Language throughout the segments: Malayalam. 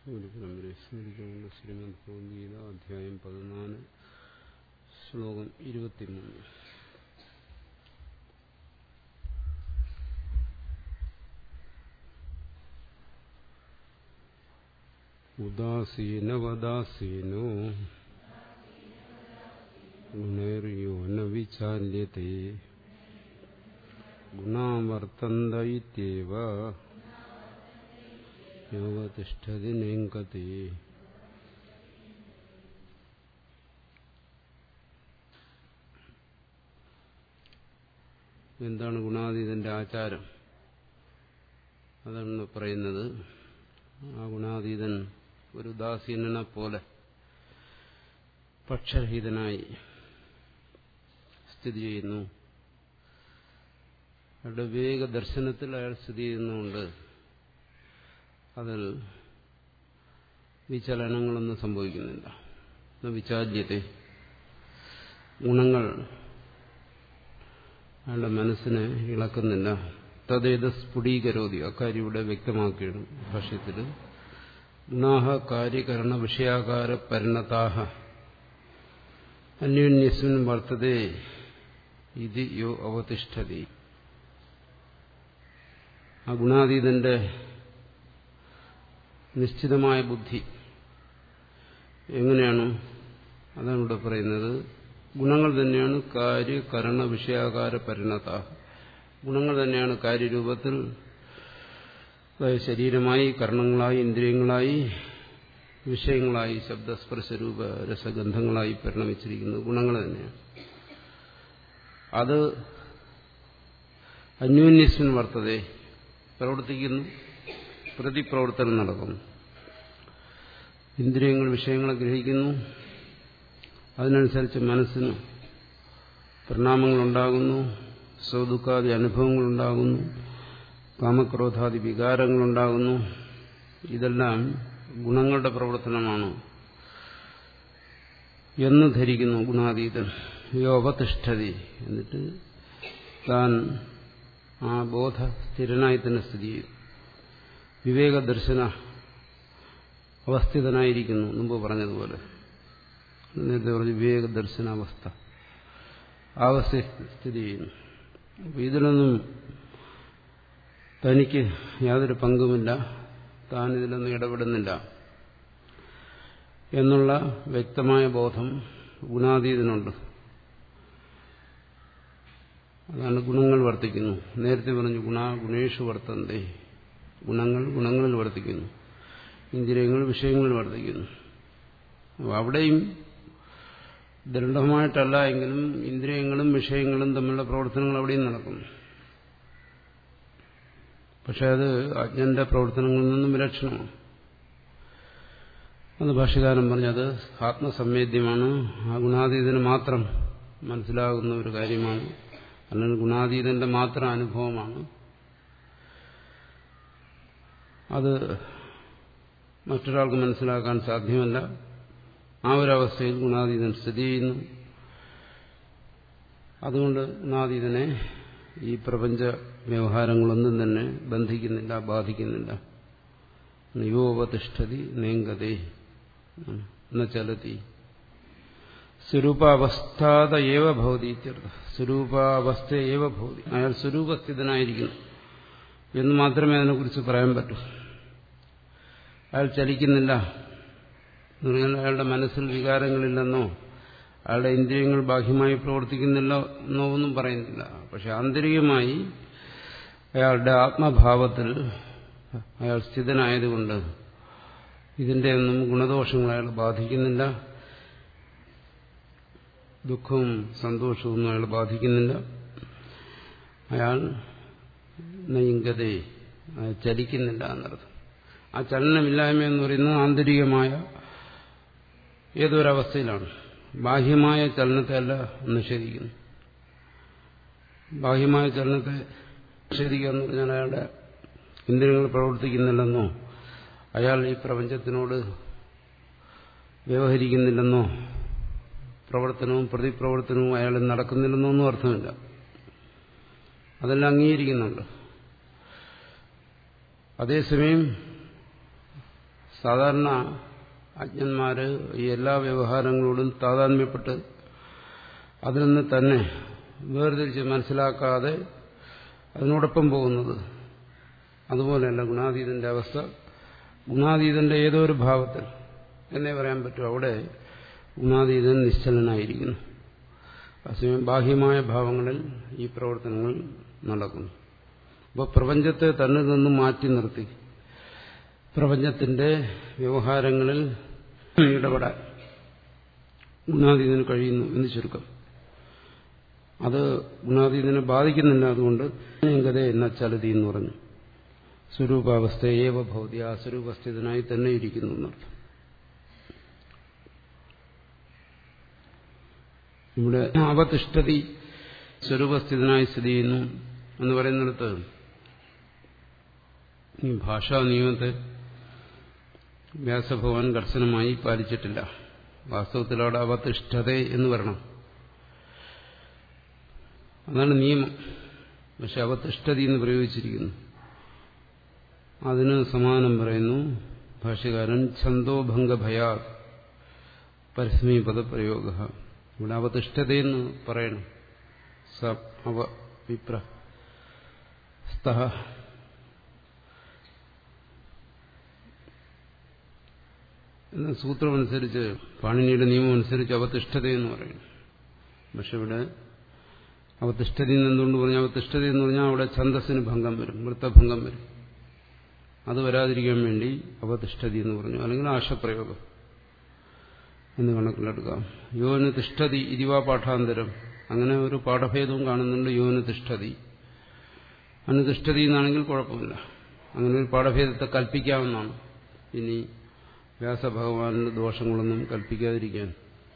ഗുരുപരമ്പരയെ സ്മരിച്ചുകൊണ്ട് ശ്രീമദ് ഭഗവത്ഗീത അധ്യായം പതിനാല് ശ്ലോകം ഇരുപത്തിമൂന്ന് ഉദാസീനവദാസീനോ ഗുണൈർയോ ന വിചാല്യത്തെ ഗുണാവർത്തന്ത ഇത്യേവ യോഗതിഷ്ഠതി നേങ്കതി എന്താണ് ഗുണാതീതന്റെ ആചാരം അതാണ് പറയുന്നത് ആ ഗുണാതീതൻ ഒരു ഉദാസീനനെ പോലെ പക്ഷരഹിതനായി സ്ഥിതി ചെയ്യുന്നു അയാളുടെ വിവേക ദർശനത്തിൽ അയാൾ സ്ഥിതി ചെയ്യുന്നുണ്ട് അതിൽ വിചലനങ്ങളൊന്നും സംഭവിക്കുന്നില്ല വിചാല്യത്തെ ഗുണങ്ങൾ അയാളുടെ മനസ്സിനെ ഇളക്കുന്നില്ല തതേത് സ്ഫുടീകരോതി അക്കാര്യം ഇവിടെ വ്യക്തമാക്കിയാണ് ഭാഷ്യത്തിൽ ഗുണാഹ കാര്യകരണ വിഷയാകാര പരിണതാഹ അന്യോന്യസ്മിൻ വർത്തതേ ഇത് യോ അവതിഷ്ഠതി ആ ഗുണാതീതന്റെ നിശ്ചിതമായ ബുദ്ധി എങ്ങനെയാണ് അതാണ് ഇവിടെ പറയുന്നത് ഗുണങ്ങൾ തന്നെയാണ് കാര്യകരണ വിഷയാകാര പരിണത ഗുണങ്ങൾ തന്നെയാണ് കാര്യരൂപത്തിൽ ശരീരമായി കർണങ്ങളായി ഇന്ദ്രിയങ്ങളായി വിഷയങ്ങളായി ശബ്ദസ്പർശരൂപ രസഗന്ധങ്ങളായി പരിണമിച്ചിരിക്കുന്നത് ഗുണങ്ങൾ തന്നെയാണ് അത് അന്യോന്യസ്മിൻ വർത്തതേ പ്രവർത്തിക്കുന്നു പ്രതിപ്രവർത്തനം നടക്കുന്നു ഇന്ദ്രിയങ്ങൾ വിഷയങ്ങളെ ഗ്രഹിക്കുന്നു അതിനനുസരിച്ച് മനസ്സിന് പരിണാമങ്ങളുണ്ടാകുന്നു സ്വദുഃഖാദി അനുഭവങ്ങളുണ്ടാകുന്നു കാമക്രോധാദി വികാരങ്ങളുണ്ടാകുന്നു ഇതെല്ലാം ഗുണങ്ങളുടെ പ്രവർത്തനമാണ് എന്ന് ധരിക്കുന്നു ഗുണാതീതൻ യോപതിഷ്ഠതി എന്നിട്ട് താൻ ആ ബോധ സ്ഥിരനായി തന്നെ സ്ഥിതി ചെയ്യും വിവേകദർശന അവസ്ഥിതനായിരിക്കുന്നു മുമ്പ് പറഞ്ഞതുപോലെ നേരത്തെ പറഞ്ഞു വിവേകദർശനാവസ്ഥ അവസ്ഥ സ്ഥിതി ചെയ്യുന്നു അപ്പൊ ഇതിലൊന്നും തനിക്ക് യാതൊരു പങ്കുമില്ല താൻ ഇതിലൊന്നും ഇടപെടുന്നില്ല എന്നുള്ള വ്യക്തമായ ബോധം ഗുണാതീതനുണ്ട് അതാണ് ഗുണങ്ങൾ വർത്തിക്കുന്നു നേരത്തെ പറഞ്ഞു ഗുണ ഗുണേഷു വർത്തന്തേ ഗുണങ്ങൾ ഗുണങ്ങളിൽ വർത്തിക്കുന്നു ഇന്ദ്രിയങ്ങൾ വിഷയങ്ങളിൽ വർത്തിക്കുന്നു അവിടെയും ദൃഢമായിട്ടല്ല എങ്കിലും ഇന്ദ്രിയങ്ങളും വിഷയങ്ങളും തമ്മിലുള്ള പ്രവർത്തനങ്ങൾ അവിടെയും നടക്കുന്നു പക്ഷെ അത് അജ്ഞന്റെ പ്രവർത്തനങ്ങളിൽ നിന്നും വിലക്ഷണമാണ് അത് ഭാഷകാരൻ പറഞ്ഞത് ആത്മസംവേദ്യമാണ് ആ ഗുണാതീതന് മാത്രം മനസ്സിലാകുന്ന ഒരു കാര്യമാണ് അല്ലെങ്കിൽ ഗുണാതീതന്റെ മാത്രം അനുഭവമാണ് അത് മറ്റൊരാൾക്ക് മനസ്സിലാക്കാൻ സാധ്യമല്ല ആ ഒരവസ്ഥയിൽ ഗുണാതീതൻ സ്ഥിതി ചെയ്യുന്നു അതുകൊണ്ട് ഗുണാതീതനെ ഈ പ്രപഞ്ച വ്യവഹാരങ്ങളൊന്നും തന്നെ ബന്ധിക്കുന്നില്ല ബാധിക്കുന്നില്ല യുവോപതിഷ്ഠതി നേങ്കതേ ചലതി സ്വരൂപാവസ്ഥാത ഏവ ഭവതി ഇത്യർത്ഥ സ്വരൂപാവസ്ഥ ഏവ ഭവതി അയാൾ സ്വരൂപസ്ഥിതനായിരിക്കുന്നു എന്ന് മാത്രമേ അതിനെക്കുറിച്ച് പറയാൻ പറ്റൂ അയാൾ ചലിക്കുന്നില്ല അയാളുടെ മനസ്സിൽ വികാരങ്ങളില്ലെന്നോ അയാളുടെ ഇന്ദ്രിയങ്ങൾ ബാഹ്യമായി പ്രവർത്തിക്കുന്നില്ല എന്നോ ഒന്നും പറയുന്നില്ല പക്ഷെ ആന്തരികമായി അയാളുടെ ആത്മഭാവത്തിൽ അയാൾ സ്ഥിതനായതുകൊണ്ട് ഇതിന്റെ ഒന്നും ഗുണദോഷങ്ങൾ അയാൾ ബാധിക്കുന്നില്ല ദുഃഖവും സന്തോഷവും അയാൾ ബാധിക്കുന്നില്ല അയാൾ നയിങ്കതേ ചലിക്കുന്നില്ല എന്നർത്ഥം ആ ചലനമില്ലായ്മ എന്ന് പറയുന്നത് ആന്തരികമായ ഏതൊരവസ്ഥയിലാണ് ബാഹ്യമായ ചലനത്തെ അല്ല നിഷേധിക്കുന്നു ബാഹ്യമായ ചലനത്തെ നിഷേധിക്കുക എന്ന് പറഞ്ഞാൽ അയാളുടെ ഇന്ദ്രിയങ്ങൾ പ്രവർത്തിക്കുന്നില്ലെന്നോ അയാൾ ഈ പ്രപഞ്ചത്തിനോട് വ്യവഹരിക്കുന്നില്ലെന്നോ പ്രവർത്തനവും പ്രതിപ്രവർത്തനവും അയാളിൽ നടക്കുന്നില്ലെന്നോ ഒന്നും അർത്ഥമില്ല അതെല്ലാം അംഗീകരിക്കുന്നുണ്ട് അതേസമയം സാധാരണ അജ്ഞന്മാര് ഈ എല്ലാ വ്യവഹാരങ്ങളോടും താതാത്മ്യപ്പെട്ട് അതിൽ നിന്ന് തന്നെ വേർതിരിച്ച് മനസ്സിലാക്കാതെ അതിനോടൊപ്പം പോകുന്നത് അതുപോലെയല്ല ഗുണാതീതന്റെ അവസ്ഥ ഗുണാതീതന്റെ ഏതോ ഒരു ഭാവത്തിൽ എന്നേ പറയാൻ പറ്റും അവിടെ ഗുണാതീതൻ നിശ്ചലനായിരിക്കുന്നു അസമയം ബാഹ്യമായ ഭാവങ്ങളിൽ ഈ പ്രവർത്തനങ്ങൾ നടക്കുന്നു അപ്പോൾ പ്രപഞ്ചത്തെ തന്നിൽ നിന്നും മാറ്റി നിർത്തി പ്രപഞ്ചത്തിന്റെ വ്യവഹാരങ്ങളിൽ ഇടപെടാൻ ഗുണാതീതന് കഴിയുന്നു എന്ന് ചുരുക്കം അത് ഗുണാതീതനെ ബാധിക്കുന്നില്ല അതുകൊണ്ട് ഗത എന്ന ചലതി എന്ന് പറഞ്ഞു സ്വരൂപാവസ്ഥ ഏവ ഭൗതി ആ സ്വരൂപസ്ഥിതനായി തന്നെ ഇരിക്കുന്നു എന്നർത്ഥം ഇവിടെ അവതിഷ്ഠതി സ്വരൂപസ്ഥിതനായി സ്ഥിതി ചെയ്യുന്നു എന്ന് പറയുന്നിടത്ത് ഈ ഭാഷാ നിയമത്തെ വ്യാസഭഗവാൻ കർശനമായി പാലിച്ചിട്ടില്ല വാസ്തവത്തിൽ അവിടെ അവതിഷ്ഠത എന്ന് പറയണം അതാണ് നിയമം പക്ഷെ അവതിഷ്ഠതി എന്ന് പ്രയോഗിച്ചിരിക്കുന്നു അതിന് സമാനം പറയുന്നു ഭാഷ്യകാരൻ ഛന്തോഭംഗഭയാ പരസ്മീ പദപ്രയോഗ ഇവിടെ അവതിഷ്ഠതയെന്ന് പറയണം സ അവ വിപ്ര സ്തഹ എന്ന സൂത്രമനുസരിച്ച് പാണിനിയുടെ നിയമം അനുസരിച്ച് അവതിഷ്ഠതയെന്ന് പറയും പക്ഷെ ഇവിടെ അവതിഷ്ഠതി എന്തുകൊണ്ട് പറഞ്ഞാൽ അവതിഷ്ഠതി എന്ന് പറഞ്ഞാൽ അവിടെ ഛന്തസ്സിന് ഭംഗം വരും വൃത്തഭംഗം വരും അത് വരാതിരിക്കാൻ വേണ്ടി അവതിഷ്ഠതി എന്ന് പറഞ്ഞു അല്ലെങ്കിൽ ആശപ്രയോഗം എന്ന് കണക്കിലെടുക്കാം യോന് തിഷ്ഠതി ഇതിവാ പാഠാന്തരം അങ്ങനെ ഒരു പാഠഭേദവും കാണുന്നുണ്ട് യോന് തിഷ്ഠതി അനുതിഷ്ഠതി എന്നാണെങ്കിൽ കുഴപ്പമില്ല അങ്ങനെ ഒരു പാഠഭേദത്തെ കൽപ്പിക്കാവുന്നതാണ് ഇനി വ്യാസഭഗവാന്റെ ദോഷങ്ങളൊന്നും കൽപ്പിക്കാതിരിക്കാൻ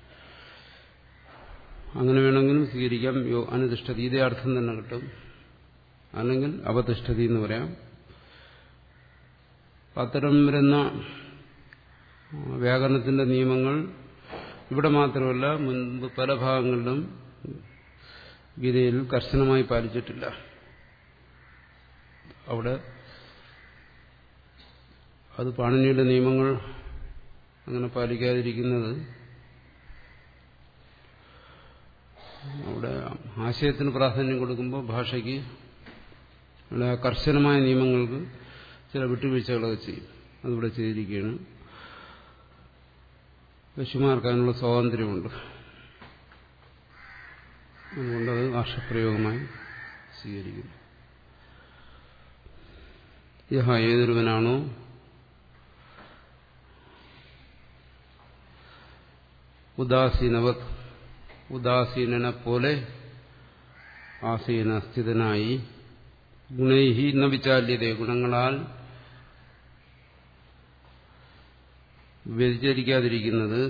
അങ്ങനെ വേണമെങ്കിലും സ്വീകരിക്കാം യോ അനുതിഷ്ഠതി ഇതേ അർത്ഥം തന്നെ കിട്ടും അല്ലെങ്കിൽ അവതിഷ്ഠതി എന്ന് പറയാം അത്തരം വരുന്ന വ്യാകരണത്തിന്റെ നിയമങ്ങൾ ഇവിടെ മാത്രമല്ല മുൻപ് പല ഭാഗങ്ങളിലും ഗീതയിൽ കർശനമായി പാലിച്ചിട്ടില്ല അവിടെ അത് പാണിനിയുടെ നിയമങ്ങൾ അങ്ങനെ പാലിക്കാതിരിക്കുന്നത് അവിടെ ആശയത്തിന് പ്രാധാന്യം കൊടുക്കുമ്പോൾ ഭാഷയ്ക്ക് അവിടെ കർശനമായ നിയമങ്ങൾക്ക് ചില വിട്ടുവീഴ്ചകളൊക്കെ ചെയ്യും അതിവിടെ ചെയ്തിരിക്കുകയാണ് ഋഷിമാർക്ക് അതിനുള്ള സ്വാതന്ത്ര്യമുണ്ട് അതുകൊണ്ടത് ഭാഷപ്രയോഗമായി സ്വീകരിക്കുന്നു യഹ ഏതൊരുവനാണോ ഉദാസീനവത് ഉദാസീനനെ പോലെ ആസീന സ്ഥിതനായി ഗുണൈഹി ന വിചാല്യത ഗുണങ്ങളാൽ വ്യതിചരിക്കാതിരിക്കുന്നത്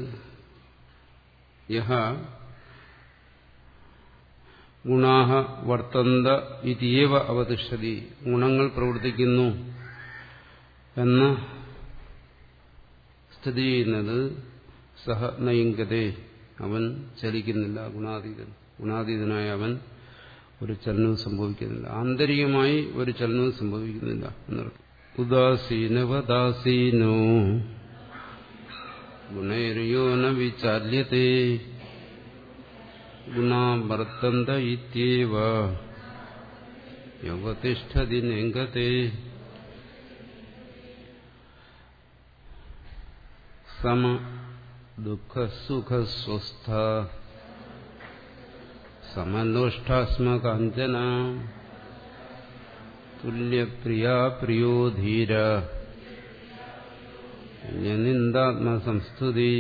യഹ ഗുണാഹ വർത്തന്ത ഇതിയേവ അവതിഷ്ഠതി ഗുണങ്ങൾ പ്രവർത്തിക്കുന്നു എന്ന സ്ഥിതി ചെയ്യുന്നത് സഹ നയിങ്കതേ അവൻ ചലിക്കുന്നില്ല ഗുണാതീതൻ ഗുണാതീതനായ അവൻ ഒരു ചലനവും സംഭവിക്കുന്നില്ല ആന്തരികമായി ഒരു ചലനവും സംഭവിക്കുന്നില്ല എന്നർത്ഥം ഉദാസീനവദാസീനോ ഗുണൈര്യോ ന വിചാല്യത്തെ ഗുണാ വർത്തന്ത ഇത്യേവ യവതിഷ്ഠതി നെങ്കത്തെ സമ ദുഃഖ സുഖ സ്വസ്ഥ സമലോഷ്ടാസ്മകാഞ്ചന തുല്യപ്രിയാ പ്രിയോ ധീര നിന്ദാത്മസംസ്തുതി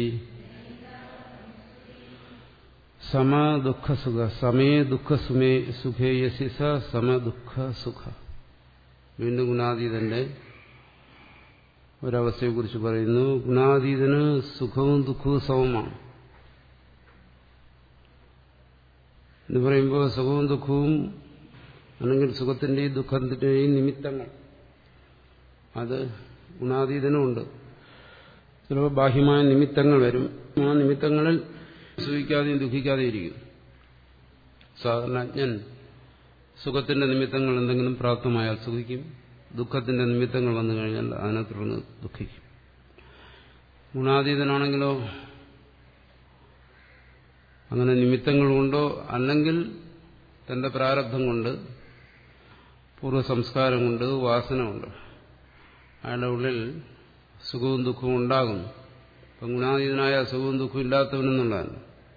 സമ ദുഃഖ സുഖ സമേ ദുഃഖ സുമേ സുഖേയസി സ സമ ദുഃഖ സുഖ വീണ്ടും ഗുണാതീതന്റെ ഒരവസ്ഥയെക്കുറിച്ച് പറയുന്നു ഗുണാതീതന് സുഖവും ദുഃഖവും സമമാണ് എന്ന് പറയുമ്പോൾ സുഖവും ദുഃഖവും അല്ലെങ്കിൽ സുഖത്തിന്റെയും ദുഃഖത്തിന്റെയും നിമിത്തങ്ങൾ അത് ഗുണാതീതനുമുണ്ട് ചിലപ്പോൾ ബാഹ്യമായ നിമിത്തങ്ങൾ വരും ആ നിമിത്തങ്ങളിൽ സുഖിക്കാതെയും ദുഃഖിക്കാതെയും ഇരിക്കും സാധാരണ അജ്ഞൻ സുഖത്തിന്റെ നിമിത്തങ്ങൾ എന്തെങ്കിലും പ്രാപ്തമായാൽ സുഖിക്കും ദുഃഖത്തിന്റെ നിമിത്തങ്ങൾ വന്നു കഴിഞ്ഞാൽ അതിനെ തുടർന്ന് ദുഃഖിക്കും ഗുണാതീതനാണെങ്കിലോ അങ്ങനെ നിമിത്തങ്ങൾ കൊണ്ടോ അല്ലെങ്കിൽ തന്റെ പ്രാരബ്ധം കൊണ്ട് പൂർവ്വസംസ്കാരം കൊണ്ട് വാസന കൊണ്ട് അയാളുടെ ഉള്ളിൽ സുഖവും ദുഃഖവും ഉണ്ടാകുന്നു ഇപ്പം ഗുണാതീതനായ സുഖവും ദുഃഖവും ഇല്ലാത്തവനെന്നുള്ളതല്ല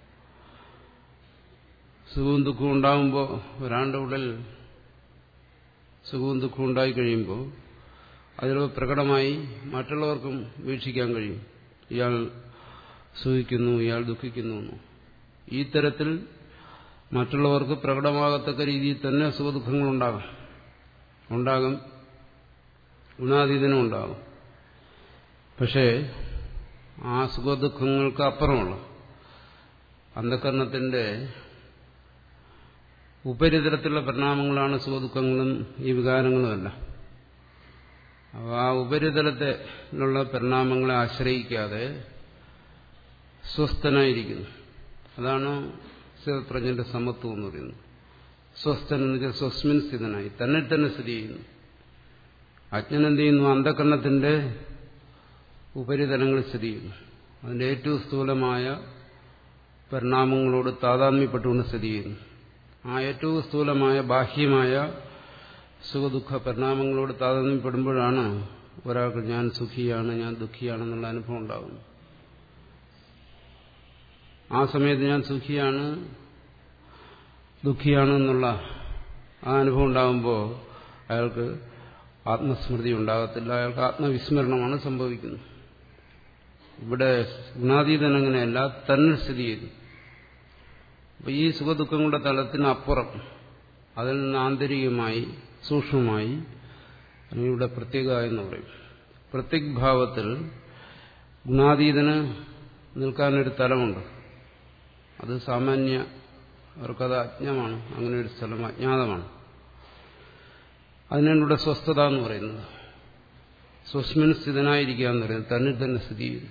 സുഖവും ദുഃഖവും ഉണ്ടാകുമ്പോൾ ഒരാളുടെ ഉള്ളിൽ സുഖവും ദുഃഖവും ഉണ്ടായി കഴിയുമ്പോൾ അതിൽ പ്രകടമായി മറ്റുള്ളവർക്കും വീക്ഷിക്കാൻ കഴിയും ഇയാൾ സുഖിക്കുന്നു ഇയാൾ ദുഃഖിക്കുന്നു എന്ന് ഈ തരത്തിൽ മറ്റുള്ളവർക്ക് പ്രകടമാകത്തക്ക രീതിയിൽ തന്നെ സുഖദുഃഖങ്ങളുണ്ടാകും ഉണ്ടാകും ഗുണാതീതനും ഉണ്ടാകും പക്ഷേ ആ സുഖദുഃഖങ്ങൾക്ക് അപ്പുറമുള്ള അന്ധകരണത്തിന്റെ ഉപരിതലത്തിലുള്ള പരിണാമങ്ങളാണ് സുഖദുഃഖങ്ങളും ഈ വികാരങ്ങളുമല്ല അപ്പോൾ ആ ഉപരിതലത്തിലുള്ള പരിണാമങ്ങളെ ആശ്രയിക്കാതെ സ്വസ്ഥനായിരിക്കുന്നു അതാണ് സ്ഥിതപ്രജ്ഞന്റെ സമത്വം എന്ന് പറയുന്നത് സ്വസ്ഥൻ എന്ന് വെച്ചാൽ സ്വസ്മിൻ സ്ഥിതനായി തന്നെ തന്നെ സ്ഥിതി ചെയ്യുന്നു അജ്ഞൻ എന്ത് ചെയ്യുന്നു അന്ധകരണത്തിന്റെ ഉപരിതലങ്ങളിൽ സ്ഥിതി ചെയ്യുന്നു അതിന്റെ ഏറ്റവും സ്ഥൂലമായ പരിണാമങ്ങളോട് താതാത്മ്യപ്പെട്ടുകൊണ്ട് സ്ഥിതി ചെയ്യുന്നു ആ ഏറ്റവും സ്ഥൂലമായ ബാഹ്യമായ സുഖദുഃഖ പരിണാമങ്ങളോട് താതാത്മ്യപ്പെടുമ്പോഴാണ് ഒരാൾക്ക് ഞാൻ സുഖിയാണ് ഞാൻ ദുഃഖിയാണെന്നുള്ള അനുഭവം ഉണ്ടാകുന്നത് ആ സമയത്ത് ഞാൻ സുഖിയാണ് ദുഃഖിയാണ് എന്നുള്ള ആ അനുഭവം ഉണ്ടാകുമ്പോൾ അയാൾക്ക് ആത്മസ്മൃതി ഉണ്ടാകത്തില്ല അയാൾക്ക് ആത്മവിസ്മരണമാണ് സംഭവിക്കുന്നത് ഇവിടെ ഗുണാതീതൻ അങ്ങനെയല്ല തന്നെ സ്ഥിതി ചെയ്തു അപ്പൊ ഈ സുഖദുഃഖങ്ങളുടെ തലത്തിന് അപ്പുറം അതിൽ നിന്ന് ആന്തരികമായി സൂക്ഷ്മമായി അല്ലെങ്കിൽ ഇവിടെ പ്രത്യേക എന്ന് പറയും പ്രത്യേക ഭാവത്തിൽ ഗുണാതീതന് നിൽക്കാനൊരു തലമുണ്ട് അത് സാമാന്യ അവർക്കത് അജ്ഞമാണ് അങ്ങനെ ഒരു സ്ഥലം അജ്ഞാതമാണ് അതിനാണ് ഇവിടെ സ്വസ്ഥത എന്ന് പറയുന്നത് സ്വസ്മിൻ സ്ഥിതനായിരിക്കുക എന്ന് പറയുന്നത് തന്നിൽ തന്നെ സ്ഥിതി ചെയ്യുന്നു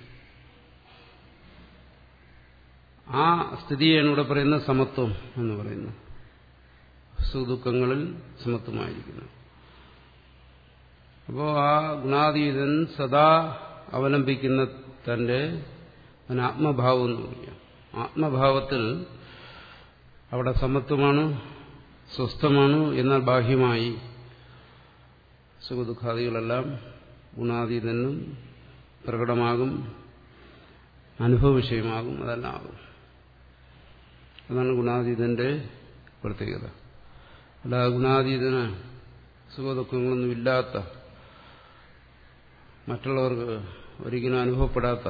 ആ സ്ഥിതിയാണ് ഇവിടെ പറയുന്ന സമത്വം എന്ന് പറയുന്നത് സുദുഃഖങ്ങളിൽ സമത്വമായിരിക്കുന്നു അപ്പോൾ ആ ഗുണാതീതൻ സദാ അവലംബിക്കുന്ന തന്റെ ആത്മഭാവം എന്ന് പറയാം ആത്മഭാവത്തിൽ അവിടെ സമത്വമാണ് സ്വസ്ഥമാണ് എന്നാൽ ബാഹ്യമായി സുഖദുഃഖാദികളെല്ലാം ഗുണാതീതനും പ്രകടമാകും അനുഭവ വിഷയമാകും അതെല്ലാം ആകും അതാണ് ഗുണാതീതന്റെ പ്രത്യേകത അല്ല ഗുണാതീതന് സുഖദുഃഖങ്ങളൊന്നും ഇല്ലാത്ത മറ്റുള്ളവർക്ക് ഒരിക്കലും അനുഭവപ്പെടാത്ത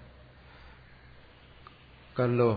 കല്ലോ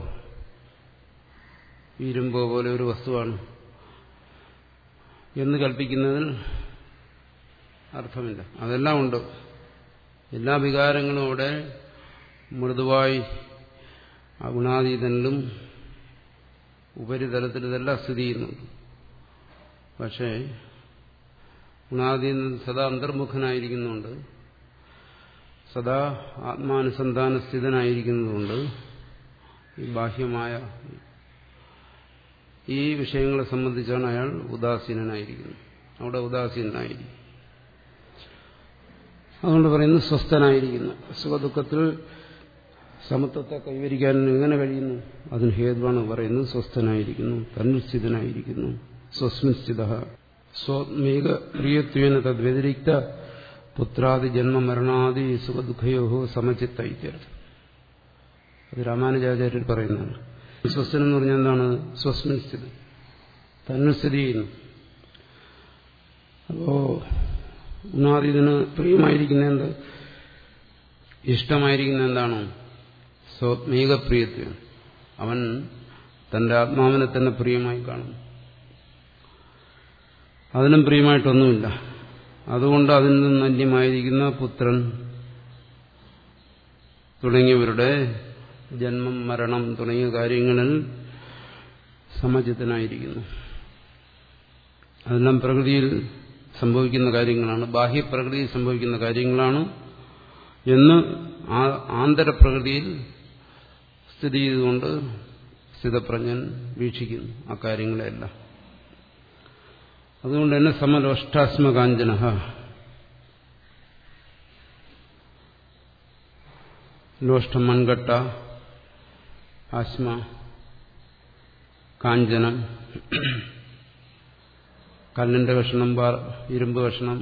ഇരുമ്പോ പോലെ ഒരു വസ്തുവാണ് എന്ന് കൽപ്പിക്കുന്നതിൽ അർത്ഥമില്ല അതെല്ലാം ഉണ്ട് എല്ലാ വികാരങ്ങളും അവിടെ മൃദുവായി ആ ഗുണാതീതനിലും ഉപരിതലത്തിൽ ഇതെല്ലാം സ്ഥിതി ചെയ്യുന്നുണ്ട് പക്ഷേ ഗുണാതീതൻ സദാ അന്തർമുഖനായിരിക്കുന്നുണ്ട് സദാ ആത്മാനുസന്ധാന സ്ഥിതനായിരിക്കുന്നതുകൊണ്ട് ഈ ബാഹ്യമായ ഈ വിഷയങ്ങളെ സംബന്ധിച്ചാണ് അയാൾ ഉദാസീനനായിരിക്കുന്നത് അവിടെ ഉദാസീനനായിരിക്കും അതുകൊണ്ട് പറയുന്നു സ്വസ്ഥനായിരിക്കുന്നു സുഖദുഃഖത്തിൽ സമത്വത്തെ കൈവരിക്കാൻ എങ്ങനെ കഴിയുന്നു അതിന് ഹേതുവാണ് പറയുന്നത് സ്വസ്ഥനായിരിക്കുന്നു തന്നിസ്ഥിതനായിരിക്കുന്നു സ്വസ്മിൻ സ്ഥിത സ്വാത്മീക പ്രിയത്വേന തദ് വ്യതിരിക്ത പുത്രാദി ജന്മമരണാദി സുഖദുഃഖയോ സമചിത്ത ഇത്യർത്ഥം അത് രാമാനുജാചാര്യർ പറയുന്നതാണ് സ്വസ്ഥൻ എന്ന് പറഞ്ഞാൽ എന്താണ് സ്വസ്മിൻ സ്ഥിതി തന്നെ സ്ഥിതി ചെയ്യുന്നു അപ്പോ ഗുണാതീതന് പ്രിയമായിരിക്കുന്ന എന്ത് ഇഷ്ടമായിരിക്കുന്ന എന്താണ് സ്വത്മീകപ്രിയത്വം അവൻ തന്റെ ആത്മാവിനെ തന്നെ പ്രിയമായി കാണുന്നു അതിനും പ്രിയമായിട്ടൊന്നുമില്ല അതുകൊണ്ട് അതിൽ നിന്ന് അന്യമായിരിക്കുന്ന പുത്രൻ തുടങ്ങിയവരുടെ ജന്മം മരണം തുടങ്ങിയ കാര്യങ്ങളിൽ സമചിതനായിരിക്കുന്നു അതെല്ലാം പ്രകൃതിയിൽ സംഭവിക്കുന്ന കാര്യങ്ങളാണ് ബാഹ്യപ്രകൃതിയിൽ സംഭവിക്കുന്ന കാര്യങ്ങളാണ് എന്ന് ആന്തരപ്രകൃതിയിൽ സ്ഥിതി ചെയ്തുകൊണ്ട് സ്ഥിതപ്രജ്ഞൻ വീക്ഷിക്കുന്നു ആ കാര്യങ്ങളെല്ലാം അതുകൊണ്ട് തന്നെ സമലോഷ്ടാസ്മകാഞ്ചന ലോഷ്ടം മൺകട്ട ആസ്മ കാഞ്ചനം കല്ലിന്റെ കഷ്ണം ഇരുമ്പ് കഷ്ണം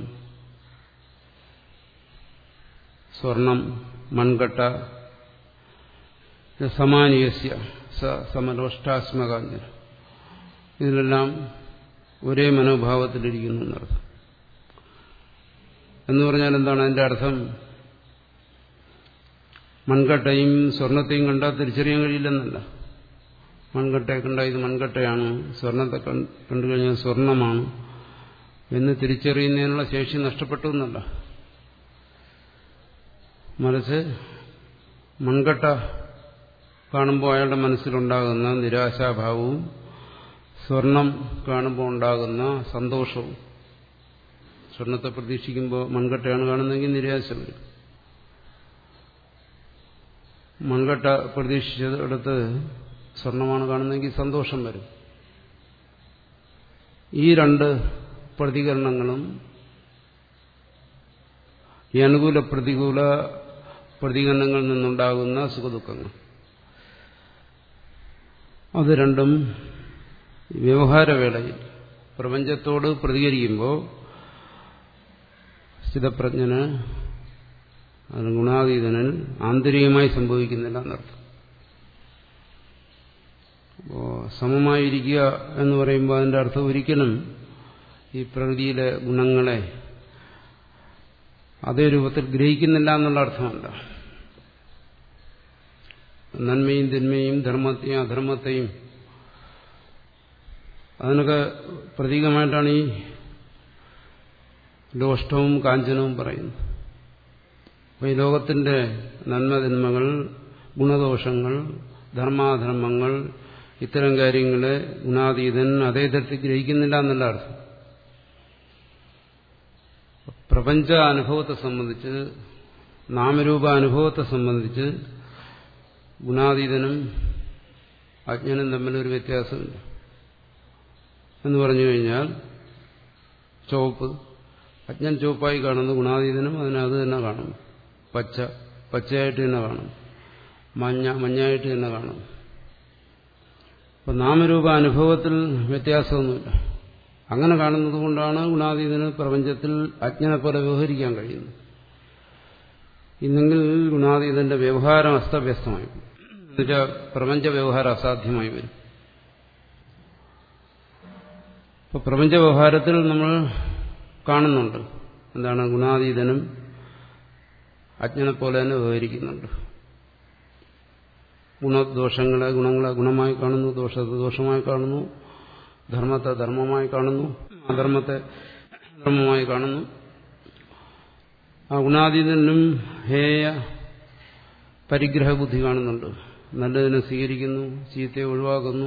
സ്വർണം മൺകട്ട സമാനീയസ്യ സമലോഷ്ടാസ്മകാഞ്ചനം ഇതിലെല്ലാം ഒരേ മനോഭാവത്തിലിരിക്കുന്നു എന്നർത്ഥം എന്ന് പറഞ്ഞാൽ എന്താണ് അതിന്റെ അർത്ഥം മൺകട്ടയും സ്വർണത്തെയും കണ്ടാൽ തിരിച്ചറിയാൻ കഴിയില്ലെന്നല്ല മൺകട്ടയെ കണ്ടാൽ ഇത് മൺകട്ടയാണ് സ്വർണത്തെ കണ്ടു കഴിഞ്ഞാൽ സ്വർണമാണ് എന്ന് തിരിച്ചറിയുന്നതിനുള്ള ശേഷി നഷ്ടപ്പെട്ടു എന്നല്ല മറിച്ച് മൺകട്ട കാണുമ്പോൾ അയാളുടെ മനസ്സിലുണ്ടാകുന്ന നിരാശാഭാവവും സ്വർണം കാണുമ്പോൾ ഉണ്ടാകുന്ന സന്തോഷവും സ്വർണത്തെ പ്രതീക്ഷിക്കുമ്പോൾ മൺകട്ടയാണ് കാണുന്നതെങ്കിൽ നിരാശ വരും മൺകട്ട പ്രതീക്ഷിച്ചെടുത്ത് സ്വർണമാണ് കാണുന്നതെങ്കിൽ സന്തോഷം വരും ഈ രണ്ട് പ്രതികരണങ്ങളും ഈ അനുകൂല പ്രതികൂല പ്രതികരണങ്ങളിൽ നിന്നുണ്ടാകുന്ന സുഖദുഃഖങ്ങൾ അത് രണ്ടും വ്യവഹാരവേളയിൽ പ്രപഞ്ചത്തോട് പ്രതികരിക്കുമ്പോൾ സ്ഥിതപ്രജ്ഞന് അതിന് ഗുണാതീതനിൽ ആന്തരികമായി സംഭവിക്കുന്നില്ല എന്നർത്ഥം അപ്പോ സമമായിരിക്കുക എന്ന് പറയുമ്പോൾ അതിന്റെ അർത്ഥം ഒരിക്കലും ഈ പ്രകൃതിയിലെ ഗുണങ്ങളെ അതേ രൂപത്തിൽ ഗ്രഹിക്കുന്നില്ല എന്നുള്ള അർത്ഥമല്ല നന്മയും തിന്മയും ധർമ്മത്തെയും അധർമ്മത്തെയും അതിനൊക്കെ പ്രതീകമായിട്ടാണ് ഈ ലോഷ്ടവും കാഞ്ചനവും പറയുന്നത് അപ്പോൾ ഈ ലോകത്തിന്റെ നന്മതിന്മകൾ ഗുണദോഷങ്ങൾ ധർമാധർമ്മങ്ങൾ ഇത്തരം കാര്യങ്ങളെ ഗുണാതീതൻ അതേ തരത്തിൽ ഗ്രഹിക്കുന്നില്ല എന്നുള്ള അർത്ഥം പ്രപഞ്ച അനുഭവത്തെ സംബന്ധിച്ച് നാമരൂപ അനുഭവത്തെ സംബന്ധിച്ച് ഗുണാതീതനും അജ്ഞനും തമ്മിലൊരു വ്യത്യാസമില്ല എന്ന് പറഞ്ഞു കഴിഞ്ഞാൽ ചുവപ്പ് അജ്ഞൻ ചുവപ്പായി കാണുന്നു ഗുണാതീതനും അതിനത് തന്നെ കാണും പച്ച പച്ചയായിട്ട് തന്നെ കാണും മഞ്ഞ മഞ്ഞായിട്ട് തന്നെ കാണും അപ്പം നാമരൂപ അനുഭവത്തിൽ വ്യത്യാസമൊന്നുമില്ല അങ്ങനെ കാണുന്നത് കൊണ്ടാണ് ഗുണാതീതന് പ്രപഞ്ചത്തിൽ അജ്ഞനെ പോലെ വ്യവഹരിക്കാൻ കഴിയുന്നത് ഇന്നെങ്കിൽ ഗുണാതീതന്റെ വ്യവഹാരം അസ്തവ്യസ്തമായി എന്നുവെച്ചാൽ പ്രപഞ്ച വ്യവഹാരം അസാധ്യമായി വരും ഇപ്പൊ പ്രപഞ്ച വ്യവഹാരത്തിൽ നമ്മൾ കാണുന്നുണ്ട് എന്താണ് ഗുണാതീതനും അജ്ഞനെ പോലെ തന്നെ വ്യവഹരിക്കുന്നുണ്ട് ഗുണദോഷങ്ങളെ ഗുണങ്ങളെ ഗുണമായി കാണുന്നു ദോഷത്തെ ദോഷമായി കാണുന്നു ധർമ്മത്തെ ധർമ്മമായി കാണുന്നു അധർമ്മത്തെ ധർമ്മമായി കാണുന്നു ആ ഗുണാതീതനും ഹേയ പരിഗ്രഹ ബുദ്ധി കാണുന്നുണ്ട് നല്ലതിനെ സ്വീകരിക്കുന്നു ചീത്തയെ ഒഴിവാക്കുന്നു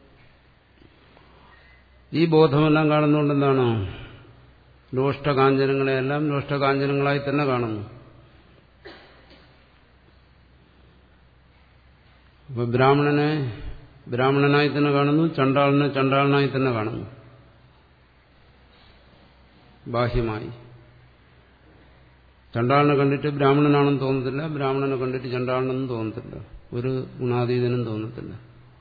ഈ ബോധമെല്ലാം കാണുന്നുകൊണ്ട് എന്താണ് ലോഷ്ടകാഞ്ചനങ്ങളെയെല്ലാം ലോഷ്ടകാഞ്ചനങ്ങളായി തന്നെ കാണുന്നു അപ്പൊ ബ്രാഹ്മണനെ ബ്രാഹ്മണനായി തന്നെ കാണുന്നു ചണ്ടാളിനെ ചണ്ടാളനായി തന്നെ കാണുന്നു ബാഹ്യമായി ചണ്ടാളിനെ കണ്ടിട്ട് ബ്രാഹ്മണനാണെന്ന് തോന്നത്തില്ല ബ്രാഹ്മണനെ കണ്ടിട്ട് ചണ്ടാളനെന്നും തോന്നത്തില്ല ഒരു ഗുണാതീതനും തോന്നത്തില്ല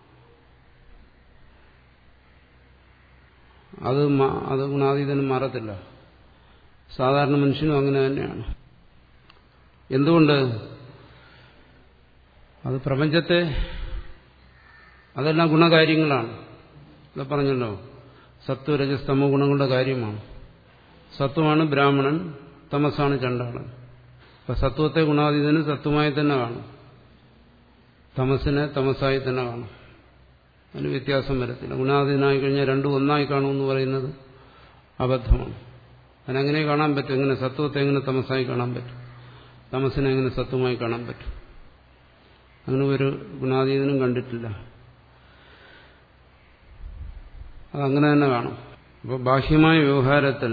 അത് അത് ഗുണാതീതനും മാറത്തില്ല സാധാരണ മനുഷ്യനും അങ്ങനെ തന്നെയാണ് എന്തുകൊണ്ട് അത് പ്രപഞ്ചത്തെ അതെല്ലാം ഗുണകാര്യങ്ങളാണ് ഇവിടെ പറഞ്ഞല്ലോ സത്വ രജസ്തമോ ഗുണങ്ങളുടെ കാര്യമാണ് സത്വമാണ് ബ്രാഹ്മണൻ തമസാണ് ചണ്ടാളൻ അപ്പൊ സത്വത്തെ ഗുണാതീതന് സത്വമായി തന്നെ കാണും തമസിനെ തമസായി തന്നെ കാണും അതിന് വ്യത്യാസം വരത്തില്ല ഗുണാതീതനായി കഴിഞ്ഞാൽ രണ്ടും ഒന്നായി കാണുമെന്ന് പറയുന്നത് അബദ്ധമാണ് അതിനെങ്ങനെ കാണാൻ പറ്റും എങ്ങനെ സത്വത്തെ എങ്ങനെ തമസായി കാണാൻ പറ്റും തമസിനെ എങ്ങനെ സത്വമായി കാണാൻ പറ്റും അങ്ങനെ ഒരു ഗുണാതീതനും കണ്ടിട്ടില്ല അതങ്ങനെ തന്നെ കാണും അപ്പോൾ ബാഹ്യമായ വ്യവഹാരത്തിൽ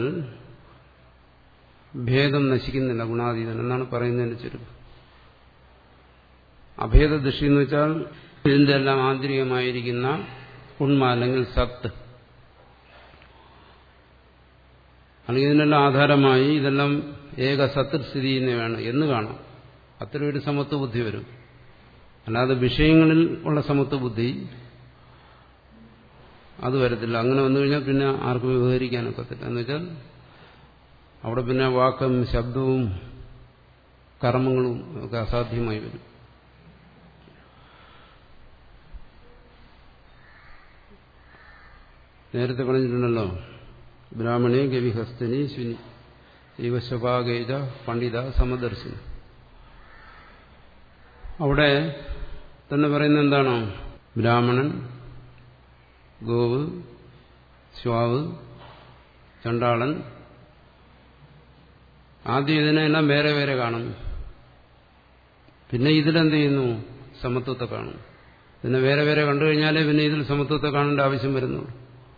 ഭേദം നശിക്കുന്നില്ല ഗുണാതീതൻ എന്നാണ് പറയുന്നതിന്റെ ചുരുക്കം അഭേദ ദൃഷ്ടി എന്ന് വെച്ചാൽ ഇതിന്റെ എല്ലാം ആന്തരികമായിരിക്കുന്ന ഉണ്മ അല്ലെങ്കിൽ സത്ത് അല്ലെങ്കിൽ ഇതിനെല്ലാം ആധാരമായി ഇതെല്ലാം ഏക സത്തിൽ സ്ഥിതി ചെയ്യുന്നവയാണ് എന്ന് കാണാം അത്തരം ഒരു സമത്വ ബുദ്ധി വരും അല്ലാതെ വിഷയങ്ങളിൽ ഉള്ള സമത്വ ബുദ്ധി അത് വരത്തില്ല അങ്ങനെ വന്നു കഴിഞ്ഞാൽ പിന്നെ ആർക്കും വിവഹരിക്കാനൊക്കത്തില്ല എന്ന് വെച്ചാൽ അവിടെ പിന്നെ വാക്കും ശബ്ദവും കർമ്മങ്ങളും ഒക്കെ അസാധ്യമായി വരും നേരത്തെ പറഞ്ഞിട്ടുണ്ടല്ലോ ബ്രാഹ്മണേ ഗവിഹസ്തനി ശുനി ശിവശപാഗേജ പണ്ഡിത സമദർശിനി അവിടെ തന്നെ പറയുന്നത് എന്താണ് ബ്രാഹ്മണൻ ഗോവ് ശ്വാവ് ചണ്ടാളൻ ആദ്യം ഇതിനെല്ലാം വേറെ വേറെ കാണുന്നു പിന്നെ ഇതിലെന്ത് ചെയ്യുന്നു സമത്വത്തെ കാണും പിന്നെ വേറെ വേറെ കണ്ടു കഴിഞ്ഞാലേ പിന്നെ ഇതിൽ സമത്വത്തെ കാണേണ്ട ആവശ്യം വരുന്നുള്ളൂ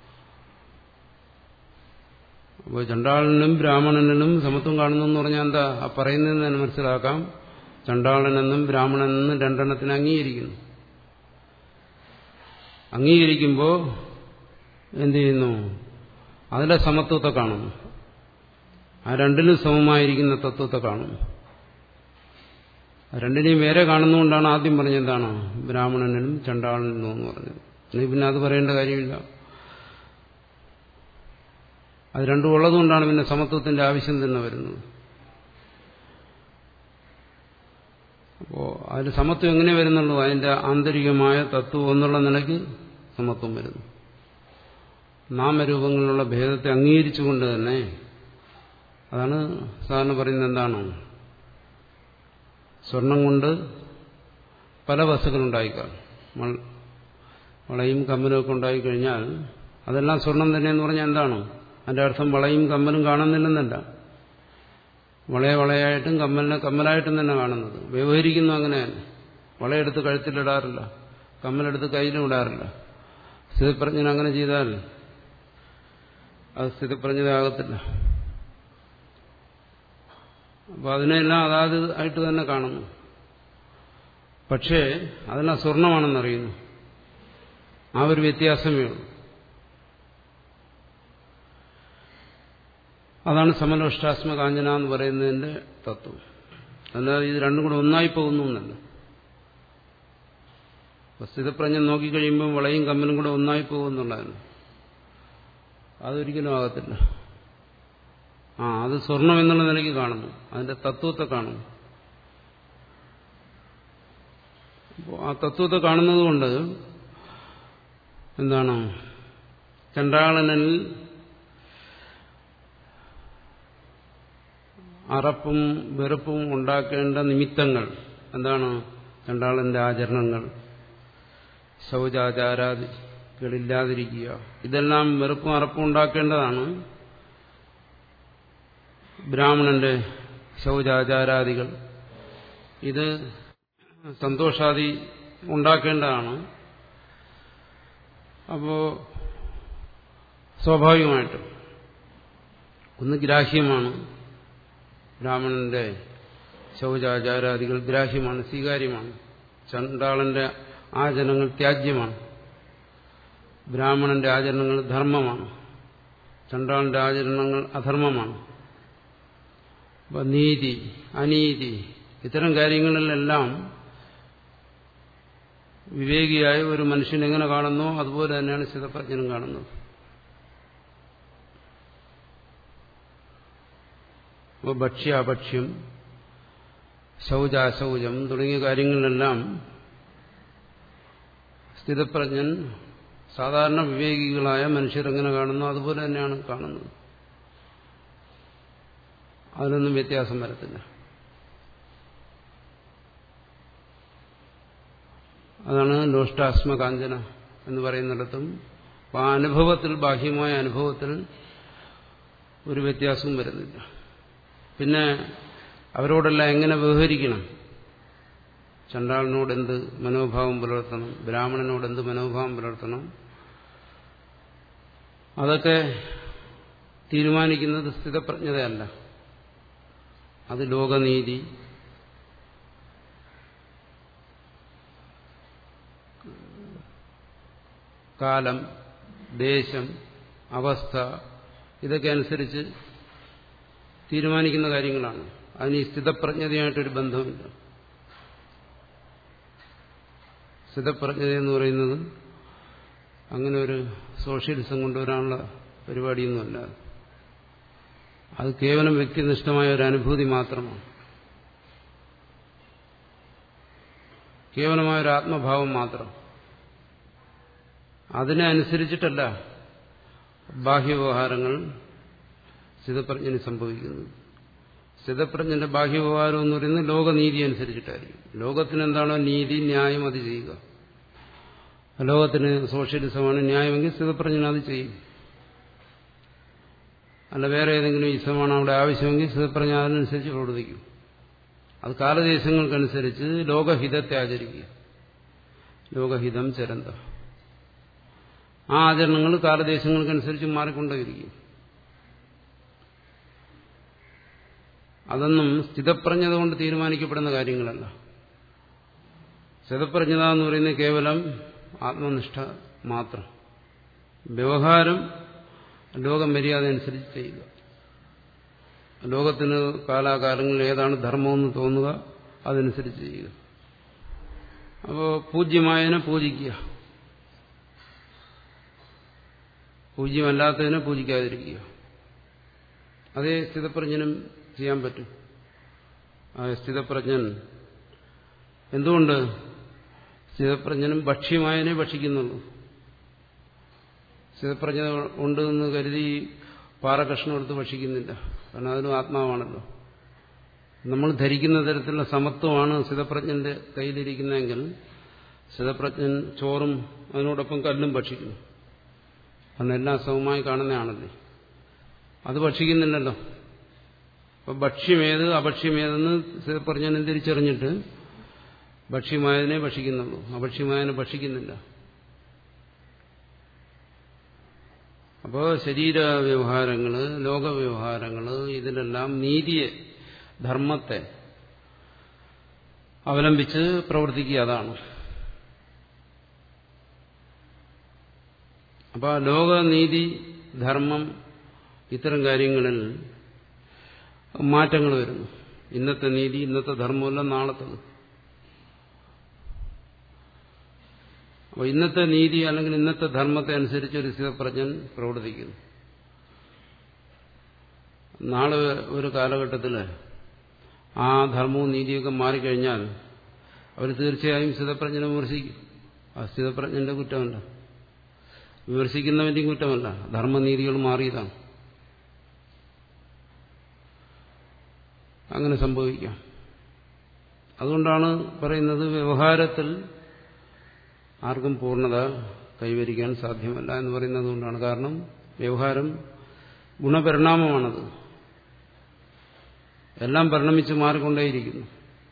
അപ്പോൾ ചണ്ടാളനും ബ്രാഹ്മണനും സമത്വം കാണുന്നു എന്ന് പറഞ്ഞാൽ എന്താ ആ പറയുന്നതെന്ന് തന്നെ മനസ്സിലാക്കാം ചണ്ടാളനെന്നും ബ്രാഹ്മണനെന്നും രണ്ടെണ്ണത്തിന് അംഗീകരിക്കുന്നു അംഗീകരിക്കുമ്പോൾ എന്ത് ചെയ്യുന്നു അതിലെ സമത്വത്തെ കാണുന്നു ആ രണ്ടിലും സമമായിരിക്കുന്ന തത്വത്തെ കാണുന്നു രണ്ടിനെയും വേറെ കാണുന്നതുകൊണ്ടാണ് ആദ്യം പറഞ്ഞത് എന്താണ് ബ്രാഹ്മണനും ചണ്ടാളനും എന്ന് പറഞ്ഞത് ഇനി പിന്നെ അത് പറയേണ്ട കാര്യമില്ല അത് രണ്ടും ഉള്ളതുകൊണ്ടാണ് പിന്നെ സമത്വത്തിന്റെ ആവശ്യം തന്നെ വരുന്നത് അപ്പോ അതിൽ സമത്വം എങ്ങനെ വരുന്നുള്ളൂ അതിന്റെ ആന്തരികമായ തത്വം എന്നുള്ള നിലയ്ക്ക് സമത്വം വരുന്നു നാമരൂപങ്ങളിലുള്ള ഭേദത്തെ അംഗീകരിച്ചുകൊണ്ട് തന്നെ അതാണ് സാധാരണ പറയുന്നത് എന്താണ് സ്വർണം കൊണ്ട് പല വസ്തുക്കളുണ്ടായിക്കാം വളയും കമ്മലും ഒക്കെ ഉണ്ടായിക്കഴിഞ്ഞാൽ അതെല്ലാം സ്വർണം തന്നെയെന്ന് പറഞ്ഞാൽ എന്താണ് അതിന്റെ അർത്ഥം വളയും കമ്മലും കാണുന്നില്ലെന്നല്ല വളയെ വളയായിട്ടും കമ്മലിനെ കമ്മലായിട്ടും തന്നെ കാണുന്നത് വ്യവഹരിക്കുന്നു അങ്ങനെ വളയെടുത്ത് കഴുത്തിലിടാറില്ല കമ്മലെടുത്ത് കയ്യിലും ഇടാറില്ല സ്ഥിതിപ്രജ്ഞൻ അങ്ങനെ ചെയ്താൽ അത് സ്ഥിതിപ്രജ്ഞതാകത്തില്ല അപ്പോൾ അതിനെല്ലാം അതാത് ആയിട്ട് തന്നെ കാണുന്നു പക്ഷേ അതെല്ലാം സ്വർണമാണെന്നറിയുന്നു ആ ഒരു വ്യത്യാസമേ ഉള്ളൂ അതാണ് സമലോഷ്ടാസ്മ കാഞ്ചന എന്ന് പറയുന്നതിന്റെ തത്വം അല്ലാതെ ഇത് രണ്ടും കൂടെ ഒന്നായി പോകുന്നു എന്നല്ല സ്ഥിതപ്രജ്ഞം നോക്കിക്കഴിയുമ്പോൾ വളയും കമ്മലും കൂടെ ഒന്നായി പോകുന്നുള്ളതാണ് അതൊരിക്കലും ആകത്തില്ല ആ അത് സ്വർണം എന്നുള്ള നിലയ്ക്ക് കാണുന്നു അതിന്റെ തത്വത്തെ കാണുന്നു അപ്പോൾ ആ തത്വത്തെ കാണുന്നത് കൊണ്ട് എന്താണ് ചണ്ടാളനിൽ അറപ്പും വെറുപ്പും ഉണ്ടാക്കേണ്ട നിമിത്തങ്ങൾ എന്താണ് ചണ്ടാളന്റെ ആചരണങ്ങൾ ശൗചാചാരാദികളില്ലാതിരിക്കുക ഇതെല്ലാം വെറുപ്പും അറപ്പും ഉണ്ടാക്കേണ്ടതാണ് ബ്രാഹ്മണന്റെ ശൗചാചാരാദികൾ ഇത് സന്തോഷാദി ഉണ്ടാക്കേണ്ടതാണ് അപ്പോ സ്വാഭാവികമായിട്ടും ഒന്ന് ഗ്രാഹ്യമാണ് ബ്രാഹ്മണന്റെ ശൗചാചാരാദികൾ ഗ്രാഹ്യമാണ് സ്വീകാര്യമാണ് ചണ്ടാളന്റെ ആചരണങ്ങൾ ത്യാജ്യമാണ് ബ്രാഹ്മണന്റെ ആചരണങ്ങൾ ധർമ്മമാണ് ചണ്ടാളന്റെ ആചരണങ്ങൾ അധർമ്മമാണ് അപ്പൊ നീതി അനീതി ഇത്തരം കാര്യങ്ങളിലെല്ലാം വിവേകിയായ ഒരു മനുഷ്യൻ എങ്ങനെ കാണുന്നോ അതുപോലെ തന്നെയാണ് സ്ഥിതപ്രജ്ഞനും കാണുന്നത് അപ്പോൾ ഭക്ഷ്യ അഭക്ഷ്യം ശൗചാശൗചം തുടങ്ങിയ കാര്യങ്ങളിലെല്ലാം സ്ഥിതപ്രജ്ഞൻ സാധാരണ വിവേകികളായ മനുഷ്യർ എങ്ങനെ കാണുന്നു അതുപോലെ തന്നെയാണ് കാണുന്നത് അതിനൊന്നും വ്യത്യാസം വരത്തില്ല അതാണ് ലോഷ്ടാസ്മ കാഞ്ചന എന്ന് പറയുന്നിടത്തും ആ അനുഭവത്തിൽ ബാഹ്യമായ അനുഭവത്തിൽ ഒരു വ്യത്യാസവും വരുന്നില്ല പിന്നെ അവരോടെല്ലാം എങ്ങനെ വ്യവഹരിക്കണം ചണ്ടാളിനോട് എന്ത് മനോഭാവം പുലർത്തണം ബ്രാഹ്മണനോട് എന്ത് മനോഭാവം പുലർത്തണം അതൊക്കെ തീരുമാനിക്കുന്നത് സ്ഥിതപ്രജ്ഞതയല്ല അത് ലോകനീതി കാലം ദേശം അവസ്ഥ ഇതൊക്കെ അനുസരിച്ച് തീരുമാനിക്കുന്ന കാര്യങ്ങളാണ് അതിന് ഈ സ്ഥിതപ്രജ്ഞതയായിട്ടൊരു ബന്ധമില്ല സ്ഥിതപ്രജ്ഞത എന്ന് പറയുന്നത് അങ്ങനെ ഒരു സോഷ്യലിസം കൊണ്ടുവരാനുള്ള പരിപാടിയൊന്നുമല്ല അത് കേവലം വ്യക്തിനിഷ്ഠമായ ഒരു അനുഭൂതി മാത്രമാണ് കേവലമായ ഒരു ആത്മഭാവം മാത്രം അതിനെ അനുസരിച്ചിട്ടല്ല ബാഹ്യവ്യവഹാരങ്ങൾ സ്ഥിതപ്രജ്ഞന് സംഭവിക്കുന്നത് സ്ഥിതപ്രജ്ഞന്റെ ബാഹ്യവ്യവഹാരം എന്ന് പറയുന്നത് ലോകനീതി അനുസരിച്ചിട്ടായിരിക്കും ലോകത്തിന് എന്താണോ നീതി ന്യായം അത് ചെയ്യുക ലോകത്തിന് സോഷ്യലിസമാണ് ന്യായമെങ്കിൽ സ്ഥിതപ്രജ്ഞൻ അത് ചെയ്യും അല്ല വേറെ ഏതെങ്കിലും ഇസമാണ് അവിടെ ആവശ്യമെങ്കിൽ സ്ഥിതപ്രജ്ഞ അതിനനുസരിച്ച് പ്രവർത്തിക്കും അത് കാലദേശങ്ങൾക്കനുസരിച്ച് ലോകഹിതത്തെ ആചരിക്കുക ലോകഹിതം ചരന്ത ആ ആചരണങ്ങൾ കാലദേശങ്ങൾക്കനുസരിച്ച് മാറിക്കൊണ്ടേയിരിക്കും അതൊന്നും സ്ഥിതപ്രജ്ഞത കൊണ്ട് തീരുമാനിക്കപ്പെടുന്ന കാര്യങ്ങളല്ല സ്ഥിതപ്രജ്ഞത എന്ന് പറയുന്നത് കേവലം ആത്മനിഷ്ഠ മാത്രം വ്യവഹാരം ലോകമര്യാദ അനുസരിച്ച് ചെയ്യുക ലോകത്തിന് കാലാകാലങ്ങളിൽ ഏതാണ് ധർമ്മമെന്ന് തോന്നുക അതനുസരിച്ച് ചെയ്യുക അപ്പോൾ പൂജ്യമായതിനെ പൂജിക്കുക പൂജ്യമല്ലാത്തതിനെ പൂജിക്കാതിരിക്കുക അതേ സ്ഥിതപ്രജ്ഞനും ചെയ്യാൻ പറ്റും ആ സ്ഥിതപ്രജ്ഞൻ എന്തുകൊണ്ട് സ്ഥിതപ്രജ്ഞനും ഭക്ഷ്യമായതിനെ ഭക്ഷിക്കുന്നുള്ളൂ സ്ഥിതപ്രജ്ഞ ഉണ്ട് എന്ന് കരുതി പാറകഷ്ണം എടുത്ത് ഭക്ഷിക്കുന്നില്ല കാരണം അതിനും ആത്മാവാണല്ലോ നമ്മൾ ധരിക്കുന്ന തരത്തിലുള്ള സമത്വമാണ് സ്ഥിതപ്രജ്ഞന്റെ കയ്യിലിരിക്കുന്നതെങ്കിൽ സ്ഥിതപ്രജ്ഞൻ ചോറും അതിനോടൊപ്പം കല്ലും ഭക്ഷിക്കുന്നു കാരണം എല്ലാം സമമായി കാണുന്നതാണല്ലേ അത് ഭക്ഷിക്കുന്നില്ലല്ലോ അപ്പൊ ഭക്ഷ്യമേത് അഭക്ഷ്യമേതെന്ന് സ്ഥിതപ്രജ്ഞനെ തിരിച്ചറിഞ്ഞിട്ട് ഭക്ഷ്യമായതിനെ ഭക്ഷിക്കുന്നുള്ളൂ അഭക്ഷ്യമായതിനെ ഭക്ഷിക്കുന്നില്ല അപ്പോൾ ശരീര വ്യവഹാരങ്ങള് ലോകവ്യവഹാരങ്ങള് ഇതിലെല്ലാം നീതിയെ ധർമ്മത്തെ അവലംബിച്ച് പ്രവർത്തിക്കുക അതാണ് അപ്പോൾ ലോകനീതി ധർമ്മം ഇത്തരം കാര്യങ്ങളിൽ മാറ്റങ്ങൾ വരുന്നു ഇന്നത്തെ നീതി ഇന്നത്തെ ധർമ്മമല്ല നാളത്തത് അപ്പോൾ ഇന്നത്തെ നീതി അല്ലെങ്കിൽ ഇന്നത്തെ ധർമ്മത്തെ അനുസരിച്ച് ഒരു സ്ഥിതപ്രജ്ഞൻ പ്രവർത്തിക്കുന്നു നാളെ ഒരു കാലഘട്ടത്തിൽ ആ ധർമ്മവും നീതിയൊക്കെ മാറിക്കഴിഞ്ഞാൽ അവർ തീർച്ചയായും സ്ഥിതപ്രജ്ഞനെ വിമർശിക്കും ആ സ്ഥിതപ്രജ്ഞന്റെ കുറ്റമല്ല വിമർശിക്കുന്നവന്റെയും കുറ്റമല്ല ധർമ്മനീതികൾ മാറിയതാണ് അങ്ങനെ സംഭവിക്കാം അതുകൊണ്ടാണ് പറയുന്നത് വ്യവഹാരത്തിൽ ആർക്കും പൂർണ്ണത കൈവരിക്കാൻ സാധ്യമല്ല എന്ന് പറയുന്നത് കൊണ്ടാണ് കാരണം വ്യവഹാരം ഗുണപരിണാമമാണത് എല്ലാം പരിണമിച്ച് മാറിക്കൊണ്ടേയിരിക്കുന്നു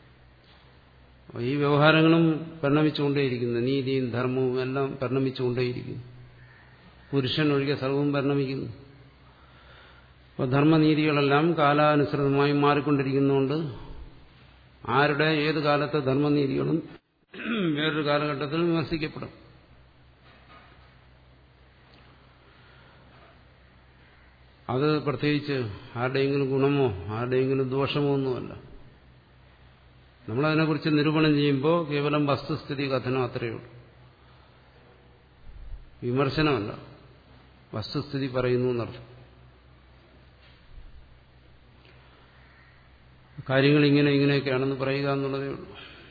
ഈ വ്യവഹാരങ്ങളും പരിണമിച്ചുകൊണ്ടേയിരിക്കുന്നു നീതിയും ധർമ്മവും എല്ലാം പരിണമിച്ചുകൊണ്ടേയിരിക്കുന്നു പുരുഷൻ ഒഴികെ സർവവും പരിണമിക്കുന്നു അപ്പോൾ ധർമ്മനീതികളെല്ലാം കാലാനുസൃതമായി മാറിക്കൊണ്ടിരിക്കുന്നതുകൊണ്ട് ആരുടെ ഏത് കാലത്തെ ധർമ്മനീതികളും വേറൊരു കാലഘട്ടത്തിൽ വിമർശിക്കപ്പെടും അത് പ്രത്യേകിച്ച് ആരുടെയെങ്കിലും ഗുണമോ ആരുടെയെങ്കിലും ദോഷമോ ഒന്നുമല്ല നമ്മളതിനെക്കുറിച്ച് നിരൂപണം ചെയ്യുമ്പോൾ കേവലം വസ്തുസ്ഥിതി കഥനം അത്രയേ ഉള്ളൂ വിമർശനമല്ല വസ്തുസ്ഥിതി പറയുന്നു എന്നർത്ഥം കാര്യങ്ങൾ ഇങ്ങനെ ഇങ്ങനെയൊക്കെയാണെന്ന് പറയുക എന്നുള്ളതേ ഉള്ളൂ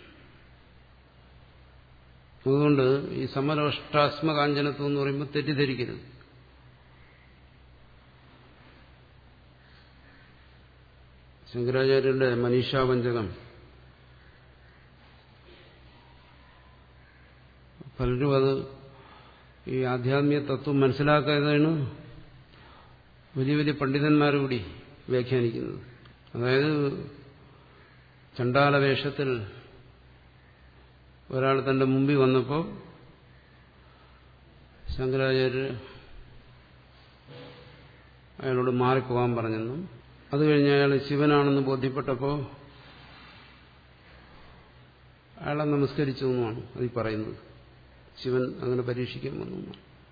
അതുകൊണ്ട് ഈ സമലോഷ്ടാസ്മകാഞ്ചനത്വം എന്ന് പറയുമ്പോൾ തെറ്റിദ്ധരിക്കരുത് ശങ്കരാചാര്യരുടെ മനീഷാപഞ്ചകം പലരും അത് ഈ ആധ്യാത്മിക തത്വം മനസ്സിലാക്കാതാണ് വലിയ വലിയ പണ്ഡിതന്മാർ കൂടി വ്യാഖ്യാനിക്കുന്നത് അതായത് ചണ്ടാല വേഷത്തിൽ ഒരാൾ തന്റെ മുമ്പിൽ വന്നപ്പോൾ ശങ്കരാചാര്യർ അയാളോട് മാറിപ്പോകാൻ പറഞ്ഞെന്നും അത് കഴിഞ്ഞ് അയാൾ ശിവനാണെന്ന് ബോധ്യപ്പെട്ടപ്പോൾ അയാളെ നമസ്കരിച്ചു എന്നുമാണ് അതിൽ പറയുന്നത് ശിവൻ അങ്ങനെ പരീക്ഷിക്കാൻ വന്നു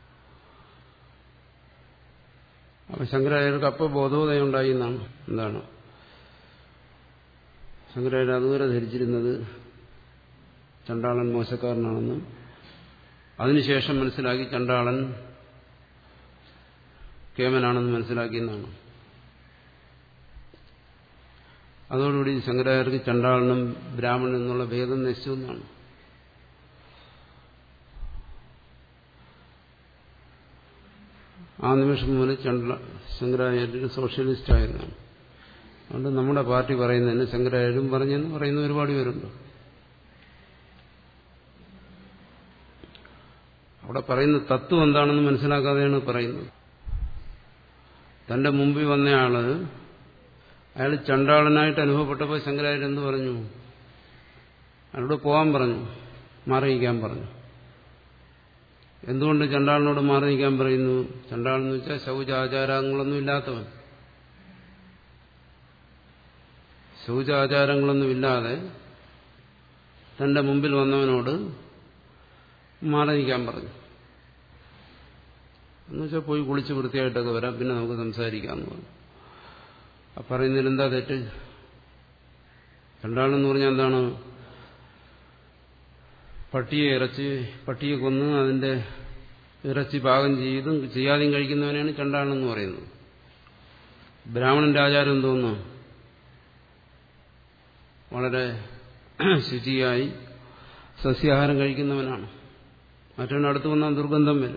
അപ്പൊ ശങ്കരാചാര്യർക്ക് അപ്പോൾ ബോധോദയം ഉണ്ടായി എന്നാണ് എന്താണ് ശങ്കരാചാര്യ അതുവരെ ധരിച്ചിരുന്നത് ചണ്ടാളൻ മോശക്കാരനാണെന്നും അതിനുശേഷം മനസ്സിലാക്കി ചണ്ടാളൻ കേമനാണെന്ന് മനസ്സിലാക്കിയെന്നാണ് അതോടുകൂടി ശങ്കരാചാര്യർക്ക് ചണ്ടാളനും ബ്രാഹ്മണനും എന്നുള്ള ഭേദം നശിച്ചു എന്നാണ് ആ നിമിഷം മുതൽ ചണ്ട ശങ്കരാചാര്യർ സോഷ്യലിസ്റ്റ് ആയിരുന്നാണ് അതുകൊണ്ട് നമ്മുടെ പാർട്ടി പറയുന്നതിന് ശങ്കരാചാര്യം പറഞ്ഞെന്ന് പറയുന്ന ഒരുപാട് പേരുണ്ട് അവിടെ പറയുന്ന തത്വം എന്താണെന്ന് മനസ്സിലാക്കാതെയാണ് പറയുന്നത് തന്റെ മുമ്പിൽ വന്നയാള് അയാൾ ചണ്ടാളനായിട്ട് അനുഭവപ്പെട്ടപ്പോൾ ശങ്കരാചാര്യൻ എന്ത് പറഞ്ഞു അയാളോട് പോകാൻ പറഞ്ഞു മാറി നിൽക്കാൻ പറഞ്ഞു എന്തുകൊണ്ട് ചണ്ടാളിനോട് മാറി നിൽക്കാൻ പറയുന്നു ചണ്ടാളെന്ന് വെച്ചാൽ ശൗചാചാരങ്ങളൊന്നും ഇല്ലാത്തവൻ ശൗചാചാരങ്ങളൊന്നും ഇല്ലാതെ തന്റെ മുമ്പിൽ വന്നവനോട് മാറി നിൽക്കാൻ പറഞ്ഞു എന്നുവെച്ചാൽ പോയി കുളിച്ച് വൃത്തിയായിട്ടൊക്കെ വരാം പിന്നെ നമുക്ക് സംസാരിക്കാമെന്ന് പറഞ്ഞു ആ പറയുന്നതിൽ എന്താ തെറ്റ് രണ്ടാളെന്ന് പറഞ്ഞാൽ എന്താണ് പട്ടിയെ ഇറച്ചി പട്ടിയെ കൊന്ന് അതിന്റെ ഇറച്ചി പാകം ചെയ്തും ചെയ്യാതെയും കഴിക്കുന്നവനെയാണ് ചണ്ടാളെന്ന് പറയുന്നത് ബ്രാഹ്മണന്റെ ആചാരം എന്തോന്നു വളരെ ശുചിയായി സസ്യാഹാരം കഴിക്കുന്നവനാണ് മറ്റവൻ അടുത്ത് വന്നാൽ ദുർഗന്ധം വരും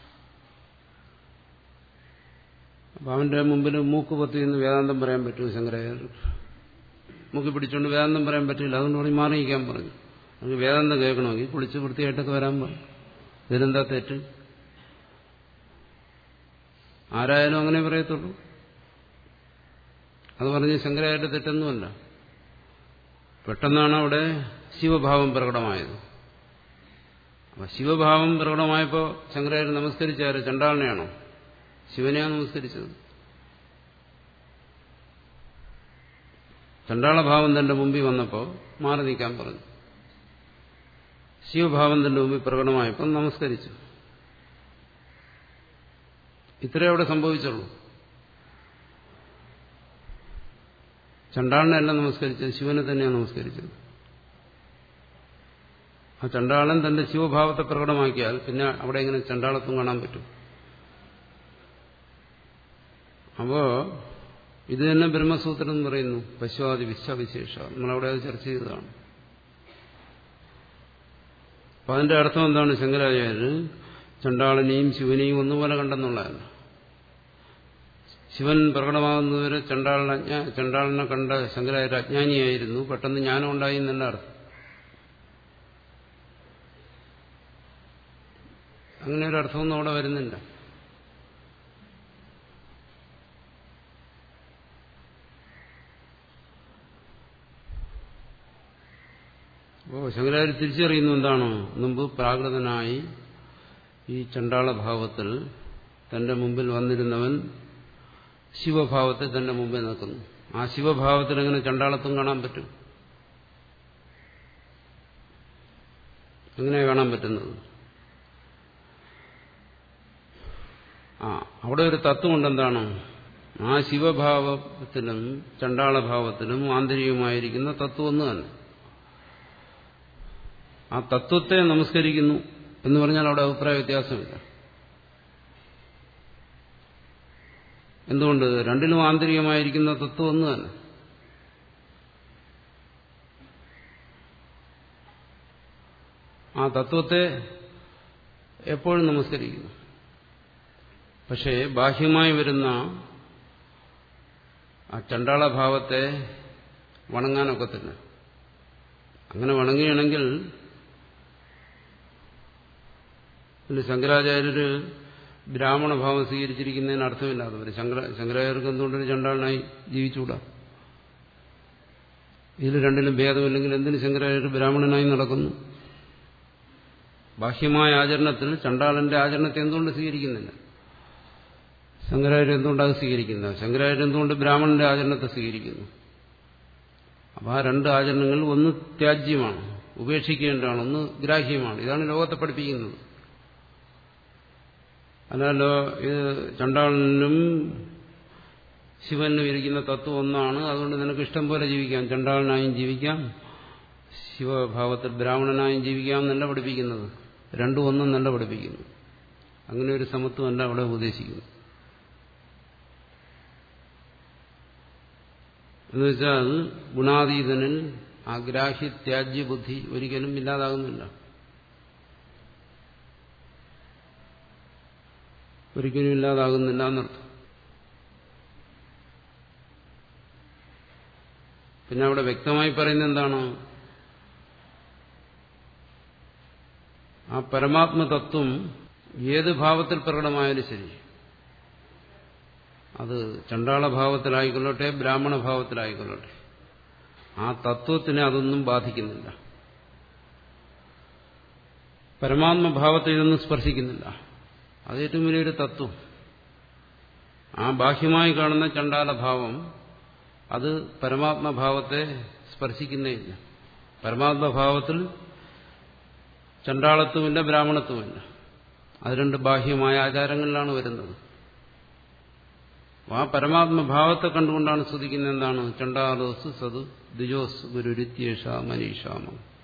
അപ്പൊ അവന്റെ മുമ്പിൽ മൂക്ക് പൊത്തി എന്ന് വേദാന്തം പറയാൻ പറ്റുമോ ശങ്കരാചാര്യർ മൂക്ക് പിടിച്ചുകൊണ്ട് വേദാന്തം പറയാൻ പറ്റില്ല അതുകൊണ്ട് പറഞ്ഞ് മാറിയിക്കാൻ പറഞ്ഞു നമുക്ക് വേദാന്തം കേൾക്കണമെങ്കിൽ കുളിച്ച് വൃത്തിയായിട്ടൊക്കെ വരാൻ പറഞ്ഞു ഇതിനെന്താ തെറ്റ് ആരായാലും അങ്ങനെ പറയത്തുള്ളൂ അത് പറഞ്ഞ് ശങ്കരാചാര്യ തെറ്റൊന്നുമല്ല പെട്ടെന്നാണ് അവിടെ ശിവഭാവം പ്രകടമായത് അപ്പൊ ശിവഭാവം പ്രകടമായപ്പോൾ ശങ്കരാചാര്യ നമസ്കരിച്ചാര് ചണ്ടാളിനെയാണോ ശിവനെയാണ് നമസ്കരിച്ചത് ചണ്ടാളഭാവം തന്റെ മുമ്പിൽ വന്നപ്പോൾ മാറി നിൽക്കാൻ പറഞ്ഞു ശിവഭാവം തന്റെ മുമ്പിൽ പ്രകടമായപ്പോൾ നമസ്കരിച്ചു ഇത്രേ അവിടെ സംഭവിച്ചുള്ളൂ ചണ്ടാളനെയല്ല നമസ്കരിച്ചത് ശിവനെ തന്നെയാണ് നമസ്കരിച്ചത് ആ ചണ്ടാളൻ തന്റെ ശിവഭാവത്തെ പ്രകടമാക്കിയാൽ പിന്നെ അവിടെ എങ്ങനെ ചണ്ടാളത്വം കാണാൻ പറ്റും അപ്പോ ഇത് തന്നെ ബ്രഹ്മസൂത്രം എന്ന് പറയുന്നു പശുവാദി വിശ്വവിശേഷ നമ്മളവിടെ അത് ചർച്ച ചെയ്തതാണ് അപ്പൊ അതിന്റെ അർത്ഥം എന്താണ് ശങ്കരാചാര്യർ ചണ്ടാളനെയും ശിവനെയും ഒന്നുപോലെ കണ്ടെന്നുള്ളതല്ല ശിവൻ പ്രകടമാകുന്നതുവരെ ചണ്ടാളന ചണ്ടാളനെ കണ്ട ശങ്കരാചാര്യ അജ്ഞാനിയായിരുന്നു പെട്ടെന്ന് ജ്ഞാനം ഉണ്ടായി എന്നല്ല അർത്ഥം അങ്ങനെ ഒരു അർത്ഥമൊന്നും അവിടെ വരുന്നില്ല അപ്പോൾ ശങ്കരാചാര്യ തിരിച്ചറിയുന്നു എന്താണോ മുമ്പ് പ്രാകൃതനായി ഈ ചണ്ടാളഭാവത്തിൽ തന്റെ മുമ്പിൽ വന്നിരുന്നവൻ ശിവഭാവത്തെ തന്റെ മുമ്പിൽ നിൽക്കുന്നു ആ ശിവഭാവത്തിൽ എങ്ങനെ ചണ്ടാളത്വം കാണാൻ പറ്റും എങ്ങനെ കാണാൻ പറ്റുന്നത് ആ അവിടെ ഒരു തത്വമുണ്ട് എന്താണ് ആ ശിവഭാവത്തിലും ചണ്ടാളഭാവത്തിലും ആന്തരികമായിരിക്കുന്ന തത്വം ഒന്ന് തന്നെ ആ തത്വത്തെ നമസ്കരിക്കുന്നു എന്ന് പറഞ്ഞാൽ അവിടെ അഭിപ്രായ വ്യത്യാസമില്ല എന്തുകൊണ്ട് രണ്ടിലും ആന്തരികമായിരിക്കുന്ന തത്വം ഒന്ന് തന്നെ ആ തത്വത്തെ എപ്പോഴും നമസ്കരിക്കുന്നു പക്ഷേ ബാഹ്യമായി വരുന്ന ആ ചണ്ടാളഭാവത്തെ വണങ്ങാനൊക്കത്തില്ല അങ്ങനെ വണങ്ങുകയാണെങ്കിൽ ശങ്കരാചാര്യര് ബ്രാഹ്മണഭാവം സ്വീകരിച്ചിരിക്കുന്നതിന് അർത്ഥമില്ലാത്തവർ ശങ്കര ശങ്കരാചാര്യർക്ക് എന്തുകൊണ്ടൊരു ചണ്ടാളനായി ജീവിച്ചുകൂടാ ഇതിൽ രണ്ടിലും ഭേദമില്ലെങ്കിൽ എന്തിന് ശങ്കരാചാര്യ ബ്രാഹ്മണനായി നടക്കുന്നു ബാഹ്യമായ ആചരണത്തിൽ ചണ്ടാളന്റെ ആചരണത്തെ എന്തുകൊണ്ട് സ്വീകരിക്കുന്നില്ല ശങ്കരാചാര്യ എന്തുകൊണ്ടാണ് സ്വീകരിക്കുന്നത് ശങ്കരാചാര്യ എന്തുകൊണ്ട് ബ്രാഹ്മണന്റെ ആചരണത്തെ സ്വീകരിക്കുന്നു അപ്പോൾ ആ രണ്ട് ആചരണങ്ങൾ ഒന്ന് ത്യാജ്യമാണ് ഉപേക്ഷിക്കേണ്ടതാണ് ഒന്ന് ഗ്രാഹ്യമാണ് ഇതാണ് ലോകത്തെ പഠിപ്പിക്കുന്നത് അല്ലല്ലോ ഇത് ചണ്ടാളനും ശിവനും ഇരിക്കുന്ന തത്വം ഒന്നാണ് അതുകൊണ്ട് നിനക്ക് ഇഷ്ടം പോലെ ജീവിക്കാം ചണ്ടാളനായും ജീവിക്കാം ശിവഭാവത്തിൽ ബ്രാഹ്മണനായും ജീവിക്കാമെന്നല്ല പഠിപ്പിക്കുന്നത് രണ്ടും ഒന്നും നല്ല പഠിപ്പിക്കുന്നു അങ്ങനെ ഒരു സമത്വമല്ല അവിടെ ഉപദേശിക്കുന്നു എന്നുവെച്ചാൽ ഗുണാതീതനിൽ ആഗ്രാഹി ത്യാജ്യ ബുദ്ധി ഒരിക്കലും ഇല്ലാതാകുന്നില്ല ഒരിക്കലും ഇല്ലാതാകുന്നില്ല എന്നർത്ഥം പിന്നെ അവിടെ വ്യക്തമായി പറയുന്നത് എന്താണ് ആ പരമാത്മതത്വം ഏത് ഭാവത്തിൽ പ്രകടമായാലും ശരി അത് ചണ്ടാള ഭാവത്തിലായിക്കൊള്ളട്ടെ ബ്രാഹ്മണ ഭാവത്തിലായിക്കൊള്ളട്ടെ ആ തത്വത്തിനെ അതൊന്നും ബാധിക്കുന്നില്ല പരമാത്മഭാവത്തെ ഇതൊന്നും സ്പർശിക്കുന്നില്ല അത് ഏറ്റവും വലിയൊരു തത്വം ആ ബാഹ്യമായി കാണുന്ന ചണ്ടാലഭാവം അത് പരമാത്മഭാവത്തെ സ്പർശിക്കുന്നേയില്ല പരമാത്മഭാവത്തിൽ ചണ്ടാളത്വമില്ല ബ്രാഹ്മണത്വമില്ല അത് രണ്ട് ബാഹ്യമായ ആചാരങ്ങളിലാണ് വരുന്നത് ആ പരമാത്മഭാവത്തെ കണ്ടുകൊണ്ടാണ് സ്തുതിക്കുന്നത് എന്താണ് ചണ്ടാലോസ് സതു ദ്വിജോസ് ഗുരുരിത്യേഷ മനീഷാമ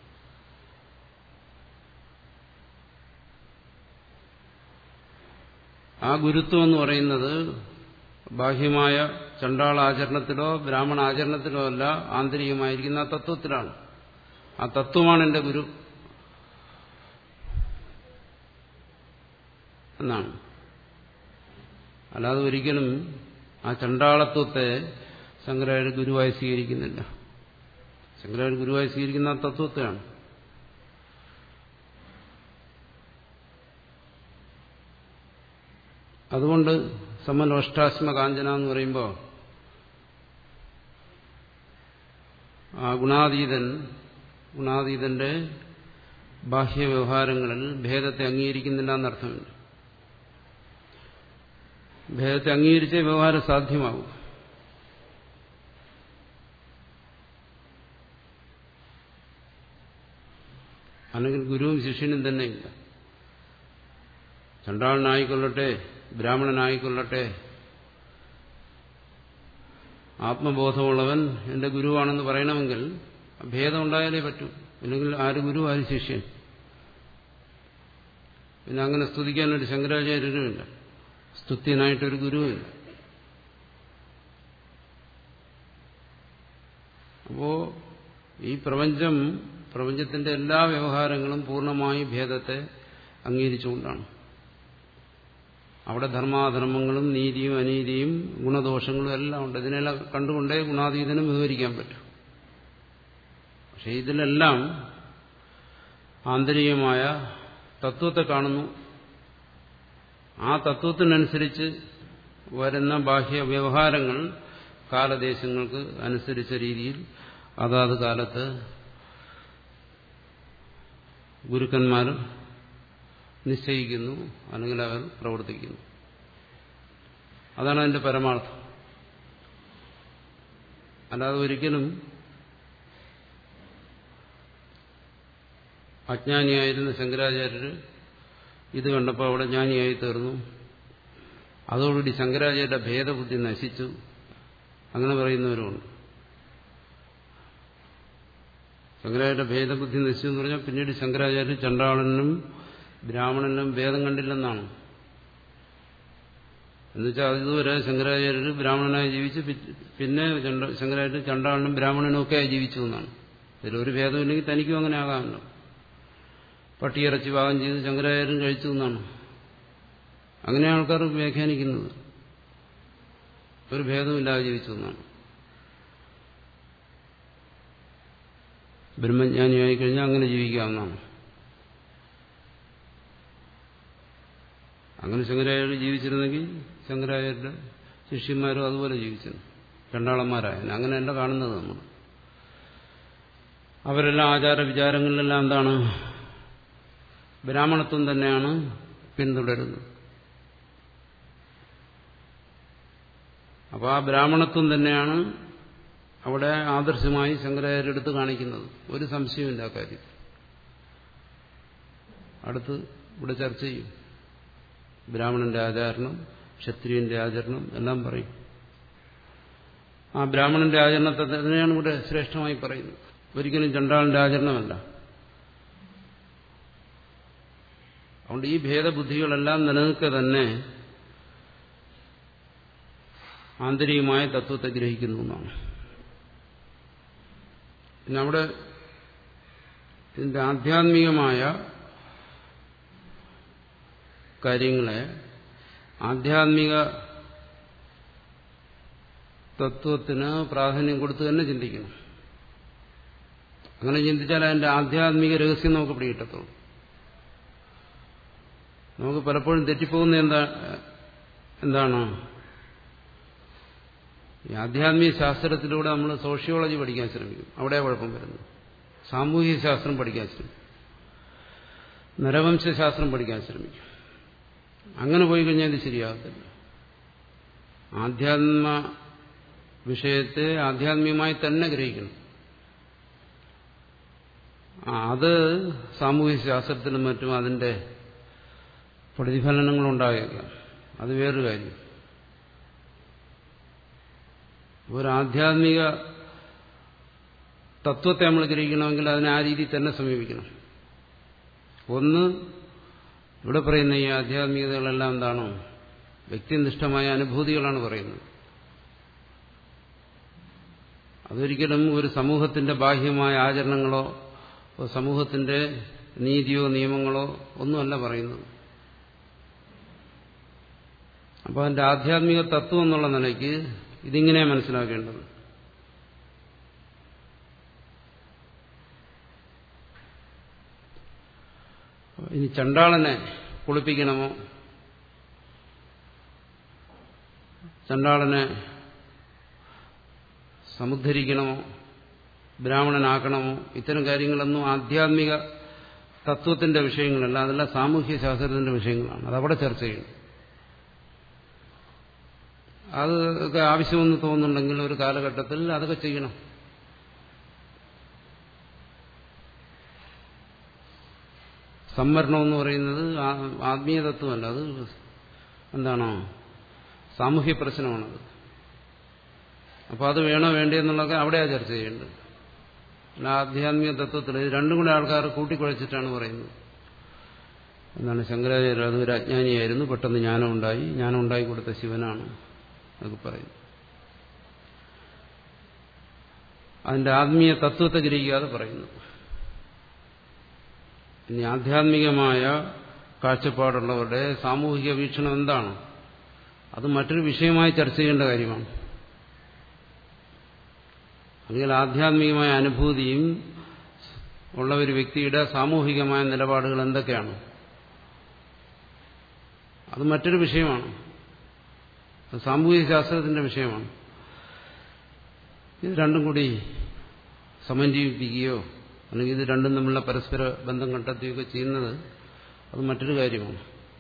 ആ ഗുരുത്വം എന്ന് പറയുന്നത് ബാഹ്യമായ ചണ്ടാള ആചരണത്തിലോ ബ്രാഹ്മണ ആചരണത്തിലോ അല്ല ആന്തരികമായിരിക്കുന്ന ആ തത്വത്തിലാണ് ആ തത്വമാണ് എന്റെ ഗുരു എന്നാണ് അല്ലാതെ ഒരിക്കലും ആ ചണ്ടാളത്വത്തെ ശങ്കരാചാര്യ ഗുരുവായി സ്വീകരിക്കുന്നില്ല ശങ്കരാചാര്യ ഗുരുവായി സ്വീകരിക്കുന്ന ആ തത്വത്തെയാണ് അതുകൊണ്ട് സമലോഷ്ടാശ്മ കാഞ്ചന എന്ന് പറയുമ്പോൾ ആ ഗുണാതീതൻ ഗുണാതീതന്റെ ബാഹ്യ വ്യവഹാരങ്ങളിൽ ഭേദത്തെ അംഗീകരിക്കുന്നില്ല എന്നർത്ഥമില്ല ഭേദത്തെ അംഗീകരിച്ചേ വ്യവഹാരം സാധ്യമാകും അല്ലെങ്കിൽ ഗുരുവും ശിഷ്യനും തന്നെ ഇല്ല ചണ്ടാളനായിക്കൊള്ളട്ടെ ബ്രാഹ്മണനായിക്കൊള്ളട്ടെ ആത്മബോധമുള്ളവൻ എന്റെ ഗുരുവാണെന്ന് പറയണമെങ്കിൽ ഭേദം ഉണ്ടായാലേ പറ്റൂ ഇല്ലെങ്കിൽ ആര് ഗുരു ആര് ശിഷ്യൻ പിന്നെ അങ്ങനെ സ്തുതിക്കാനൊരു ശങ്കരാചാര്യരുമില്ല സ്തുത്യനായിട്ടൊരു ഗുരുവില്ല അപ്പോ ഈ പ്രപഞ്ചം പ്രപഞ്ചത്തിന്റെ എല്ലാ വ്യവഹാരങ്ങളും പൂർണ്ണമായി ഭേദത്തെ അംഗീകരിച്ചുകൊണ്ടാണ് അവിടെ ധർമാധർമ്മങ്ങളും നീതിയും അനീതിയും ഗുണദോഷങ്ങളും എല്ലാം ഉണ്ട് ഇതിനെല്ലാം കണ്ടുകൊണ്ടേ ഗുണാതീതനും വിവരിക്കാൻ പറ്റും പക്ഷെ ഇതിലെല്ലാം ആന്തരികമായ തത്വത്തെ കാണുന്നു ആ തത്വത്തിനനുസരിച്ച് വരുന്ന ബാഹ്യ വ്യവഹാരങ്ങൾ കാലദേശങ്ങൾക്ക് അനുസരിച്ച രീതിയിൽ അതാത് കാലത്ത് ഗുരുക്കന്മാർ നിശ്ചയിക്കുന്നു അല്ലെങ്കിൽ അവർ പ്രവർത്തിക്കുന്നു അതാണ് അതിന്റെ പരമാർത്ഥം അല്ലാതെ ഒരിക്കലും അജ്ഞാനിയായിരുന്ന ശങ്കരാചാര്യർ ഇത് കണ്ടപ്പോൾ അവിടെ ജ്ഞാനിയായി തീർന്നു അതോടുകൂടി ശങ്കരാചാര്യരുടെ ഭേദബുദ്ധി നശിച്ചു അങ്ങനെ പറയുന്നവരുമുണ്ട് ശങ്കരാചാര്യ ഭേദബുദ്ധി നശിച്ചു എന്ന് പറഞ്ഞാൽ പിന്നീട് ശങ്കരാചാര്യ ചണ്ടാളനും ബ്രാഹ്മണനും ഭേദം കണ്ടില്ലെന്നാണ് എന്നുവെച്ചാൽ ഇതുവരെ ശങ്കരാചാര്യർ ബ്രാഹ്മണനായി ജീവിച്ച് പിന്നെ ശങ്കരാചാര്യ ചണ്ടാളനും ബ്രാഹ്മണനും ഒക്കെ ആയി ജീവിച്ചു എന്നാണ് ഇതിലൊരു ഭേദമില്ലെങ്കിൽ തനിക്കും അങ്ങനെ ആകാമല്ലോ പട്ടിയിറച്ചി പാകം ചെയ്ത് ശങ്കരാചാര്യൻ കഴിച്ചു എന്നാണ് അങ്ങനെ ആൾക്കാർ വ്യാഖ്യാനിക്കുന്നത് ഒരു ഭേദമില്ലാതെ ജീവിച്ചു എന്നാണ് ബ്രഹ്മജ്ഞാനിയായി കഴിഞ്ഞാൽ അങ്ങനെ ജീവിക്കാവുന്നതാണ് അങ്ങനെ ശങ്കരാചാര്യ ജീവിച്ചിരുന്നെങ്കിൽ ശങ്കരാചാര്യരുടെ ശിഷ്യന്മാരും അതുപോലെ ജീവിച്ചിരുന്നു രണ്ടാളന്മാരായ അങ്ങനെയല്ല കാണുന്നത് നമ്മൾ അവരെല്ലാം ആചാര വിചാരങ്ങളിലെല്ലാം എന്താണ് ബ്രാഹ്മണത്വം തന്നെയാണ് പിന്തുടരുന്നത് അപ്പോൾ ആ ബ്രാഹ്മണത്വം തന്നെയാണ് അവിടെ ആദർശമായി ശങ്കരാചാര്യെടുത്ത് കാണിക്കുന്നത് ഒരു സംശയമില്ല കാര്യം അടുത്ത് ഇവിടെ ചർച്ച ചെയ്യും ബ്രാഹ്മണന്റെ ആചരണം ക്ഷത്രിയന്റെ ആചരണം എല്ലാം പറയും ആ ബ്രാഹ്മണന്റെ ആചരണത്തെ തന്നെയാണ് ഇവിടെ ശ്രേഷ്ഠമായി പറയുന്നത് ഒരിക്കലും ചണ്ടാളിന്റെ ആചരണമല്ല അതുകൊണ്ട് ഈ ഭേദബുദ്ധികളെല്ലാം നിലനിൽക്കെ തന്നെ ആന്തരികമായ തത്വത്തെ ഗ്രഹിക്കുന്നു എന്നാണ് പിന്നെ അവിടെ ഇതിന്റെ ആധ്യാത്മികമായ കാര്യങ്ങളെ ആധ്യാത്മിക തത്വത്തിന് പ്രാധാന്യം കൊടുത്ത് തന്നെ ചിന്തിക്കണം അങ്ങനെ ചിന്തിച്ചാൽ അതിന്റെ ആധ്യാത്മിക രഹസ്യം നമുക്ക് പിടികിട്ടത്തുള്ളൂ നമുക്ക് പലപ്പോഴും തെറ്റിപ്പോകുന്ന എന്താ എന്താണ് ഈ ആധ്യാത്മിക ശാസ്ത്രത്തിലൂടെ നമ്മൾ സോഷ്യോളജി പഠിക്കാൻ ശ്രമിക്കും അവിടെ കുഴപ്പം വരുന്നത് സാമൂഹിക ശാസ്ത്രം പഠിക്കാൻ ശ്രമിക്കും നരവംശാസ്ത്രം പഠിക്കാൻ ശ്രമിക്കും അങ്ങനെ പോയി കഴിഞ്ഞാൽ ഇത് ശരിയാകത്തില്ല ആധ്യാത്മ വിഷയത്തെ ആധ്യാത്മികമായി തന്നെ ഗ്രഹിക്കണം അത് സാമൂഹ്യ ശാസ്ത്രത്തിലും മറ്റും അതിന്റെ പ്രതിഫലനങ്ങളുണ്ടായേക്കാം അത് വേറൊരു കാര്യം ഒരു ആധ്യാത്മിക തത്വത്തെ നമ്മൾ ഗ്രഹിക്കണമെങ്കിൽ അതിനെ ആ രീതിയിൽ തന്നെ സമീപിക്കണം ഒന്ന് ഇവിടെ പറയുന്ന ഈ ആധ്യാത്മികതകളെല്ലാം എന്താണോ വ്യക്തിനിഷ്ഠമായ അനുഭൂതികളാണ് പറയുന്നത് അതൊരിക്കലും ഒരു സമൂഹത്തിന്റെ ബാഹ്യമായ ആചരണങ്ങളോ സമൂഹത്തിന്റെ നീതിയോ നിയമങ്ങളോ ഒന്നുമല്ല പറയുന്നത് അപ്പോൾ അതിന്റെ ആധ്യാത്മിക തത്വം എന്നുള്ള നിലയ്ക്ക് ഇതിങ്ങനെ മനസ്സിലാക്കേണ്ടത് ഇനി ചണ്ടാളനെ കുളിപ്പിക്കണമോ ചണ്ടാളനെ സമുദ്ധരിക്കണമോ ബ്രാഹ്മണനാക്കണമോ ഇത്തരം കാര്യങ്ങളൊന്നും ആധ്യാത്മിക തത്വത്തിന്റെ വിഷയങ്ങളല്ല അതെല്ലാം സാമൂഹ്യ ശാസ്ത്രത്തിന്റെ വിഷയങ്ങളാണ് അതവിടെ ചർച്ച ചെയ്യണം അതൊക്കെ ആവശ്യമെന്ന് തോന്നുന്നുണ്ടെങ്കിൽ ഒരു കാലഘട്ടത്തിൽ അതൊക്കെ ചെയ്യണം സംവരണം എന്ന് പറയുന്നത് ആത്മീയ തത്വമല്ല അത് എന്താണോ സാമൂഹ്യ പ്രശ്നമാണത് അപ്പോൾ അത് വേണോ വേണ്ടേ എന്നുള്ളതൊക്കെ അവിടെയാണ് ചർച്ച ചെയ്യേണ്ടത് അല്ല ആധ്യാത്മിക തത്വത്തിൽ ഇത് രണ്ടും കൂടെ ആൾക്കാർ കൂട്ടിക്കുഴച്ചിട്ടാണ് പറയുന്നത് എന്താണ് ശങ്കരാചാര്യ അത് ഒരു അജ്ഞാനിയായിരുന്നു പെട്ടെന്ന് ജ്ഞാനം ഉണ്ടായി ജ്ഞാനം ഉണ്ടായി കൊടുത്ത ശിവനാണ് എന്നൊക്കെ പറയുന്നു അതിന്റെ ആത്മീയ തത്വത്തെ ഗ്രഹിക്കാതെ പറയുന്നു ഇനി ആധ്യാത്മികമായ കാഴ്ചപ്പാടുള്ളവരുടെ സാമൂഹിക വീക്ഷണം എന്താണ് അത് മറ്റൊരു വിഷയമായി ചർച്ച ചെയ്യേണ്ട കാര്യമാണ് അല്ലെങ്കിൽ ആധ്യാത്മികമായ അനുഭൂതിയും ഉള്ള ഒരു വ്യക്തിയുടെ സാമൂഹികമായ നിലപാടുകൾ എന്തൊക്കെയാണ് അത് മറ്റൊരു വിഷയമാണ് അത് സാമൂഹിക ശാസ്ത്രത്തിന്റെ വിഷയമാണ് ഇത് രണ്ടും കൂടി സമന്വയിപ്പിക്കുകയോ അല്ലെങ്കിൽ ഇത് രണ്ടും തമ്മിലുള്ള പരസ്പര ബന്ധം കണ്ടെത്തുകയൊക്കെ ചെയ്യുന്നത് അത് മറ്റൊരു കാര്യമാണ്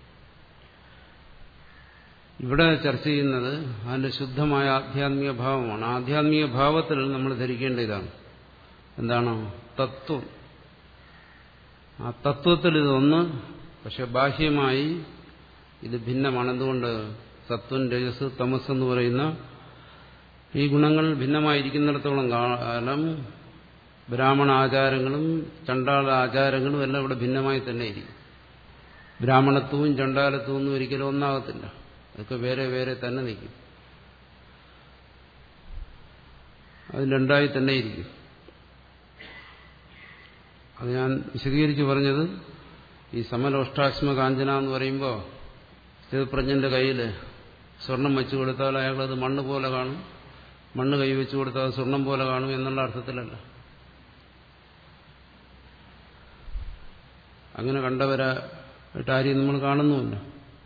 ഇവിടെ ചർച്ച ചെയ്യുന്നത് അതിന്റെ ശുദ്ധമായ ആധ്യാത്മിക ഭാവമാണ് ആധ്യാത്മിക ഭാവത്തിൽ നമ്മൾ ധരിക്കേണ്ട ഇതാണ് എന്താണ് തത്വം ആ തത്വത്തിൽ ഇതൊന്ന് പക്ഷെ ബാഹ്യമായി ഇത് ഭിന്നമാണ് എന്തുകൊണ്ട് സത്വം രജസ് തമസ് എന്ന് പറയുന്ന ഈ ഗുണങ്ങൾ ഭിന്നമായിരിക്കുന്നിടത്തോളം കാലം ബ്രാഹ്മണ ആചാരങ്ങളും ചണ്ടാള ആചാരങ്ങളും എല്ലാം ഇവിടെ ഭിന്നമായി തന്നെ ഇരിക്കും ബ്രാഹ്മണത്വവും ചണ്ടാലത്വവും ഒന്നും ഒരിക്കലും ഒന്നാകത്തില്ല അതൊക്കെ വേറെ വേറെ തന്നെ നിൽക്കും അത് രണ്ടായി തന്നെ ഇരിക്കും അത് ഞാൻ വിശദീകരിച്ച് പറഞ്ഞത് ഈ സമലോഷ്ടാശ്മ കാഞ്ചന എന്ന് പറയുമ്പോൾ സ്ഥിതപ്രജ്ഞന്റെ കയ്യിൽ സ്വർണം വെച്ചു കൊടുത്താൽ അയാളത് മണ്ണ് പോലെ കാണും മണ്ണ് കൈ വെച്ചു കൊടുത്താൽ സ്വർണം പോലെ കാണും എന്നുള്ള അർത്ഥത്തിലല്ല അങ്ങനെ കണ്ടവരായിട്ട് ആരെയും നമ്മൾ കാണുന്നുമില്ല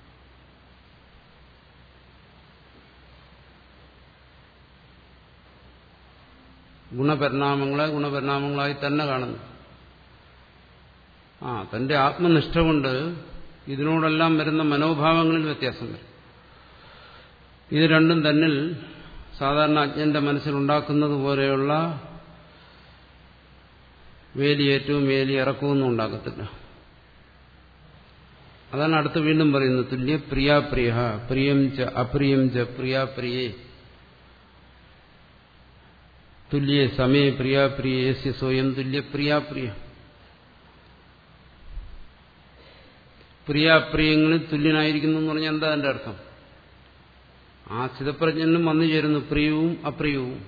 ഗുണപരിണാമങ്ങളെ ഗുണപരിണാമങ്ങളായി തന്നെ കാണുന്നു ആ തന്റെ ആത്മനിഷ്ഠ കൊണ്ട് ഇതിനോടെല്ലാം വരുന്ന മനോഭാവങ്ങളിൽ വ്യത്യാസം വരും ഇത് രണ്ടും തന്നിൽ സാധാരണ അജ്ഞന്റെ മനസ്സിലുണ്ടാക്കുന്നത് പോലെയുള്ള വേലിയേറ്റവും വേലി ഇറക്കവും ഉണ്ടാക്കത്തില്ല അതാണ് അടുത്ത് വീണ്ടും പറയുന്നത് തുല്യ പ്രിയാപ്രിയ പ്രിയം ച അപ്രിയം ച പ്രിയാപ്രിയേ തുല്യ സമയ പ്രിയാപ്രിയ യസ്യ സ്വയം തുല്യ പ്രിയാപ്രിയ പ്രിയാപ്രിയങ്ങളിൽ തുല്യനായിരിക്കുന്നു എന്ന് പറഞ്ഞാൽ എന്താ അതിന്റെ അർത്ഥം ആ ചിതപ്രജ്ഞനും വന്നു ചേരുന്നു പ്രിയവും അപ്രിയവും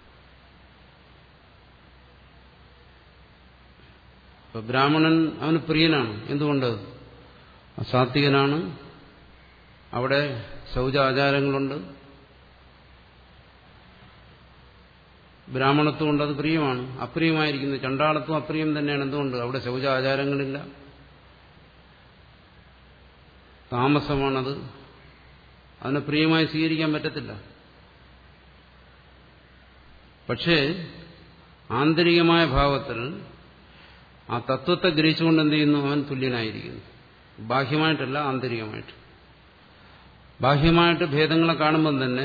ഇപ്പൊ ബ്രാഹ്മണൻ അവന് പ്രിയനാണ് എന്തുകൊണ്ട് സാത്വികനാണ് അവിടെ ശൗചാചാരങ്ങളുണ്ട് ബ്രാഹ്മണത്വം കൊണ്ട് അത് പ്രിയമാണ് അപ്രിയമായിരിക്കുന്നു ചണ്ടാളത്വം അപ്രിയം തന്നെയാണ് എന്തുകൊണ്ട് അവിടെ ശൗചാചാരങ്ങളില്ല താമസമാണത് അതിനെ പ്രിയമായി സ്വീകരിക്കാൻ പറ്റത്തില്ല പക്ഷേ ആന്തരികമായ ഭാവത്തിൽ ആ തത്വത്തെ ഗ്രഹിച്ചുകൊണ്ട് എന്ത് ചെയ്യുന്നു അവൻ തുല്യനായിരിക്കുന്നു ബാഹ്യമായിട്ടല്ല ആന്തരികമായിട്ട് ബാഹ്യമായിട്ട് ഭേദങ്ങളെ കാണുമ്പം തന്നെ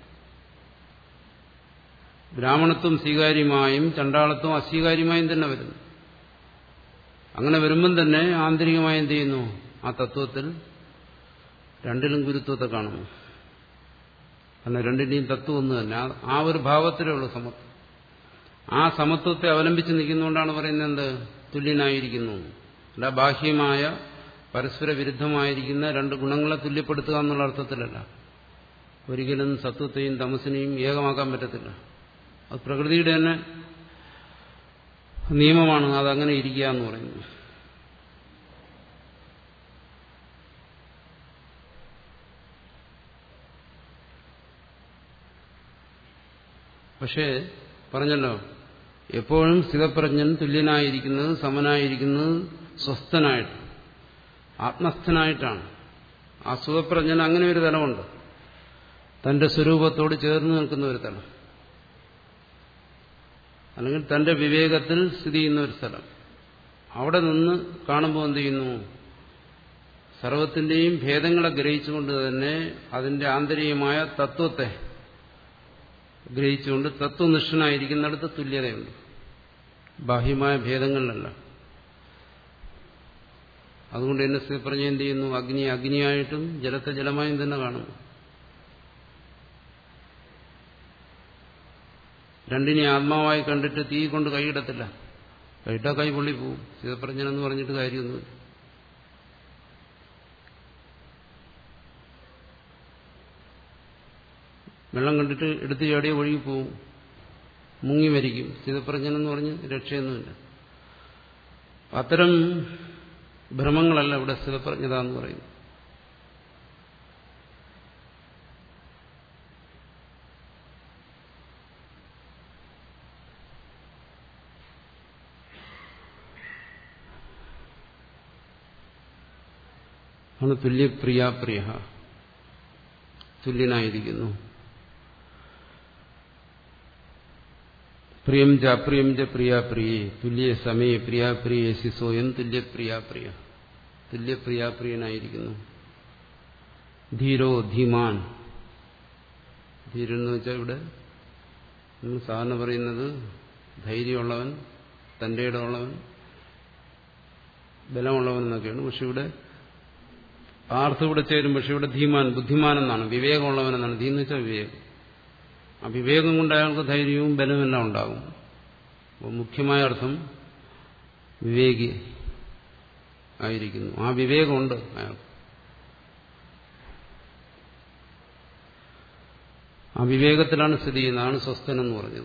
ബ്രാഹ്മണത്വം സ്വീകാര്യമായും ചണ്ടാളത്വം അസ്വീകാര്യമായും തന്നെ വരുന്നു അങ്ങനെ വരുമ്പം തന്നെ ആന്തരികമായി എന്ത് ചെയ്യുന്നു ആ തത്വത്തിൽ രണ്ടിലും ഗുരുത്വത്തെ കാണുന്നു കാരണം രണ്ടിന്റെയും തത്വം ഒന്ന് തന്നെ ആ ഒരു ഭാവത്തിലേ ഉള്ളൂ സമത്വം ആ സമത്വത്തെ അവലംബിച്ച് നിൽക്കുന്നതുകൊണ്ടാണ് പറയുന്നത് എന്ത് തുല്യനായിരിക്കുന്നു അല്ല ബാഹ്യമായ പരസ്പര വിരുദ്ധമായിരിക്കുന്ന രണ്ട് ഗുണങ്ങളെ തുല്യപ്പെടുത്തുക എന്നുള്ള അർത്ഥത്തിലല്ല ഒരിക്കലും സത്വത്തെയും തമസിനെയും ഏകമാക്കാൻ പറ്റത്തില്ല അത് പ്രകൃതിയുടെ തന്നെ നിയമമാണ് അതങ്ങനെ ഇരിക്കുക എന്ന് പറയുന്നത് പക്ഷേ പറഞ്ഞല്ലോ എപ്പോഴും സ്ഥിതപ്രജ്ഞൻ തുല്യനായിരിക്കുന്നത് സമനായിരിക്കുന്നത് സ്വസ്ഥനായിട്ട് ആത്മസ്ഥനായിട്ടാണ് ആ സുഖപ്രജ്ഞൻ അങ്ങനെ ഒരു തലമുണ്ട് തന്റെ സ്വരൂപത്തോട് ചേർന്ന് നിൽക്കുന്ന ഒരു തലം അല്ലെങ്കിൽ തന്റെ വിവേകത്തിൽ സ്ഥിതി ചെയ്യുന്ന ഒരു സ്ഥലം അവിടെ നിന്ന് കാണുമ്പോൾ എന്ത് ചെയ്യുന്നു സർവത്തിന്റെയും ഭേദങ്ങളെ ഗ്രഹിച്ചുകൊണ്ട് തന്നെ അതിന്റെ ആന്തരികമായ തത്വത്തെ ഗ്രഹിച്ചുകൊണ്ട് തത്വനിഷ്ഠനായിരിക്കുന്നിടത്ത് തുല്യതയുണ്ട് ബാഹ്യമായ ഭേദങ്ങളിലല്ല അതുകൊണ്ട് എന്നെ പറഞ്ഞ എന്ത് ചെയ്യുന്നു അഗ്നി അഗ്നിയായിട്ടും ജലത്തെ ജലമായും തന്നെ കാണുന്നു രണ്ടിനെ ആത്മാവായി കണ്ടിട്ട് തീ കൊണ്ട് കൈയിടത്തില്ല കൈയിട്ടാ കൈ പൊള്ളി പോവും സീതപ്രജ്ഞനെന്ന് പറഞ്ഞിട്ട് കാര്യമൊന്നുമില്ല വെള്ളം കണ്ടിട്ട് എടുത്തു ചാടിയ ഒഴുകി പോവും മുങ്ങി മരിക്കും സ്ഥിതപ്രജ്ഞനെന്ന് പറഞ്ഞ് രക്ഷയൊന്നുമില്ല അത്തരം ഭ്രമങ്ങളല്ല ഇവിടെ സ്ഥിതപ്രജ്ഞത എന്ന് പറയുന്നത് ആണ് തുല്യപ്രിയാപ്രിയ തുല്യനായിരിക്കുന്നു പ്രിയം ച അപ്രിയം ച പ്രിയാപ്രിയേ തുല്യ സമയ പ്രിയാപ്രിയ സ്വയം തുല്യപ്രിയാപ്രിയ തുല്യപ്രിയാപ്രിയനായിരിക്കുന്നു ധീരോ ധീമാൻ ധീരെന്ന് വെച്ചാൽ ഇവിടെ നമ്മൾ സാധാരണ പറയുന്നത് ധൈര്യമുള്ളവൻ തൻ്റെ ഇടമുള്ളവൻ ബലമുള്ളവൻ എന്നൊക്കെയാണ് പക്ഷെ ഇവിടെ ആർത്ത് ഇവിടെ ചേരും പക്ഷെ ഇവിടെ ധീമാൻ ബുദ്ധിമാൻ എന്നാണ് വിവേകമുള്ളവൻ എന്നാണ് ധീ എന്ന് വെച്ചാൽ വിവേകം ആ വിവേകം കൊണ്ട് അയാൾക്ക് ധൈര്യവും ബലമെല്ലാം ഉണ്ടാകും അപ്പോൾ മുഖ്യമായ അർത്ഥം വിവേകി ആയിരിക്കുന്നു ആ വിവേകമുണ്ട് അയാൾക്ക് ആ വിവേകത്തിലാണ് സ്ഥിതി ചെയ്യുന്നത് ആണ് സ്വസ്ഥനെന്ന് പറഞ്ഞത്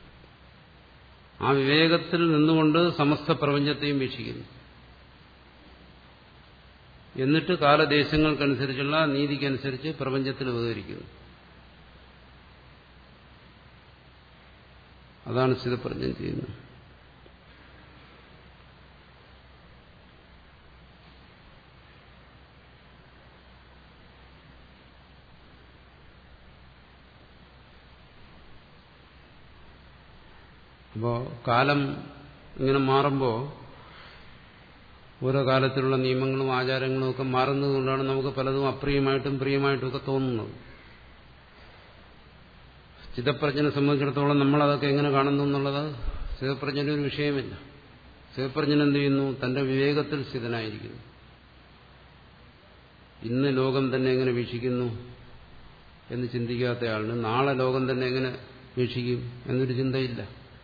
ആ വിവേകത്തിൽ നിന്നുകൊണ്ട് സമസ്ത പ്രപഞ്ചത്തെയും വീക്ഷിക്കുന്നു എന്നിട്ട് കാലദേശങ്ങൾക്കനുസരിച്ചുള്ള നീതിക്കനുസരിച്ച് പ്രപഞ്ചത്തിൽ ഉപകരിക്കുന്നു അതാണ് സ്ഥിതപ്രജ്ഞം ചെയ്യുന്നത് അപ്പോൾ കാലം ഇങ്ങനെ മാറുമ്പോൾ ഓരോ കാലത്തിലുള്ള നിയമങ്ങളും ആചാരങ്ങളും ഒക്കെ മാറുന്നതുകൊണ്ടാണ് നമുക്ക് പലതും അപ്രിയമായിട്ടും പ്രിയമായിട്ടും ഒക്കെ തോന്നുന്നത് ചിതപ്രജ്ഞനെ സംബന്ധിച്ചിടത്തോളം നമ്മൾ അതൊക്കെ എങ്ങനെ കാണുന്നു എന്നുള്ളത് സ്ഥിതപ്രജ്ഞന്റെ ഒരു വിഷയമില്ല സ്ഥിതപ്രജ്ഞൻ എന്ത് ചെയ്യുന്നു തന്റെ വിവേകത്തിൽ സ്ഥിതനായിരിക്കുന്നു ഇന്ന് ലോകം തന്നെ എങ്ങനെ വീക്ഷിക്കുന്നു എന്ന് ചിന്തിക്കാത്ത ആളിന് നാളെ ലോകം തന്നെ എങ്ങനെ വീക്ഷിക്കും എന്നൊരു ചിന്തയില്ല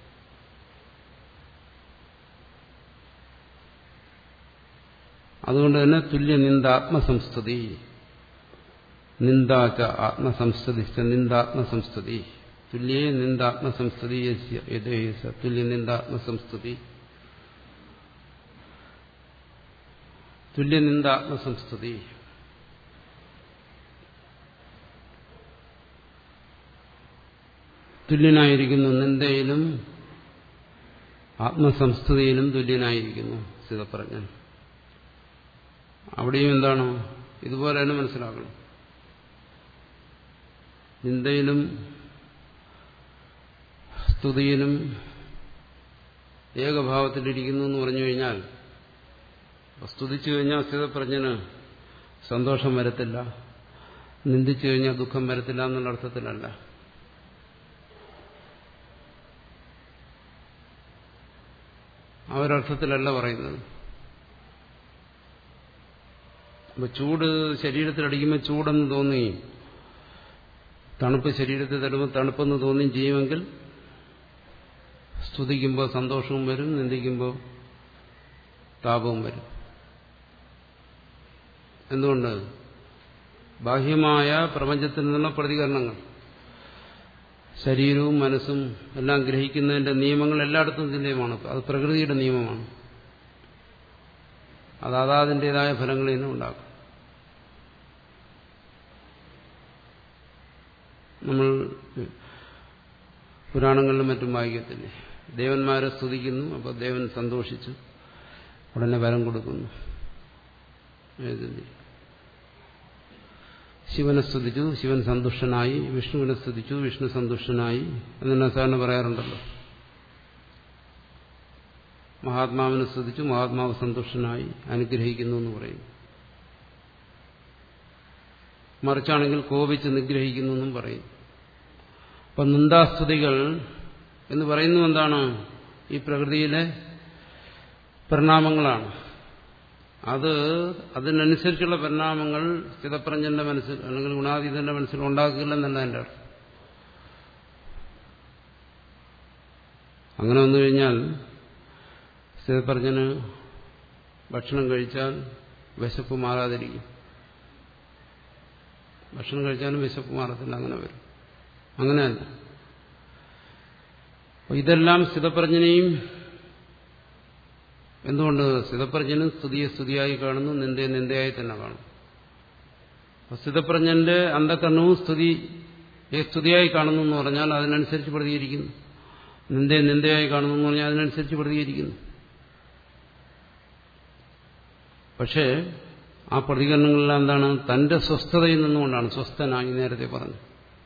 അതുകൊണ്ട് തന്നെ തുല്യ നിന്ദാത്മസംസ്തുതി നിന്ദാച്ച ആത്മസംസ്തുതി നിന്ദാത്മസംസ്തുതി തുല്യേ നിന്ദാത്മസംസ്തുതി തുല്യ നിന്ദാത്മസംസ്തുതി തുല്യ നിന്ദാത്മസംസ്തുതി തുല്യനായിരിക്കുന്നു നിന്ദയിലും ആത്മസംസ്തുതിയിലും തുല്യനായിരിക്കുന്നു സ്ഥിതപ്രജ്ഞൻ അവിടെയും എന്താണ് ഇതുപോലെ തന്നെ മനസ്സിലാക്കണം നിന്ദയിലും സ്തുതിയിലും ഏകഭാവത്തിലിരിക്കുന്നു എന്ന് പറഞ്ഞു കഴിഞ്ഞാൽ സ്തുതിച്ചു കഴിഞ്ഞാൽ സ്ഥിതപ്രജ്ഞന് സന്തോഷം വരത്തില്ല നിന്ദിച്ചു കഴിഞ്ഞാൽ ദുഃഖം വരത്തില്ല എന്നുള്ള അർത്ഥത്തിലല്ല ആ ഒരർത്ഥത്തിലല്ല പറയുന്നത് അപ്പൊ ചൂട് ശരീരത്തിലടിക്കുമ്പോൾ ചൂടെന്ന് തോന്നി തണുപ്പ് ശരീരത്തിൽ തരുമ്പോൾ തണുപ്പെന്ന് തോന്നുകയും ചെയ്യുമെങ്കിൽ സ്തുതിക്കുമ്പോൾ സന്തോഷവും വരും നിന്ദിക്കുമ്പോൾ താപവും വരും എന്തുകൊണ്ട് ബാഹ്യമായ പ്രപഞ്ചത്തിൽ നിന്നുള്ള പ്രതികരണങ്ങൾ ശരീരവും മനസ്സും എല്ലാം ഗ്രഹിക്കുന്നതിന്റെ നിയമങ്ങൾ എല്ലായിടത്തും തുല്യമാണ് അത് പ്രകൃതിയുടെ നിയമമാണ് അത് അതാതിൻ്റെതായ ഫലങ്ങളിൽ നിന്നും ഉണ്ടാക്കും നമ്മൾ പുരാണങ്ങളിലും മറ്റും വായിക്കത്തില്ലേ ദേവന്മാരെ സ്തുതിക്കുന്നു അപ്പോൾ ദേവൻ സന്തോഷിച്ചു ഉടനെ വരം കൊടുക്കുന്നു ശിവനെ സ്തുതിച്ചു ശിവൻ സന്തുഷ്ടനായി വിഷ്ണുവിനെ സ്തുതിച്ചു വിഷ്ണു സന്തുഷ്ടനായി എന്നെല്ലാം സാറിന് പറയാറുണ്ടല്ലോ മഹാത്മാവിനെ സ്തുതിച്ചു മഹാത്മാവ് സന്തുഷ്ടനായി അനുഗ്രഹിക്കുന്നു എന്ന് പറയും മറിച്ചാണെങ്കിൽ കോപിച്ച് നിഗ്രഹിക്കുന്നു എന്നും പറയും അപ്പൊ നിന്ദാസ്തുതികൾ എന്ന് പറയുന്നത് എന്താണ് ഈ പ്രകൃതിയിലെ പരിണാമങ്ങളാണ് അത് അതിനനുസരിച്ചുള്ള പരിണാമങ്ങൾ സ്ഥിതപ്രഞ്ജന്റെ മനസ്സിൽ അല്ലെങ്കിൽ ഗുണാതീതന്റെ മനസ്സിൽ ഉണ്ടാക്കില്ലെന്നല്ല എൻ്റെ അർത്ഥം അങ്ങനെ വന്നു കഴിഞ്ഞാൽ സ്ഥിതപ്രജ്ഞന് ഭക്ഷണം കഴിച്ചാൽ വിശപ്പ് മാറാതിരിക്കും ഭക്ഷണം കഴിച്ചാലും വിശപ്പ് മാറത്തില്ല അങ്ങനെ വരും അങ്ങനെയല്ല ഇതെല്ലാം സ്ഥിതപ്രജ്ഞനെയും എന്തുകൊണ്ട് സ്ഥിതപ്രജ്ഞനും സ്തുതിയെ സ്തുതിയായി കാണുന്നു നിന്ദയെ നിന്ദയായി തന്നെ കാണും സ്ഥിതപ്രജ്ഞന്റെ അന്ധകരണവും സ്തുതിയെ സ്തുതിയായി കാണുന്നു എന്ന് പറഞ്ഞാൽ അതിനനുസരിച്ച് പ്രതികരിക്കുന്നു നിന്ദയെ നിന്ദയായി കാണുന്നു എന്ന് പറഞ്ഞാൽ അതിനനുസരിച്ച് പ്രതികരിക്കുന്നു പക്ഷേ ആ പ്രതികരണങ്ങളെല്ലാം എന്താണ് തന്റെ സ്വസ്ഥതയിൽ നിന്നുകൊണ്ടാണ് സ്വസ്ഥനായി നേരത്തെ പറഞ്ഞു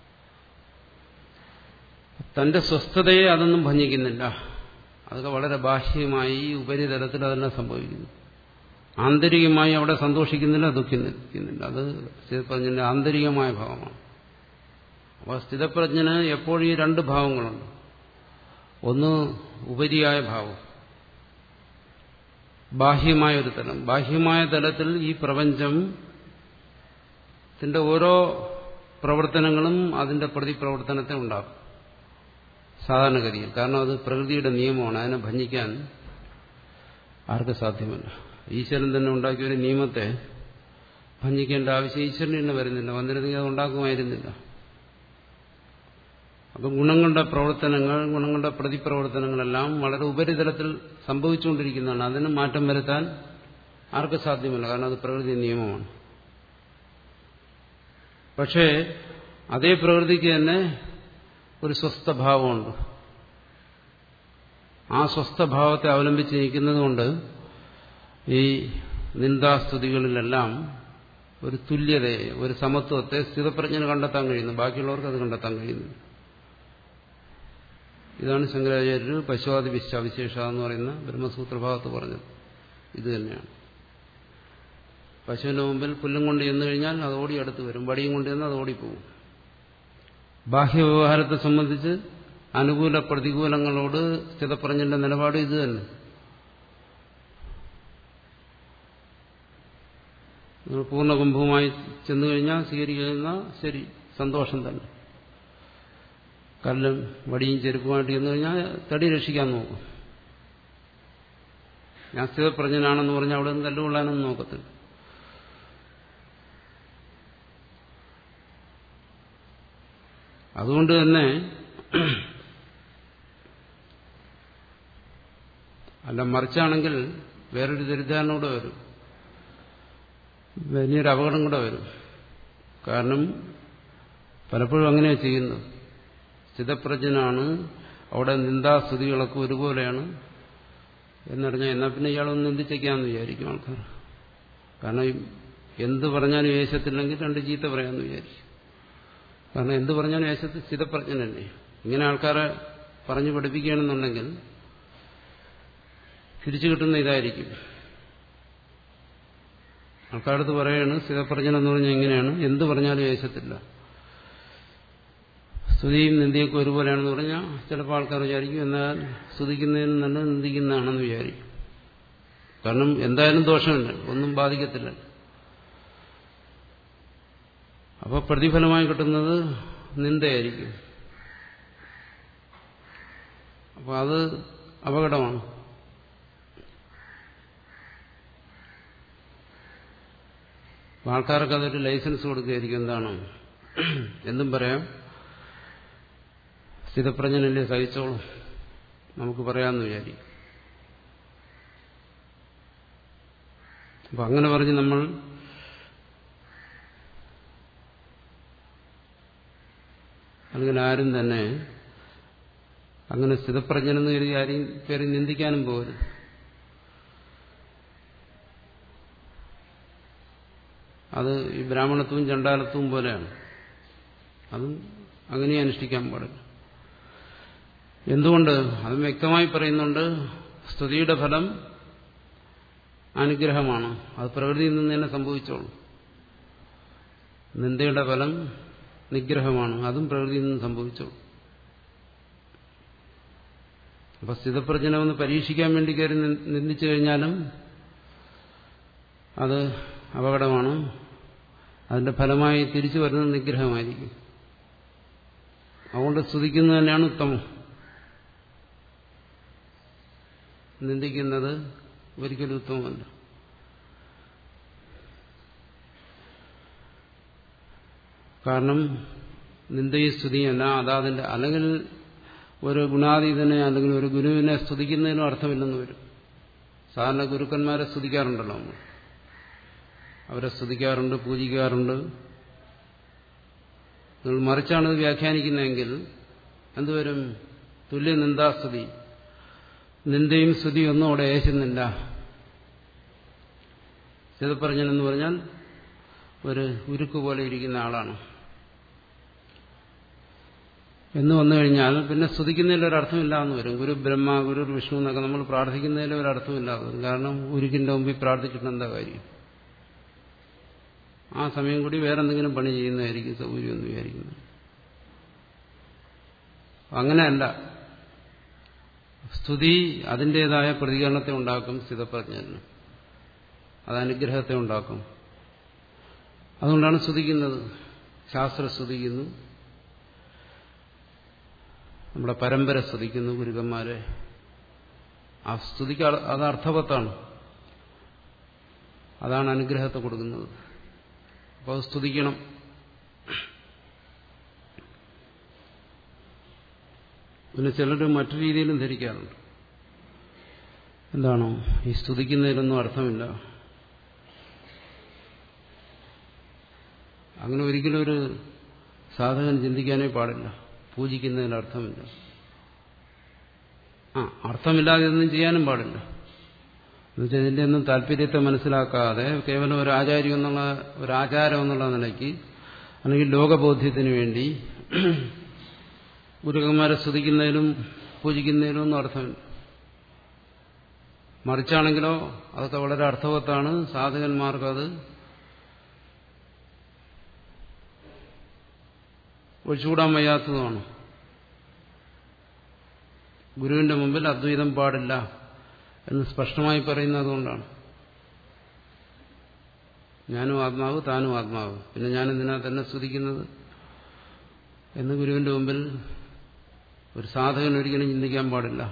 തന്റെ സ്വസ്ഥതയെ അതൊന്നും ഭഞ്ജിക്കുന്നില്ല അതൊക്കെ വളരെ ബാഹ്യമായി ഉപരിതലത്തിൽ അതെല്ലാം സംഭവിക്കുന്നു ആന്തരികമായി അവിടെ സന്തോഷിക്കുന്നില്ല ദുഃഖിക്കുന്നില്ല അത് സ്ഥിതപ്രജ്ഞന്റെ ആന്തരികമായ ഭാവമാണ് അപ്പോൾ സ്ഥിതപ്രജ്ഞന് എപ്പോഴും ഈ രണ്ട് ഭാവങ്ങളുണ്ട് ഒന്ന് ഉപരിയായ ഭാവം ബാഹ്യമായ ഒരു തലം ബാഹ്യമായ തലത്തിൽ ഈ പ്രപഞ്ചത്തിന്റെ ഓരോ പ്രവർത്തനങ്ങളും അതിന്റെ പ്രതിപ്രവർത്തനത്തെ ഉണ്ടാക്കും സാധാരണഗതിയിൽ കാരണം അത് പ്രകൃതിയുടെ നിയമമാണ് അതിനെ ഭഞ്ജിക്കാൻ ആർക്ക് സാധ്യമല്ല ഈശ്വരൻ തന്നെ ഉണ്ടാക്കിയ ഒരു നിയമത്തെ ഭഞ്ജിക്കേണ്ട ആവശ്യം ഈശ്വരന് തന്നെ വരുന്നില്ല വന്നിരുന്നെങ്കിൽ അത് ഉണ്ടാക്കുമായിരുന്നില്ല അപ്പം ഗുണങ്ങളുടെ പ്രവർത്തനങ്ങൾ ഗുണങ്ങളുടെ പ്രതിപ്രവർത്തനങ്ങളെല്ലാം വളരെ ഉപരിതലത്തിൽ സംഭവിച്ചുകൊണ്ടിരിക്കുന്നതാണ് അതിന് മാറ്റം വരുത്താൻ ആർക്ക് സാധ്യമല്ല കാരണം അത് പ്രകൃതി നിയമമാണ് പക്ഷേ അതേ പ്രകൃതിക്ക് തന്നെ ഒരു സ്വസ്ഥഭാവമുണ്ട് ആ സ്വസ്ഥഭാവത്തെ അവലംബിച്ച് നിൽക്കുന്നതുകൊണ്ട് ഈ നിന്ദാസ്തുതികളിലെല്ലാം ഒരു തുല്യതയെ ഒരു സമത്വത്തെ സ്ഥിതപ്രജ്ഞന് കണ്ടെത്താൻ കഴിയുന്നു ബാക്കിയുള്ളവർക്ക് അത് കണ്ടെത്താൻ കഴിയുന്നു ഇതാണ് ശങ്കരാചാര്യർ പശുവാദി വിശ്വവിശേഷ എന്ന് പറയുന്ന ബ്രഹ്മസൂത്രഭാഗത്ത് പറഞ്ഞത് ഇത് തന്നെയാണ് പശുവിന്റെ മുമ്പിൽ പുല്ലും കൊണ്ട് ചെന്നു കഴിഞ്ഞാൽ അത് ഓടി അടുത്ത് വരും വടിയും കൊണ്ട് ചെന്നാൽ അത് ഓടിപ്പോകും ബാഹ്യവ്യവഹാരത്തെ സംബന്ധിച്ച് അനുകൂല പ്രതികൂലങ്ങളോട് സ്ഥിതപ്രജ്ഞന്റെ നിലപാട് ഇത് തന്നെ നിങ്ങൾ പൂർണ്ണകുംഭവുമായി ചെന്നു കഴിഞ്ഞാൽ സ്വീകരിക്കുന്ന ശരി സന്തോഷം തന്നെ കല്ലും വടിയും ചെരുപ്പുമായിട്ട് ചെന്ന് കഴിഞ്ഞാൽ തടി രക്ഷിക്കാൻ നോക്കും ഞാൻ സ്ഥിതപ്രജ്ഞനാണെന്ന് പറഞ്ഞാൽ അവിടെ നിന്ന് തല്ലുകൊള്ളാനൊന്നും നോക്കത്തില്ല അതുകൊണ്ട് തന്നെ അല്ല മറിച്ചാണെങ്കിൽ വേറൊരു ദരിദ്രം കൂടെ വരും വലിയൊരു അപകടം കൂടെ വരും കാരണം പലപ്പോഴും അങ്ങനെയാണ് ചെയ്യുന്നത് സ്ഥിതപ്രജ്ഞനാണ് അവിടെ നിന്ദാസ്തുതികളൊക്കെ ഒരുപോലെയാണ് എന്നറിഞ്ഞാൽ എന്നാൽ പിന്നെ ഇയാളൊന്ന് നിന്ദിച്ചേക്കാമെന്ന് വിചാരിക്കും ആൾക്കാർ കാരണം എന്ത് പറഞ്ഞാലും വേശത്തില്ലെങ്കിൽ രണ്ട് ചീത്ത പറയാമെന്ന് വിചാരിക്കും കാരണം എന്ത് പറഞ്ഞാലും വേശത്ത് സ്ഥിതപ്രജ്ഞനല്ലേ ഇങ്ങനെ ആൾക്കാരെ പറഞ്ഞു പഠിപ്പിക്കുകയാണെന്നുണ്ടെങ്കിൽ തിരിച്ചു കിട്ടുന്ന ഇതായിരിക്കും ആൾക്കാരടുത്ത് പറയാണ് സ്ഥിതപ്രജ്ഞൻ എന്ന് പറഞ്ഞാൽ എങ്ങനെയാണ് എന്ത് പറഞ്ഞാലും വേശത്തില്ല സ്തുതിയും നിന്ദിയൊക്കെ ഒരുപോലെയാണെന്ന് പറഞ്ഞാൽ ചിലപ്പോൾ ആൾക്കാർ വിചാരിക്കും എന്നാൽ സ്തുതിക്കുന്നതിന് നല്ല നിന്ദിക്കുന്നതാണെന്ന് വിചാരിക്കും കാരണം എന്തായാലും ദോഷമില്ല ഒന്നും ബാധിക്കത്തില്ല അപ്പോൾ പ്രതിഫലമായി കിട്ടുന്നത് നിന്ദയായിരിക്കും അപ്പോൾ അത് അപകടമാണ് ആൾക്കാർക്ക് അതൊരു ലൈസൻസ് കൊടുക്കുകയായിരിക്കും എന്താണ് എന്തും പറയാം സ്ഥിതപ്രജ്ഞനല്ലേ സഹിച്ചോളും നമുക്ക് പറയാമെന്ന് വിചാരിക്കും അപ്പം അങ്ങനെ പറഞ്ഞ് നമ്മൾ അല്ലെങ്കിൽ ആരും തന്നെ അങ്ങനെ സ്ഥിതപ്രജ്ഞനെന്ന് കരുതി ആരെയും കയറി നിന്ദിക്കാനും പോകരുത് അത് ഈ ബ്രാഹ്മണത്വവും ചണ്ടാലത്വവും പോലെയാണ് അതും അങ്ങനെ അനുഷ്ഠിക്കാൻ പാടില്ല എന്തുകൊണ്ട് അതും വ്യക്തമായി പറയുന്നുണ്ട് സ്തുതിയുടെ ഫലം അനുഗ്രഹമാണ് അത് പ്രകൃതിയിൽ നിന്ന് തന്നെ സംഭവിച്ചോളൂ നിന്ദയുടെ ഫലം നിഗ്രഹമാണ് അതും പ്രകൃതിയിൽ നിന്ന് സംഭവിച്ചോളൂ അപ്പൊ സ്ഥിതപ്രജ്ഞനമെന്ന് പരീക്ഷിക്കാൻ വേണ്ടി കയറി നിന്ദിച്ചു കഴിഞ്ഞാലും അത് അപകടമാണ് അതിന്റെ ഫലമായി തിരിച്ചു വരുന്നത് നിഗ്രഹമായിരിക്കും അതുകൊണ്ട് സ്തുതിക്കുന്നത് തന്നെയാണ് ഉത്തമം നിന്ദിക്കുന്നത് ഒരിക്കലും ഉത്തമമല്ല കാരണം നിന്ദയും സ്തുതിയല്ല അതാതിന്റെ അല്ലെങ്കിൽ ഒരു ഗുണാതീതനെ അല്ലെങ്കിൽ ഒരു ഗുരുവിനെ സ്തുതിക്കുന്നതിനും അർത്ഥമില്ലെന്ന് വരും സാധാരണ ഗുരുക്കന്മാരെ സ്തുതിക്കാറുണ്ടല്ലോ നമ്മൾ അവരെ സ്തുതിക്കാറുണ്ട് പൂജിക്കാറുണ്ട് നിങ്ങൾ മറിച്ചാണ് ഇത് വ്യാഖ്യാനിക്കുന്നതെങ്കിൽ എന്തുവരും തുല്യ നിന്ദാസ്തുതി നിന്ദയും സ്തുതിയും ഒന്നും അവിടെ ഏശുന്നില്ല ചിതപ്പറഞ്ഞനെന്ന് പറഞ്ഞാൽ ഒരു ഉരുക്ക് പോലെ ഇരിക്കുന്ന ആളാണ് എന്ന് വന്നു കഴിഞ്ഞാൽ പിന്നെ സ്തുതിക്കുന്നതിൽ ഒരർത്ഥമില്ല എന്ന് വരും ഗുരു ബ്രഹ്മ ഗുരു വിഷ്ണു എന്നൊക്കെ നമ്മൾ പ്രാർത്ഥിക്കുന്നതിൽ ഒരർത്ഥമില്ലാതെ വരും കാരണം ഉരുക്കിന്റെ മുമ്പിൽ പ്രാർത്ഥിച്ചിട്ട് എന്താ കാര്യം ആ സമയം കൂടി വേറെന്തെങ്കിലും പണി ചെയ്യുന്നതായിരിക്കും സൗകര്യം എന്ന് വിചാരിക്കുന്നത് അങ്ങനെയല്ല സ്തുതി അതിൻ്റെതായ പ്രതികരണത്തെ ഉണ്ടാക്കും സ്ഥിതപ്രജ്ഞന് അത് അനുഗ്രഹത്തെ ഉണ്ടാക്കും അതുകൊണ്ടാണ് സ്തുതിക്കുന്നത് ശാസ്ത്ര സ്തുതിക്കുന്നു നമ്മുടെ പരമ്പര സ്തുതിക്കുന്നു ഗുരുക്കന്മാരെ ആ സ്തുതിക്ക് അത് അർത്ഥവത്താണ് അതാണ് അനുഗ്രഹത്തെ കൊടുക്കുന്നത് അപ്പോൾ അത് സ്തുതിക്കണം പിന്നെ ചിലർ മറ്റു രീതിയിലും ധരിക്കാറുണ്ട് എന്താണോ ഈ സ്തുതിക്കുന്നതിലൊന്നും അർത്ഥമില്ല അങ്ങനെ ഒരിക്കലും ഒരു സാധകൻ ചിന്തിക്കാനേ പാടില്ല പൂജിക്കുന്നതിന് അർത്ഥമില്ല ആ അർത്ഥമില്ലാതെ ഒന്നും ചെയ്യാനും പാടില്ല എന്നുവെച്ചാൽ ഇതിന്റെ ഒന്നും താല്പര്യത്തെ മനസ്സിലാക്കാതെ കേവലം ഒരു ആചാര്യം എന്നുള്ള ഒരു ആചാരം എന്നുള്ള നിലയ്ക്ക് അല്ലെങ്കിൽ ലോകബോധ്യത്തിന് വേണ്ടി ഗുരുക്കന്മാരെ സ്തുതിക്കുന്നതിലും പൂജിക്കുന്നതിലും ഒന്നും അർത്ഥമില്ല മറിച്ചാണെങ്കിലോ അതൊക്കെ വളരെ അർത്ഥവത്താണ് സാധകന്മാർക്കത് ഒഴിച്ചുകൂടാൻ വയ്യാത്തതുമാണ് ഗുരുവിന്റെ മുമ്പിൽ അദ്വൈതം പാടില്ല എന്ന് സ്പഷ്ടമായി പറയുന്നതുകൊണ്ടാണ് ഞാനും ആത്മാവ് താനും ആത്മാവ് പിന്നെ ഞാൻ എന്തിനാ തന്നെ സ്തുതിക്കുന്നത് എന്ന് ഗുരുവിന്റെ മുമ്പിൽ ഒരു സാധകൻ ഒരിക്കലും ചിന്തിക്കാൻ പാടില്ല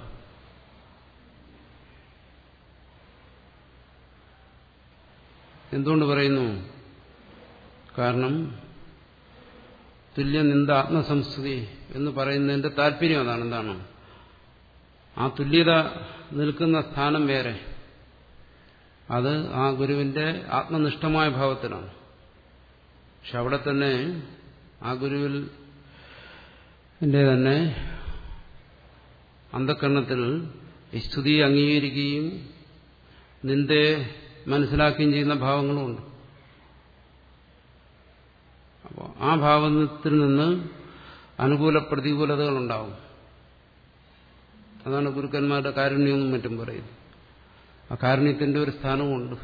എന്തുകൊണ്ട് പറയുന്നു കാരണം തുല്യനിന്ദ ആത്മസംസ്കൃതി എന്ന് പറയുന്നതിന്റെ താല്പര്യം അതാണ് എന്താണ് ആ തുല്യത നിൽക്കുന്ന സ്ഥാനം വേറെ അത് ആ ഗുരുവിന്റെ ആത്മനിഷ്ഠമായ ഭാവത്തിലാണ് പക്ഷെ അവിടെ തന്നെ ആ ഗുരുവിൽ തന്നെ അന്ധക്കരണത്തിൽ ഈ സ്തുതി അംഗീകരിക്കുകയും നിന്റെ മനസ്സിലാക്കുകയും ചെയ്യുന്ന ഭാവങ്ങളുമുണ്ട് അപ്പോൾ ആ ഭാവത്തിൽ നിന്ന് അനുകൂല പ്രതികൂലതകളുണ്ടാവും അതാണ് ഗുരുക്കന്മാരുടെ കാരുണ്യമെന്നും മറ്റും പറയുന്നത് ആ കാരുണ്യത്തിന്റെ ഒരു സ്ഥാനമുണ്ട്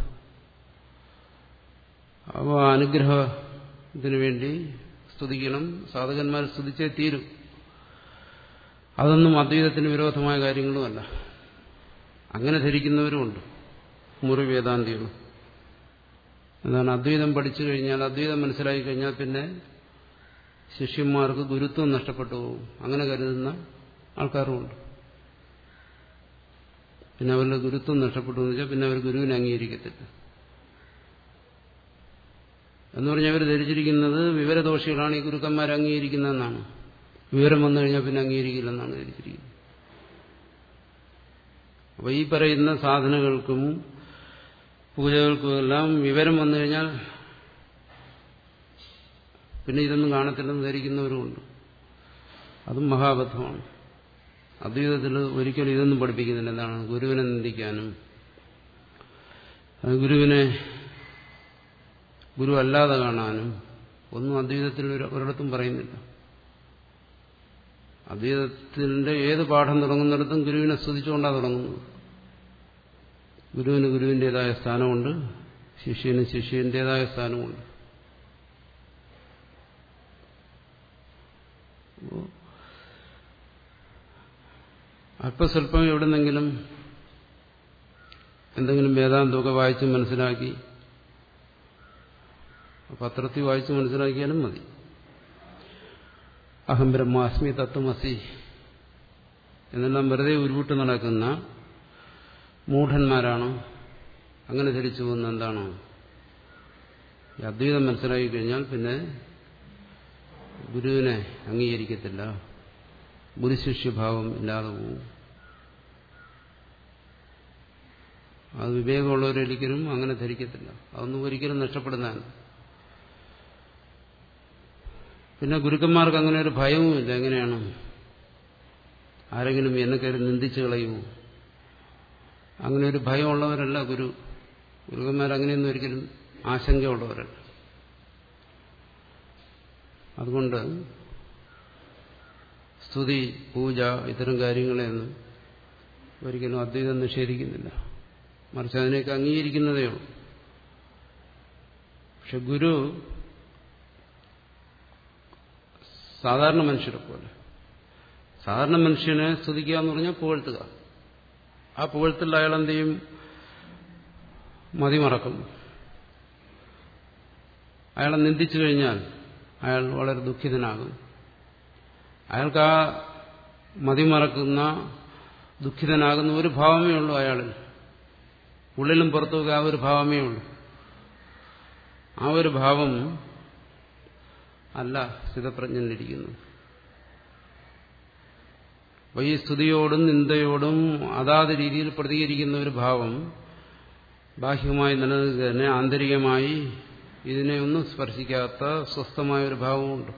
അപ്പോൾ അനുഗ്രഹത്തിന് വേണ്ടി സ്തുതിക്കണം സാധകന്മാർ സ്തുതിച്ചേ തീരും അതൊന്നും അദ്വൈതത്തിന് വിരോധമായ കാര്യങ്ങളുമല്ല അങ്ങനെ ധരിക്കുന്നവരുമുണ്ട് മുറി വേദാന്തികളും എന്താണ് അദ്വൈതം പഠിച്ചു കഴിഞ്ഞാൽ അദ്വൈതം മനസ്സിലാക്കി കഴിഞ്ഞാൽ പിന്നെ ശിഷ്യന്മാർക്ക് ഗുരുത്വം നഷ്ടപ്പെട്ടു പോകും അങ്ങനെ കരുതുന്ന ആൾക്കാരുമുണ്ട് പിന്നെ അവരുടെ ഗുരുത്വം നഷ്ടപ്പെട്ടു എന്ന് വെച്ചാൽ പിന്നെ അവർ ഗുരുവിനെ അംഗീകരിക്കത്തില്ല എന്ന് പറഞ്ഞാൽ അവർ ധരിച്ചിരിക്കുന്നത് വിവരദോഷികളാണ് ഈ ഗുരുക്കന്മാരെ അംഗീകരിക്കുന്നതെന്നാണ് വിവരം വന്നു കഴിഞ്ഞാൽ പിന്നെ അംഗീകരിക്കില്ലെന്നാണ് ധരിച്ചിരിക്കുന്നത് അപ്പോൾ ഈ പറയുന്ന സാധനകൾക്കും പൂജകൾക്കും എല്ലാം വിവരം വന്നു കഴിഞ്ഞാൽ പിന്നെ ഇതൊന്നും കാണത്തില്ലെന്ന് ധരിക്കുന്നവരുമുണ്ട് അതും മഹാബദ്ധമാണ് അദ്വൈതത്തിൽ ഒരിക്കലും ഇതൊന്നും പഠിപ്പിക്കുന്നില്ല എന്താണ് ഗുരുവിനെ നിന്ദിക്കാനും ഗുരുവിനെ ഗുരു അല്ലാതെ കാണാനും ഒന്നും അദ്വൈതത്തിൽ ഒരിടത്തും പറയുന്നില്ല അദ്വൈതത്തിന്റെ ഏത് പാഠം തുടങ്ങുന്നിടത്തും ഗുരുവിനെ സ്തുതിച്ചുകൊണ്ടാണ് തുടങ്ങുന്നത് ഗുരുവിന് ഗുരുവിൻ്റെതായ സ്ഥാനമുണ്ട് ശിഷ്യന് ശിഷ്യന്റേതായ സ്ഥാനമുണ്ട് അല്പസ്വല്പം എവിടുന്നെങ്കിലും എന്തെങ്കിലും വേദാന്തമൊക്കെ വായിച്ച് മനസ്സിലാക്കി പത്രത്തിൽ വായിച്ച് മനസ്സിലാക്കിയാലും മതി അഹം ബ്രഹ്മാസ്മി തത്വമസി എന്നെല്ലാം വെറുതെ ഉരുവിട്ട് നടക്കുന്ന മൂഢന്മാരാണ് അങ്ങനെ ധരിച്ചു പോകുന്ന എന്താണോ ഈ അദ്വൈതം മനസ്സിലാക്കി കഴിഞ്ഞാൽ പിന്നെ ഗുരുവിനെ അംഗീകരിക്കത്തില്ല ഗുരുശിഷ്യഭാവം ഇല്ലാതെ പോകും അത് വിവേകമുള്ളവരൊരിക്കലും അങ്ങനെ ധരിക്കത്തില്ല അതൊന്നും ഒരിക്കലും നഷ്ടപ്പെടുന്നതാണ് പിന്നെ ഗുരുക്കന്മാർക്ക് അങ്ങനെ ഒരു ഭയവുമില്ല എങ്ങനെയാണ് ആരെങ്കിലും എന്നെ കയറി നിന്ദിച്ചു കളയുമോ അങ്ങനെ ഒരു ഭയമുള്ളവരല്ല ഗുരു ഗുരുക്കന്മാർ അങ്ങനെയൊന്നും ഒരിക്കലും ആശങ്കയുള്ളവരല്ല അതുകൊണ്ട് സ്തുതി പൂജ ഇത്തരം കാര്യങ്ങളെയൊന്നും ഒരിക്കലും അദ്വൈതം നിഷേധിക്കുന്നില്ല മറിച്ച് അതിനെയൊക്കെ അംഗീകരിക്കുന്നതേ ഉള്ളൂ പക്ഷെ ഗുരു സാധാരണ മനുഷ്യരെ പോലെ സാധാരണ മനുഷ്യനെ സ്തുതിക്കുക എന്ന് പറഞ്ഞാൽ പുകഴ്ത്തുക ആ പുകഴ്ത്തിൽ അയാൾ എന്ത് ചെയ്യും മതിമറക്കും അയാളെ നിന്ദിച്ചു കഴിഞ്ഞാൽ അയാൾ വളരെ ദുഃഖിതനാകും അയാൾക്ക് ആ മതിമറക്കുന്ന ദുഃഖിതനാകുന്ന ഒരു ഭാവമേ ഉള്ളൂ അയാളിൽ ഉള്ളിലും പുറത്തുമൊക്കെ ആ ഒരു ഭാവമേ ഉള്ളൂ ആ ഒരു ഭാവം അല്ല സ്ഥിതപ്രജ്ഞനിരിക്കുന്നത് അപ്പോൾ ഈ സ്തുതിയോടും നിന്ദയോടും അതാത് രീതിയിൽ പ്രതികരിക്കുന്ന ഒരു ഭാവം ബാഹ്യമായി നിലനിൽക്കുക തന്നെ ആന്തരികമായി ഇതിനെ ഒന്നും സ്പർശിക്കാത്ത സ്വസ്ഥമായ ഒരു ഭാവമുണ്ട്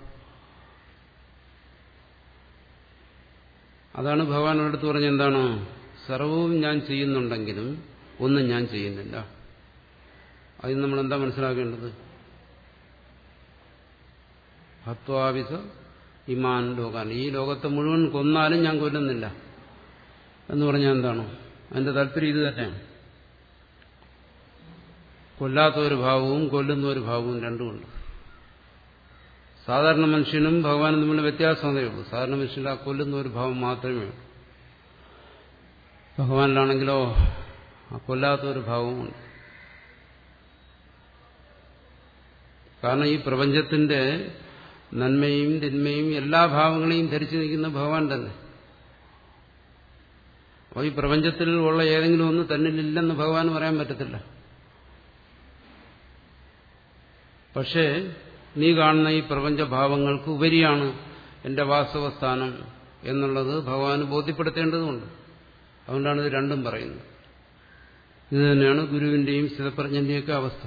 അതാണ് ഭഗവാൻ എടുത്തു പറഞ്ഞ എന്താണ് സർവവും ഞാൻ ചെയ്യുന്നുണ്ടെങ്കിലും ഒന്നും ഞാൻ ചെയ്യുന്നില്ല അതിന് നമ്മൾ എന്താ മനസ്സിലാക്കേണ്ടത് ഹത്വാവിസ ഇമാൻ ലോകാൻ ഈ ലോകത്തെ മുഴുവൻ കൊന്നാലും ഞാൻ കൊല്ലുന്നില്ല എന്ന് പറഞ്ഞാൽ എന്താണ് അതിന്റെ താല്പര്യം ഇത് തന്നെയാണ് കൊല്ലാത്ത ഒരു ഭാവവും കൊല്ലുന്ന ഒരു ഭാവവും രണ്ടുമുണ്ട് സാധാരണ മനുഷ്യനും ഭഗവാനും തമ്മിൽ വ്യത്യാസമതേ ഉള്ളൂ സാധാരണ മനുഷ്യൻ്റെ ആ കൊല്ലുന്ന ഒരു ഭാവം മാത്രമേ ഉള്ളൂ ഭഗവാനിലാണെങ്കിലോ ആ കൊല്ലാത്ത ഒരു ഭാവമുണ്ട് കാരണം ഈ പ്രപഞ്ചത്തിന്റെ നന്മയും തിന്മയും എല്ലാ ഭാവങ്ങളെയും ധരിച്ചു നിൽക്കുന്ന ഭഗവാൻ തന്നെ അപ്പോൾ ഈ പ്രപഞ്ചത്തിൽ ഉള്ള ഏതെങ്കിലും ഒന്ന് തന്നിലില്ലെന്ന് ഭഗവാൻ പറയാൻ പറ്റത്തില്ല പക്ഷേ നീ കാണുന്ന ഈ പ്രപഞ്ചഭാവങ്ങൾക്ക് ഉപരിയാണ് എന്റെ വാസ്തവസ്ഥാനം എന്നുള്ളത് ഭഗവാന് ബോധ്യപ്പെടുത്തേണ്ടതുണ്ട് അതുകൊണ്ടാണ് ഇത് രണ്ടും പറയുന്നത് ഇത് തന്നെയാണ് ഗുരുവിന്റെയും സ്ഥിതപ്രജ്ഞന്റെയൊക്കെ അവസ്ഥ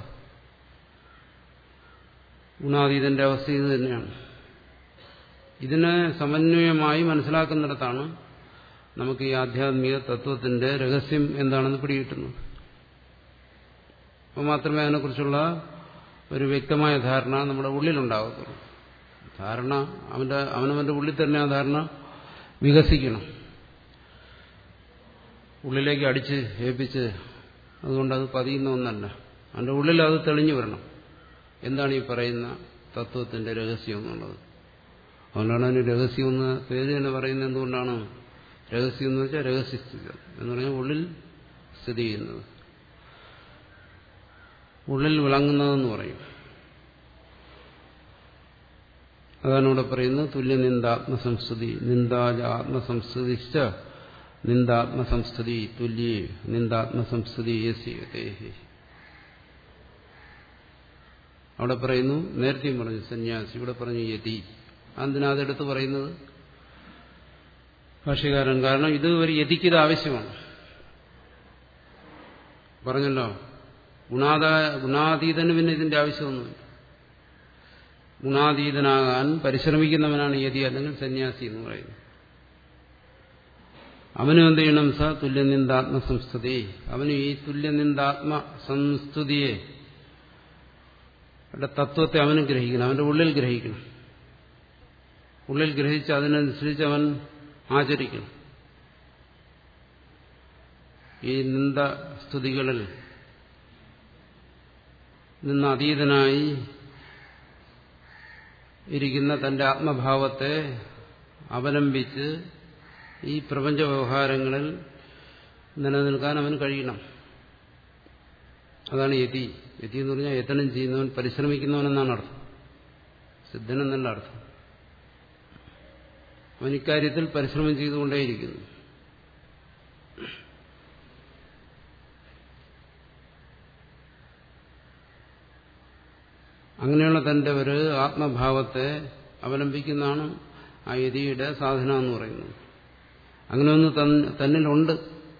ഗുണാതീതന്റെ അവസ്ഥ ഇത് തന്നെയാണ് ഇതിനെ സമന്വയമായി മനസ്സിലാക്കുന്നിടത്താണ് നമുക്ക് ഈ ആധ്യാത്മിക തത്വത്തിന്റെ രഹസ്യം എന്താണെന്ന് പിടികിട്ടുന്നത് അപ്പോൾ മാത്രമേ അതിനെക്കുറിച്ചുള്ള ഒരു വ്യക്തമായ ധാരണ നമ്മുടെ ഉള്ളിലുണ്ടാകത്തുള്ളൂ ധാരണ അവന്റെ അവനവന്റെ ഉള്ളിൽ തന്നെ ആ ധാരണ വികസിക്കണം ഉള്ളിലേക്ക് അടിച്ച് ഏൽപ്പിച്ച് അതുകൊണ്ട് അത് പതിയുന്ന ഒന്നല്ല അവന്റെ ഉള്ളിൽ അത് തെളിഞ്ഞു വരണം എന്താണ് ഈ പറയുന്ന തത്വത്തിന്റെ രഹസ്യം എന്നുള്ളത് അതുകൊണ്ടാണ് അതിന് രഹസ്യം എന്ന് പേര് തന്നെ പറയുന്നത് എന്തുകൊണ്ടാണ് രഹസ്യം എന്ന് വെച്ചാൽ രഹസ്യസ്ഥിതി എന്ന് പറഞ്ഞാൽ ഉള്ളിൽ സ്ഥിതി ചെയ്യുന്നത് ഉള്ളിൽ വിളങ്ങുന്നതെന്ന് പറയും അതാണ് ഇവിടെ പറയുന്നത് തുല്യനിന്ദാത്മസംസ്തുതി നിന്ദാജ ആത്മസംസ്തുതിശ്ച നിന്ദാത്മസംസ്തുതി തുല്യേ നിന്ദാത്മസംസ്തുതി യേഹി അവിടെ പറയുന്നു നേരത്തെയും പറഞ്ഞു സന്യാസി ഇവിടെ പറഞ്ഞു യതി എന്തിനാ അതെടുത്ത് പറയുന്നത് ഭാഷ്യകാരൻ കാരണം ഇത് ഒരു യതിക്കിത് ആവശ്യമാണ് പറഞ്ഞല്ലോ ഗുണാത ഗുണാതീതന് പിന്നെ ഇതിന്റെ ആവശ്യമൊന്നുമില്ല ഗുണാതീതനാകാൻ പരിശ്രമിക്കുന്നവനാണ് യതി അല്ലെങ്കിൽ സന്യാസി എന്ന് പറയുന്നത് അവനും എന്ത് ചെയ്യണം സ തുല്യനിന്ദാത്മസംസ്തുതി അവന് ഈ തുല്യനിന്ദാത്മ സംസ്തുതിയെ തത്വത്തെ അവന് ഗ്രഹിക്കണം അവന്റെ ഉള്ളിൽ ഗ്രഹിക്കണം ഉള്ളിൽ ഗ്രഹിച്ച് അതിനനുസരിച്ച് അവൻ ആചരിക്കണം ഈ നിന്ദ സ്തുതികളിൽ നിന്ന് അതീതനായി ഇരിക്കുന്ന തന്റെ ആത്മഭാവത്തെ അവലംബിച്ച് ഈ പ്രപഞ്ച വ്യവഹാരങ്ങളിൽ നിലനിൽക്കാൻ അവന് കഴിയണം അതാണ് യതി യതി എന്ന് പറഞ്ഞാൽ യത്തനം ചെയ്യുന്നവൻ പരിശ്രമിക്കുന്നവനെന്നാണ് അർത്ഥം സിദ്ധനെന്നല്ല അർത്ഥം അവൻ ഇക്കാര്യത്തിൽ പരിശ്രമം ചെയ്തുകൊണ്ടേയിരിക്കുന്നു അങ്ങനെയുള്ള തന്റെ ഒരു ആത്മഭാവത്തെ അവലംബിക്കുന്നതാണ് ആ യതിയുടെ സാധന എന്ന് പറയുന്നത് അങ്ങനെ ഒന്ന് തന്നിലുണ്ട്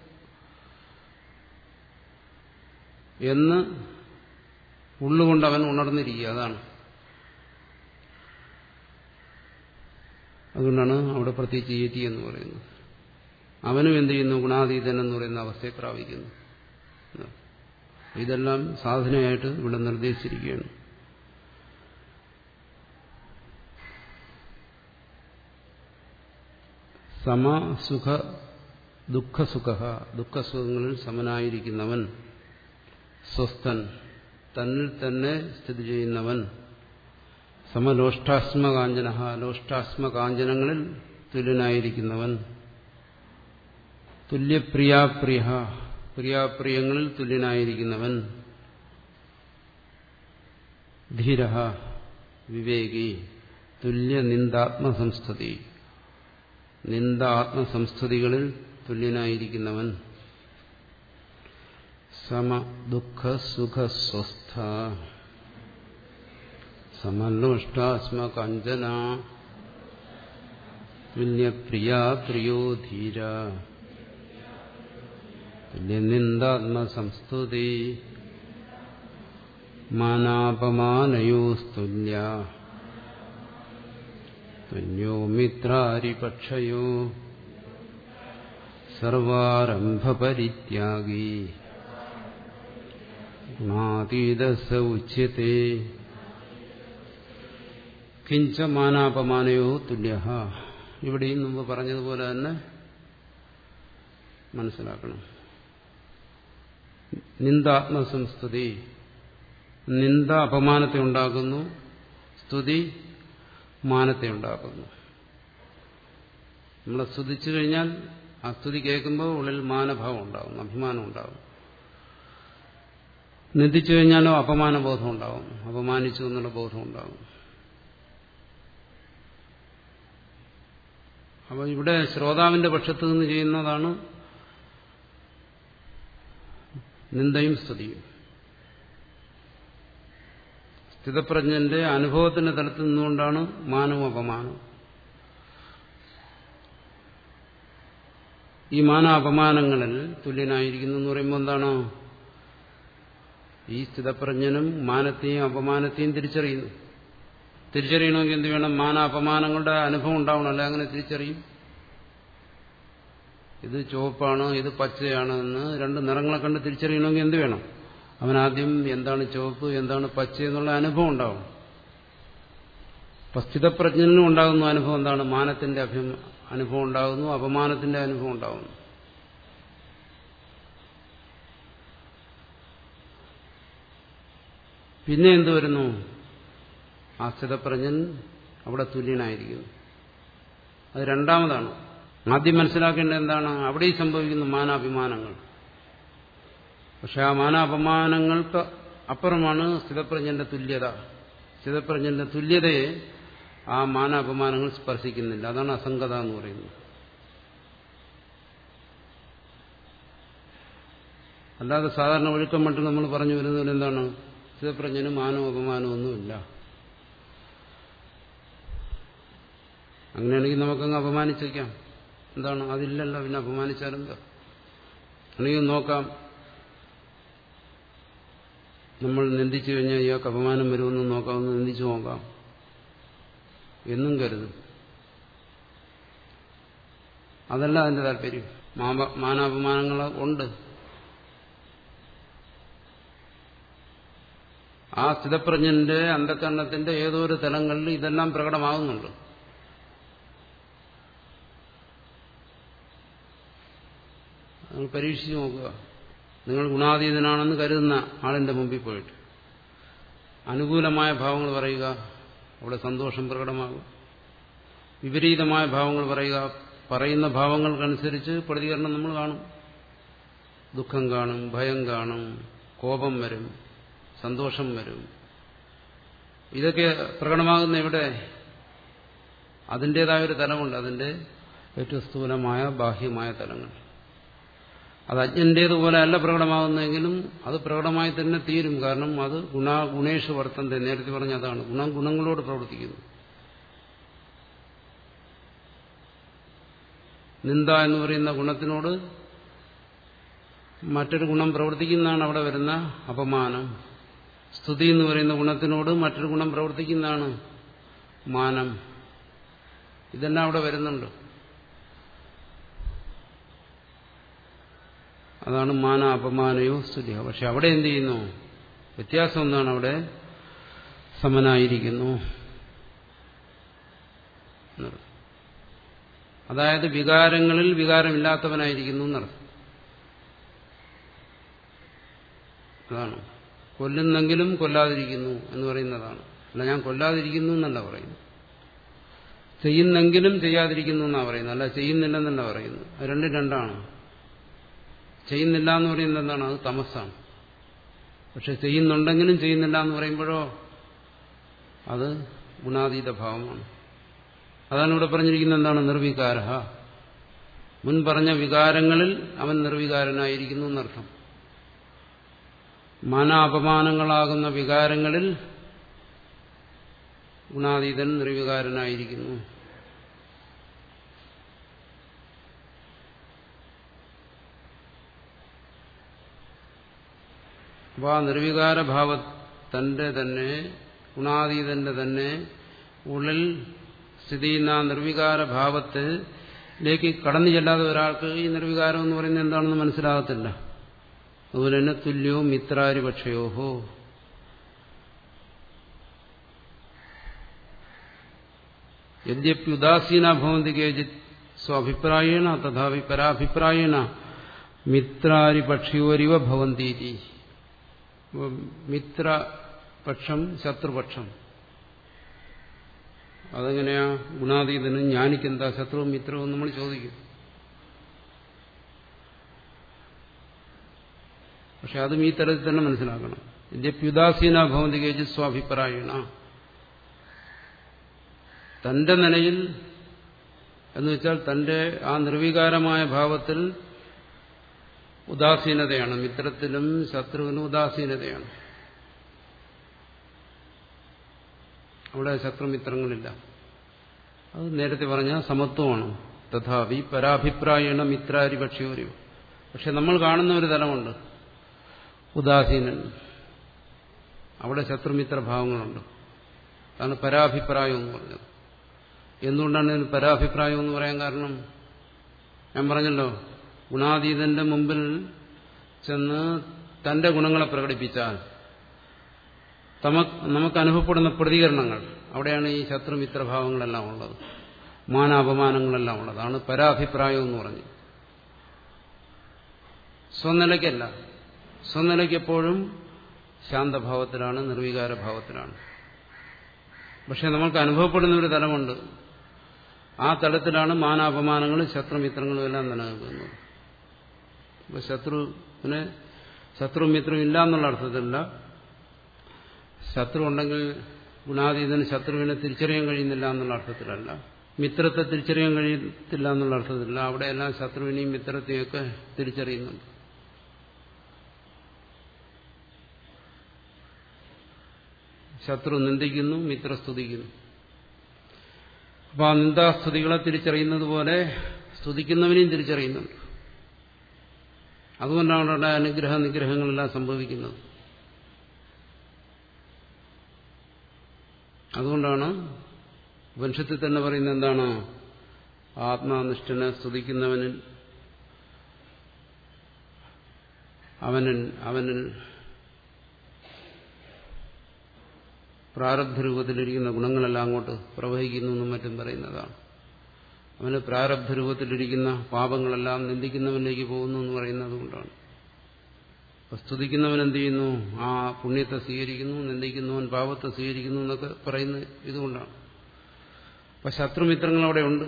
എന്ന് ഉള്ളുകൊണ്ട് അവൻ ഉണർന്നിരിക്കുക അതാണ് അതുകൊണ്ടാണ് അവിടെ പ്രത്യേകിച്ച് യതി എന്ന് പറയുന്നത് അവനും എന്ത് ചെയ്യുന്നു ഗുണാതീതൻ എന്ന് പറയുന്ന അവസ്ഥയെ പ്രാപിക്കുന്നു ഇതെല്ലാം സാധനയായിട്ട് ഇവിടെ നിർദ്ദേശിച്ചിരിക്കുകയാണ് സമ സുഖ ദുഃഖസുഖ ദുഃഖസുഖങ്ങളിൽ സമനായിരിക്കുന്നവൻ സ്വസ്ഥൻ തന്നിൽ തന്നെ സ്ഥിതി ചെയ്യുന്നവൻ സമലോഷ്ടാസ്മകാഞ്ചന ലോഷ്ടാസ്മകാഞ്ചനങ്ങളിൽ തുല്യനായിരിക്കുന്നവൻ തുല്യപ്രിയാപ്രിയ പ്രിയാപ്രിയങ്ങളിൽ തുല്യനായിരിക്കുന്നവൻ ധീര വിവേകി തുല്യനിന്ദാത്മസംസ്ഥതി നിന്ദ ആത്മസംസ്ഥതികളിൽ തുല്യനായിരിക്കുന്നവൻ സമ ദുഃഖ സുഖ സ്വസ്ഥ സമലോഷ്ടാസ്മ കഞ്ചന തുല്യപ്രിയാ പ്രിയോ ധീര തുല്യനിന്ദാത്മസംസ്തുതി മാനാപമാനയോസ്തുല്യ തുല്യോ മിത്രാരിപക്ഷയോ സർവാരംഭപരിത്യാഗി ഗുണാതീതസ ഉച്യത്തെ കിഞ്ച മാനാപമാനയോ തുല്യ ഇവിടെയും മുമ്പ് പറഞ്ഞതുപോലെ തന്നെ മനസ്സിലാക്കണം നിന്ദാത്മസംസ്തുതി നിന്ദ അപമാനത്തെ ഉണ്ടാക്കുന്നു സ്തുതി മാനത്തെ ഉണ്ടാക്കുന്നു നമ്മളെ സ്തുതിച്ചു കഴിഞ്ഞാൽ ആ സ്തുതി കേൾക്കുമ്പോൾ ഉള്ളിൽ മാനഭാവം ഉണ്ടാകും അഭിമാനം ഉണ്ടാകും നിന്ദിച്ചു കഴിഞ്ഞാലോ അപമാനബോധം ഉണ്ടാകും അപമാനിച്ചു എന്നുള്ള ബോധം ഉണ്ടാകും അപ്പോൾ ഇവിടെ ശ്രോതാവിന്റെ പക്ഷത്ത് നിന്ന് ചെയ്യുന്നതാണ് നിന്ദയും സ്തുതിയും സ്ഥിതപ്രജ്ഞന്റെ അനുഭവത്തിന്റെ തലത്തിൽ നിന്നുകൊണ്ടാണ് മാനവും അപമാനവും ഈ മാന അപമാനങ്ങളിൽ തുല്യനായിരിക്കുന്നു എന്ന് പറയുമ്പോൾ എന്താണ് ഈ സ്ഥിതപ്രജ്ഞനും മാനത്തെയും അപമാനത്തെയും തിരിച്ചറിയുന്നു തിരിച്ചറിയണമെങ്കിൽ എന്ത് വേണം മാന അപമാനങ്ങളുടെ അനുഭവം ഉണ്ടാവണം അല്ലെ അങ്ങനെ തിരിച്ചറിയും ഇത് ചുവപ്പാണ് ഇത് പച്ചയാണ് എന്ന് രണ്ട് നിറങ്ങളെ കണ്ട് തിരിച്ചറിയണമെങ്കിൽ എന്ത് വേണം അവനാദ്യം എന്താണ് ചുവപ്പ് എന്താണ് പച്ച എന്നുള്ള അനുഭവം ഉണ്ടാവും സ്ഥിതപ്രജ്ഞനും ഉണ്ടാകുന്ന അനുഭവം എന്താണ് മാനത്തിന്റെ അനുഭവം ഉണ്ടാകുന്നു അപമാനത്തിന്റെ അനുഭവം ഉണ്ടാകുന്നു പിന്നെ എന്ത് വരുന്നു ആ സ്ഥിതപ്രജ്ഞൻ അവിടെ തുല്യനായിരിക്കുന്നു അത് രണ്ടാമതാണ് ആദ്യം മനസ്സിലാക്കേണ്ടത് എന്താണ് അവിടെയും സംഭവിക്കുന്ന മാനാഭിമാനങ്ങൾ പക്ഷെ ആ മാനാപമാനങ്ങൾക്ക് അപ്പുറമാണ് സ്ഥിതപ്രജ്ഞന്റെ തുല്യത സ്ഥിതപ്രജ്ഞന്റെ തുല്യതയെ ആ മാനാപമാനങ്ങൾ സ്പർശിക്കുന്നില്ല അതാണ് അസംഗത എന്ന് പറയുന്നത് അല്ലാതെ സാധാരണ ഒഴുക്കം മട്ടിൽ നമ്മൾ പറഞ്ഞു വരുന്നത് എന്താണ് സ്ഥിതപ്രജ്ഞനും മാനവും അപമാനവും ഒന്നുമില്ല അങ്ങനെയാണെങ്കിൽ നമുക്കങ്ങ് അപമാനിച്ചേക്കാം എന്താണ് അതില്ലല്ലോ പിന്നെ അപമാനിച്ചാലെന്താ അല്ലെങ്കിൽ നോക്കാം നമ്മൾ നിന്ദിച്ചു കഴിഞ്ഞാൽ ഇയാൾക്ക് അപമാനം വരുമെന്ന് നോക്കാമെന്ന് നിന്ദിച്ചു നോക്കാം എന്നും കരുതും അതല്ല അതിന്റെ താല്പര്യം മാനാപമാനങ്ങൾ ഉണ്ട് ആ സ്ഥിതപ്രജ്ഞന്റെ അന്ധകരണത്തിന്റെ ഏതോ ഒരു തലങ്ങളിൽ ഇതെല്ലാം പ്രകടമാകുന്നുണ്ട് നിങ്ങൾ പരീക്ഷിച്ച് നോക്കുക നിങ്ങൾ ഗുണാതീതനാണെന്ന് കരുതുന്ന ആളിന്റെ മുമ്പിൽ പോയിട്ട് അനുകൂലമായ ഭാവങ്ങൾ പറയുക അവിടെ സന്തോഷം പ്രകടമാകും വിപരീതമായ ഭാവങ്ങൾ പറയുക പറയുന്ന ഭാവങ്ങൾക്കനുസരിച്ച് പ്രതികരണം നമ്മൾ കാണും ദുഃഖം കാണും ഭയം കാണും കോപം വരും സന്തോഷം വരും ഇതൊക്കെ പ്രകടമാകുന്ന ഇവിടെ അതിൻ്റെതായ ഒരു തലമുണ്ട് അതിൻ്റെ ഏറ്റവും സ്ഥൂലമായ ബാഹ്യമായ തലങ്ങൾ അത് അജ്ഞന്റേതുപോലെ അല്ല പ്രകടമാകുന്നെങ്കിലും അത് പ്രകടമായി തന്നെ തീരും കാരണം അത് ഗുണ ഗുണേഷ് വർത്തന്റെ നേരത്തെ പറഞ്ഞ അതാണ് ഗുണം ഗുണങ്ങളോട് പ്രവർത്തിക്കുന്നു നിന്ദ എന്ന് പറയുന്ന ഗുണത്തിനോട് മറ്റൊരു ഗുണം പ്രവർത്തിക്കുന്നതാണ് അവിടെ വരുന്ന അപമാനം സ്തുതി എന്ന് പറയുന്ന ഗുണത്തിനോട് മറ്റൊരു ഗുണം പ്രവർത്തിക്കുന്നതാണ് മാനം ഇതെല്ലാം അവിടെ വരുന്നുണ്ട് അതാണ് മാന അപമാനയോ സ്തുതിയോ പക്ഷെ അവിടെ എന്ത് ചെയ്യുന്നു വ്യത്യാസം എന്താണ് അവിടെ സമനായിരിക്കുന്നു അതായത് വികാരങ്ങളിൽ വികാരമില്ലാത്തവനായിരിക്കുന്നു എന്നർത്ഥം അതാണ് കൊല്ലുന്നെങ്കിലും കൊല്ലാതിരിക്കുന്നു എന്ന് പറയുന്നതാണ് അല്ല ഞാൻ കൊല്ലാതിരിക്കുന്നു എന്നല്ല പറയുന്നു ചെയ്യുന്നെങ്കിലും ചെയ്യാതിരിക്കുന്നു എന്നാണ് പറയുന്നത് അല്ല ചെയ്യുന്നില്ലെന്നല്ല പറയുന്നത് അത് രണ്ടും രണ്ടാണ് ചെയ്യുന്നില്ല എന്ന് പറയുന്നത് എന്താണ് അത് തമസാണ് പക്ഷെ ചെയ്യുന്നുണ്ടെങ്കിലും ചെയ്യുന്നില്ല എന്ന് പറയുമ്പോഴോ അത് ഗുണാതീത ഭാവമാണ് അതാണ് ഇവിടെ പറഞ്ഞിരിക്കുന്നത് എന്താണ് നിർവികാര മുൻ പറഞ്ഞ വികാരങ്ങളിൽ അവൻ നിർവികാരനായിരിക്കുന്നു എന്നർത്ഥം മാനാപമാനങ്ങളാകുന്ന വികാരങ്ങളിൽ ഗുണാതീതൻ നിർവികാരനായിരിക്കുന്നു അപ്പോൾ ആ നിർവികാരഭാവ തന്റെ തന്നെ ഗുണാതീതന്റെ തന്നെ ഉള്ളിൽ സ്ഥിതി ചെയ്യുന്ന ആ നിർവികാര ഭാവത്തിലേക്ക് കടന്നു ചെല്ലാതെ ഒരാൾക്ക് ഈ നിർവികാരം എന്ന് പറയുന്നത് എന്താണെന്ന് മനസ്സിലാകത്തില്ല അതുപോലെ തന്നെ തുല്യോ മിത്രാരിപക്ഷയോഹോ യദ്യപ്യുദാസീന ഭവന്തി കേചിത് സ്വാഭിപ്രായേണ തഥാപി പരാഭിപ്രായേണ മിത്രാരിപക്ഷിയോരിവ ഭവന്തീതി മിത്രപക്ഷം ശത്രുപക്ഷം അതെങ്ങനെയാ ഗുണാതീതനും ജ്ഞാനിക്കെന്താ ശത്രുവും മിത്രവും നമ്മൾ ചോദിക്കും പക്ഷെ അതും ഈ തരത്തിൽ തന്നെ മനസ്സിലാക്കണം യദ്യപ്യുദാസീന ഭവന്തി കേജി സ്വാഭിപ്രായണ തന്റെ നിലയിൽ എന്ന് വെച്ചാൽ തന്റെ ആ നിർവികാരമായ ഭാവത്തിൽ ഉദാസീനതയാണ് മിത്രത്തിലും ശത്രുവിനും ഉദാസീനതയാണ് അവിടെ ശത്രുമിത്രങ്ങളില്ല അത് നേരത്തെ പറഞ്ഞ സമത്വമാണ് തഥാപി പരാഭിപ്രായണ മിത്രാരി പക്ഷിയോരിയോ പക്ഷെ നമ്മൾ കാണുന്ന ഒരു തലമുണ്ട് ഉദാസീനൻ അവിടെ ശത്രുമിത്ര ഭാവങ്ങളുണ്ട് അതാണ് പരാഭിപ്രായം എന്ന് പറഞ്ഞത് എന്തുകൊണ്ടാണ് ഇതിന് പരാഭിപ്രായം എന്ന് പറയാൻ കാരണം ഞാൻ പറഞ്ഞല്ലോ ഗുണാതീതന്റെ മുമ്പിൽ ചെന്ന് തന്റെ ഗുണങ്ങളെ പ്രകടിപ്പിച്ചാൽ നമുക്ക് അനുഭവപ്പെടുന്ന പ്രതികരണങ്ങൾ അവിടെയാണ് ഈ ശത്രുമിത്രഭാവങ്ങളെല്ലാം ഉള്ളത് മാനാപമാനങ്ങളെല്ലാം ഉള്ളത് അതാണ് പരാഭിപ്രായം എന്ന് പറഞ്ഞത് സ്വനിലയ്ക്കല്ല സ്വനിലയ്ക്ക് എപ്പോഴും ശാന്തഭാവത്തിലാണ് നിർവികാര ഭാവത്തിലാണ് പക്ഷെ നമുക്ക് അനുഭവപ്പെടുന്ന ഒരു തലമുണ്ട് ആ തലത്തിലാണ് മാനാപമാനങ്ങളും ശത്രുമിത്രങ്ങളും എല്ലാം നിലനിൽക്കുന്നത് ഇപ്പൊ ശത്രുവിന് ശത്രുമിത്രം ഇല്ല എന്നുള്ള അർത്ഥത്തിലല്ല ശത്രു ഉണ്ടെങ്കിൽ ഗുണാതീതന് ശത്രുവിനെ തിരിച്ചറിയാൻ കഴിയുന്നില്ല എന്നുള്ള അർത്ഥത്തിലല്ല മിത്രത്തെ തിരിച്ചറിയാൻ കഴിയത്തില്ല എന്നുള്ള അർത്ഥത്തിലല്ല അവിടെയെല്ലാം ശത്രുവിനെയും മിത്രത്തെയൊക്കെ തിരിച്ചറിയുന്നുണ്ട് ശത്രു നിന്ദിക്കുന്നു മിത്ര സ്തുതിക്കുന്നു അപ്പോൾ ആ നിന്ദാസ്തുതികളെ തിരിച്ചറിയുന്നത് പോലെ സ്തുതിക്കുന്നവനെയും തിരിച്ചറിയുന്നുണ്ട് അതുകൊണ്ടാണ് അവിടെ അനുഗ്രഹ നിഗ്രഹങ്ങളെല്ലാം സംഭവിക്കുന്നത് അതുകൊണ്ടാണ് വംശത്തിൽ തന്നെ പറയുന്നത് എന്താണ് ആത്മാനിഷ്ഠനെ സ്തുതിക്കുന്നവനിൽ അവനിൽ അവനിൽ പ്രാരബ്ധ രൂപത്തിലിരിക്കുന്ന ഗുണങ്ങളെല്ലാം അങ്ങോട്ട് പ്രവഹിക്കുന്നു എന്നും മറ്റും പറയുന്നതാണ് അവന് പ്രാരബ്ധ രൂപത്തിലിരിക്കുന്ന പാപങ്ങളെല്ലാം നിന്ദിക്കുന്നവനിലേക്ക് പോകുന്നു എന്ന് പറയുന്നത് കൊണ്ടാണ് അപ്പൊ സ്തുതിക്കുന്നവൻ എന്ത് ചെയ്യുന്നു ആ പുണ്യത്തെ സ്വീകരിക്കുന്നു നിന്ദിക്കുന്നവൻ പാപത്തെ സ്വീകരിക്കുന്നു എന്നൊക്കെ പറയുന്ന ഇതുകൊണ്ടാണ് അപ്പൊ ശത്രുമിത്രങ്ങൾ അവിടെ ഉണ്ട്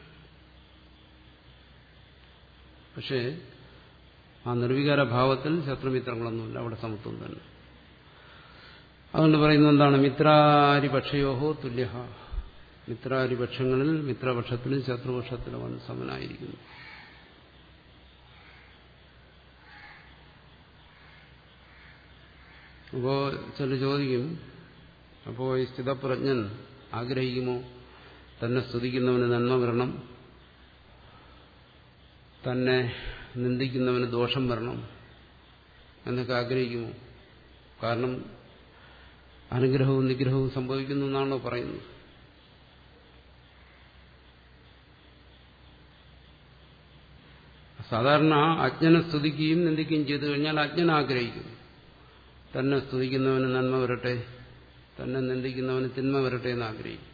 പക്ഷേ ആ നിർവികാര ഭാവത്തിൽ ശത്രുമിത്രങ്ങളൊന്നുമില്ല അവിടെ സമത്വം തന്നെ അതുകൊണ്ട് പറയുന്നത് എന്താണ് മിത്രാരി പക്ഷയോഹോ തുല്യ മിത്രാരി പക്ഷങ്ങളിൽ മിത്രപക്ഷത്തിലും ശത്രുപക്ഷത്തിലും അവൻ സമനായിരിക്കുന്നു അപ്പോ ചില ചോദിക്കും അപ്പോ ഈ സ്ഥിതപ്രജ്ഞൻ ആഗ്രഹിക്കുമോ തന്നെ സ്തുതിക്കുന്നവന് നന്മ വരണം തന്നെ നിന്ദിക്കുന്നവന് ദോഷം വരണം എന്നൊക്കെ ആഗ്രഹിക്കുമോ കാരണം അനുഗ്രഹവും നിഗ്രഹവും സംഭവിക്കുന്നു എന്നാണോ പറയുന്നത് സാധാരണ അജ്ഞനെ സ്തുതിക്കുകയും നിന്ദിക്കുകയും ചെയ്തു കഴിഞ്ഞാൽ അജ്ഞൻ ആഗ്രഹിക്കും തന്നെ സ്തുതിക്കുന്നവന് നന്മ വരട്ടെ തന്നെ നിന്ദിക്കുന്നവന് തിന്മ വരട്ടെ എന്ന് ആഗ്രഹിക്കും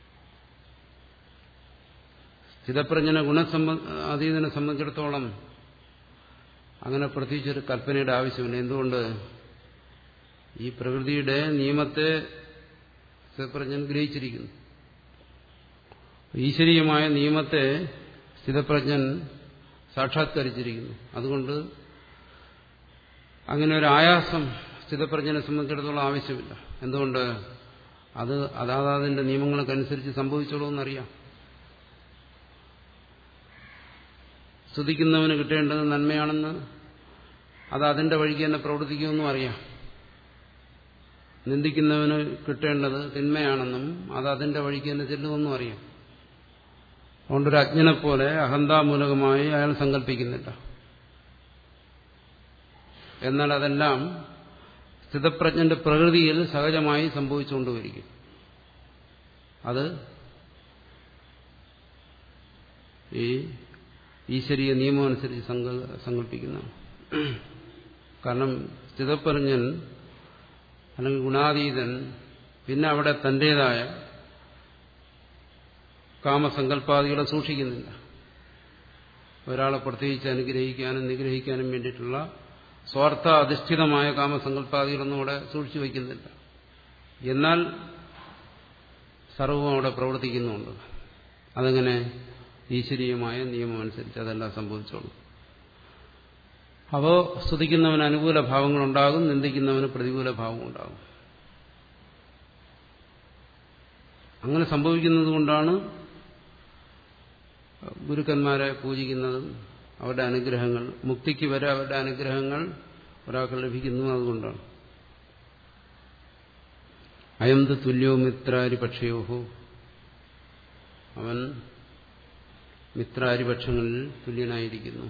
സ്ഥിതപ്രജ്ഞന ഗുണസംബ അതീതനെ സംബന്ധിച്ചിടത്തോളം അങ്ങനെ പ്രത്യേകിച്ചൊരു കൽപ്പനയുടെ ആവശ്യമില്ല എന്തുകൊണ്ട് ഈ പ്രകൃതിയുടെ നിയമത്തെ സ്ഥിതപ്രജ്ഞൻ ഗ്രഹിച്ചിരിക്കുന്നു ഈശ്വരീയമായ നിയമത്തെ സ്ഥിതപ്രജ്ഞൻ സാക്ഷാത്കരിച്ചിരിക്കുന്നു അതുകൊണ്ട് അങ്ങനെ ഒരു ആയാസം സ്ഥിതപ്രജ്ഞനെ സംബന്ധിച്ചിടത്തോളം ആവശ്യമില്ല എന്തുകൊണ്ട് അത് അതാതാതിന്റെ നിയമങ്ങൾക്കനുസരിച്ച് സംഭവിച്ചോളൂ എന്നറിയാം സ്തുതിക്കുന്നവന് കിട്ടേണ്ടത് നന്മയാണെന്ന് അത് അതിന്റെ വഴിക്ക് തന്നെ പ്രവർത്തിക്കുമെന്നും അറിയാം നിന്ദിക്കുന്നവന് കിട്ടേണ്ടത് തിന്മയാണെന്നും അത് അതിന്റെ വഴിക്ക് തന്നെ ചെല്ലുമെന്നും അറിയാം അതുകൊണ്ടൊരു അജ്ഞനെ പോലെ അഹന്താമൂലകമായി അയാൾ സങ്കല്പിക്കുന്നില്ല എന്നാൽ അതെല്ലാം സ്ഥിതപ്രജ്ഞന്റെ പ്രകൃതിയിൽ സഹജമായി സംഭവിച്ചുകൊണ്ടുവരിക്കും അത് ഈ ഈശ്വരീയ നിയമം അനുസരിച്ച് സങ്കല്പിക്കുന്ന കാരണം സ്ഥിതപ്രജ്ഞൻ അല്ലെങ്കിൽ ഗുണാതീതൻ പിന്നെ അവിടെ തന്റേതായ കാമസങ്കല്പാദികളെ സൂക്ഷിക്കുന്നില്ല ഒരാളെ പ്രത്യേകിച്ച് അനുഗ്രഹിക്കാനും നിഗ്രഹിക്കാനും വേണ്ടിയിട്ടുള്ള സ്വാർത്ഥ അധിഷ്ഠിതമായ കാമസങ്കല്പാദികളൊന്നും അവിടെ സൂക്ഷിച്ചു വയ്ക്കുന്നില്ല എന്നാൽ സർവവും അവിടെ പ്രവർത്തിക്കുന്നുണ്ട് അതെങ്ങനെ ഈശ്വരീയമായ നിയമം അനുസരിച്ച് അതെല്ലാം സംഭവിച്ചോളും അപ്പോൾ സ്തുതിക്കുന്നവന് അനുകൂല ഭാവങ്ങളുണ്ടാകും നിന്ദിക്കുന്നവന് പ്രതികൂല ഭാവമുണ്ടാകും അങ്ങനെ സംഭവിക്കുന്നത് കൊണ്ടാണ് ഗുരുക്കന്മാരെ പൂജിക്കുന്നതും അവരുടെ അനുഗ്രഹങ്ങൾ മുക്തിക്ക് വരെ അവരുടെ അനുഗ്രഹങ്ങൾ ഒരാൾക്ക് ലഭിക്കുന്നു അതുകൊണ്ടാണ് അയന്ത് തുല്യോ മിത്രാരി പക്ഷയോഹോ അവൻ മിത്രാരിപക്ഷങ്ങളിൽ തുല്യനായിരിക്കുന്നു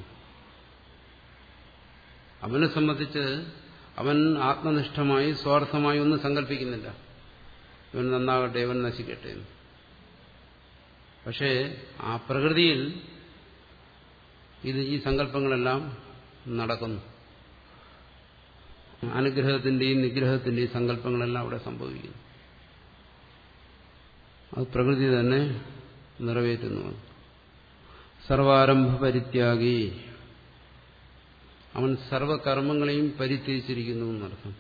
അവനെ സംബന്ധിച്ച് അവൻ ആത്മനിഷ്ഠമായി സ്വാർത്ഥമായി ഒന്നും സങ്കല്പിക്കുന്നില്ല ഇവൻ നന്നാകട്ടെ ഇവൻ നശിക്കട്ടെ എന്ന് പക്ഷേ ആ പ്രകൃതിയിൽ ഇത് ഈ സങ്കല്പങ്ങളെല്ലാം നടക്കുന്നു അനുഗ്രഹത്തിന്റെയും നിഗ്രഹത്തിന്റെയും സങ്കല്പങ്ങളെല്ലാം അവിടെ സംഭവിക്കുന്നു അത് പ്രകൃതി തന്നെ നിറവേറ്റുന്നു സർവാരംഭ പരിത്യാഗി അവൻ സർവകർമ്മങ്ങളെയും പരിത്യജിച്ചിരിക്കുന്നു എന്നർത്ഥം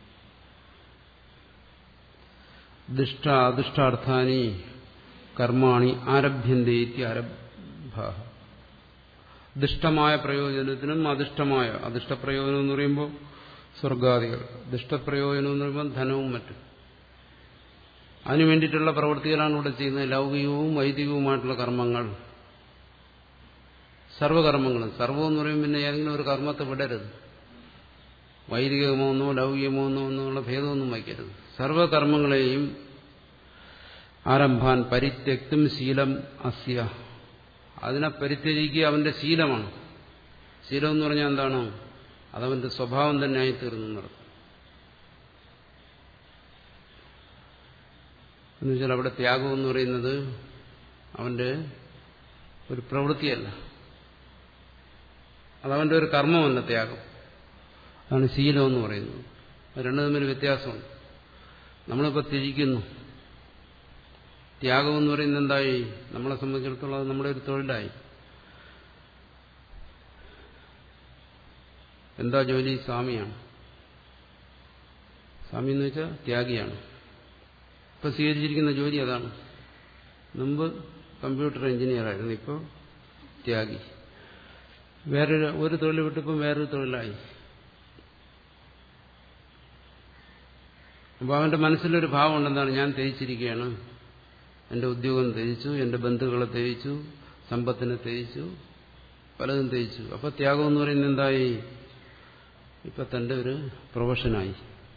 ദുഷ്ട അദുഷ്ടാർത്ഥാനി കർമാണി ആരഭ്യന്തേറ്റി ആരംഭ ദുഷ്ടമായ പ്രയോജനത്തിനും അദുഷ്ടമായ അദുഷ്ടപ്രയോജനം എന്ന് പറയുമ്പോൾ സ്വർഗാദികൾ ദുഷ്ടപ്രയോജനം എന്ന് പറയുമ്പോൾ ധനവും മറ്റും അതിനു വേണ്ടിയിട്ടുള്ള പ്രവൃത്തികളാണ് ഇവിടെ ചെയ്യുന്നത് ലൗകികവും വൈദികവുമായിട്ടുള്ള കർമ്മങ്ങൾ സർവകർമ്മങ്ങളും സർവം എന്ന് പറയുമ്പോൾ പിന്നെ ഏതെങ്കിലും ഒരു കർമ്മത്തെ വിടരുത് വൈദികമോന്നോ ലൗകികമോന്നോ എന്നുള്ള ഭേദമൊന്നും വയ്ക്കരുത് സർവകർമ്മങ്ങളെയും ആരംഭാൻ പരിത്യക്തും ശീലം അസ്യ അതിനെ പരിത്യജിക്കുക അവന്റെ ശീലമാണ് ശീലം എന്ന് പറഞ്ഞാൽ എന്താണ് അതവന്റെ സ്വഭാവം തന്നെ ആയിത്തീർന്നു നടത്തും എന്നുവെച്ചാൽ അവിടെ ത്യാഗം എന്ന് പറയുന്നത് അവന്റെ ഒരു പ്രവൃത്തിയല്ല അതവന്റെ ഒരു കർമ്മമല്ല ത്യാഗം അതാണ് ശീലം എന്ന് പറയുന്നത് അത് രണ്ടു തമ്മിൽ വ്യത്യാസമുണ്ട് നമ്മളിപ്പോൾ ത്യജിക്കുന്നു ത്യാഗം എന്ന് പറയുന്നത് എന്തായി നമ്മളെ സംബന്ധിച്ചിടത്തോളം അത് നമ്മുടെ ഒരു തൊഴിലായി എന്താ ജോലി സ്വാമിയാണ് സ്വാമി എന്ന് വെച്ചാൽ ത്യാഗിയാണ് ഇപ്പൊ സ്വീകരിച്ചിരിക്കുന്ന ജോലി അതാണ് മുമ്പ് കമ്പ്യൂട്ടർ എഞ്ചിനീയർ ആയിരുന്നു ഇപ്പോൾ ത്യാഗി വേറൊരു ഒരു തൊഴിൽ വിട്ടിപ്പം വേറൊരു തൊഴിലായി അപ്പോൾ അവന്റെ മനസ്സിലൊരു ഭാവം ഉണ്ടെന്താണ് ഞാൻ ത്യജിച്ചിരിക്കുകയാണ് എന്റെ ഉദ്യോഗം ത്യജിച്ചു എന്റെ ബന്ധുക്കളെ ത്യജിച്ചു സമ്പത്തിനെ ത്യജിച്ചു പലതും ത്യജിച്ചു അപ്പൊ ത്യാഗം എന്ന് പറയുന്നത് എന്തായി ഇപ്പൊ തന്റെ ഒരു പ്രൊഫഷനായി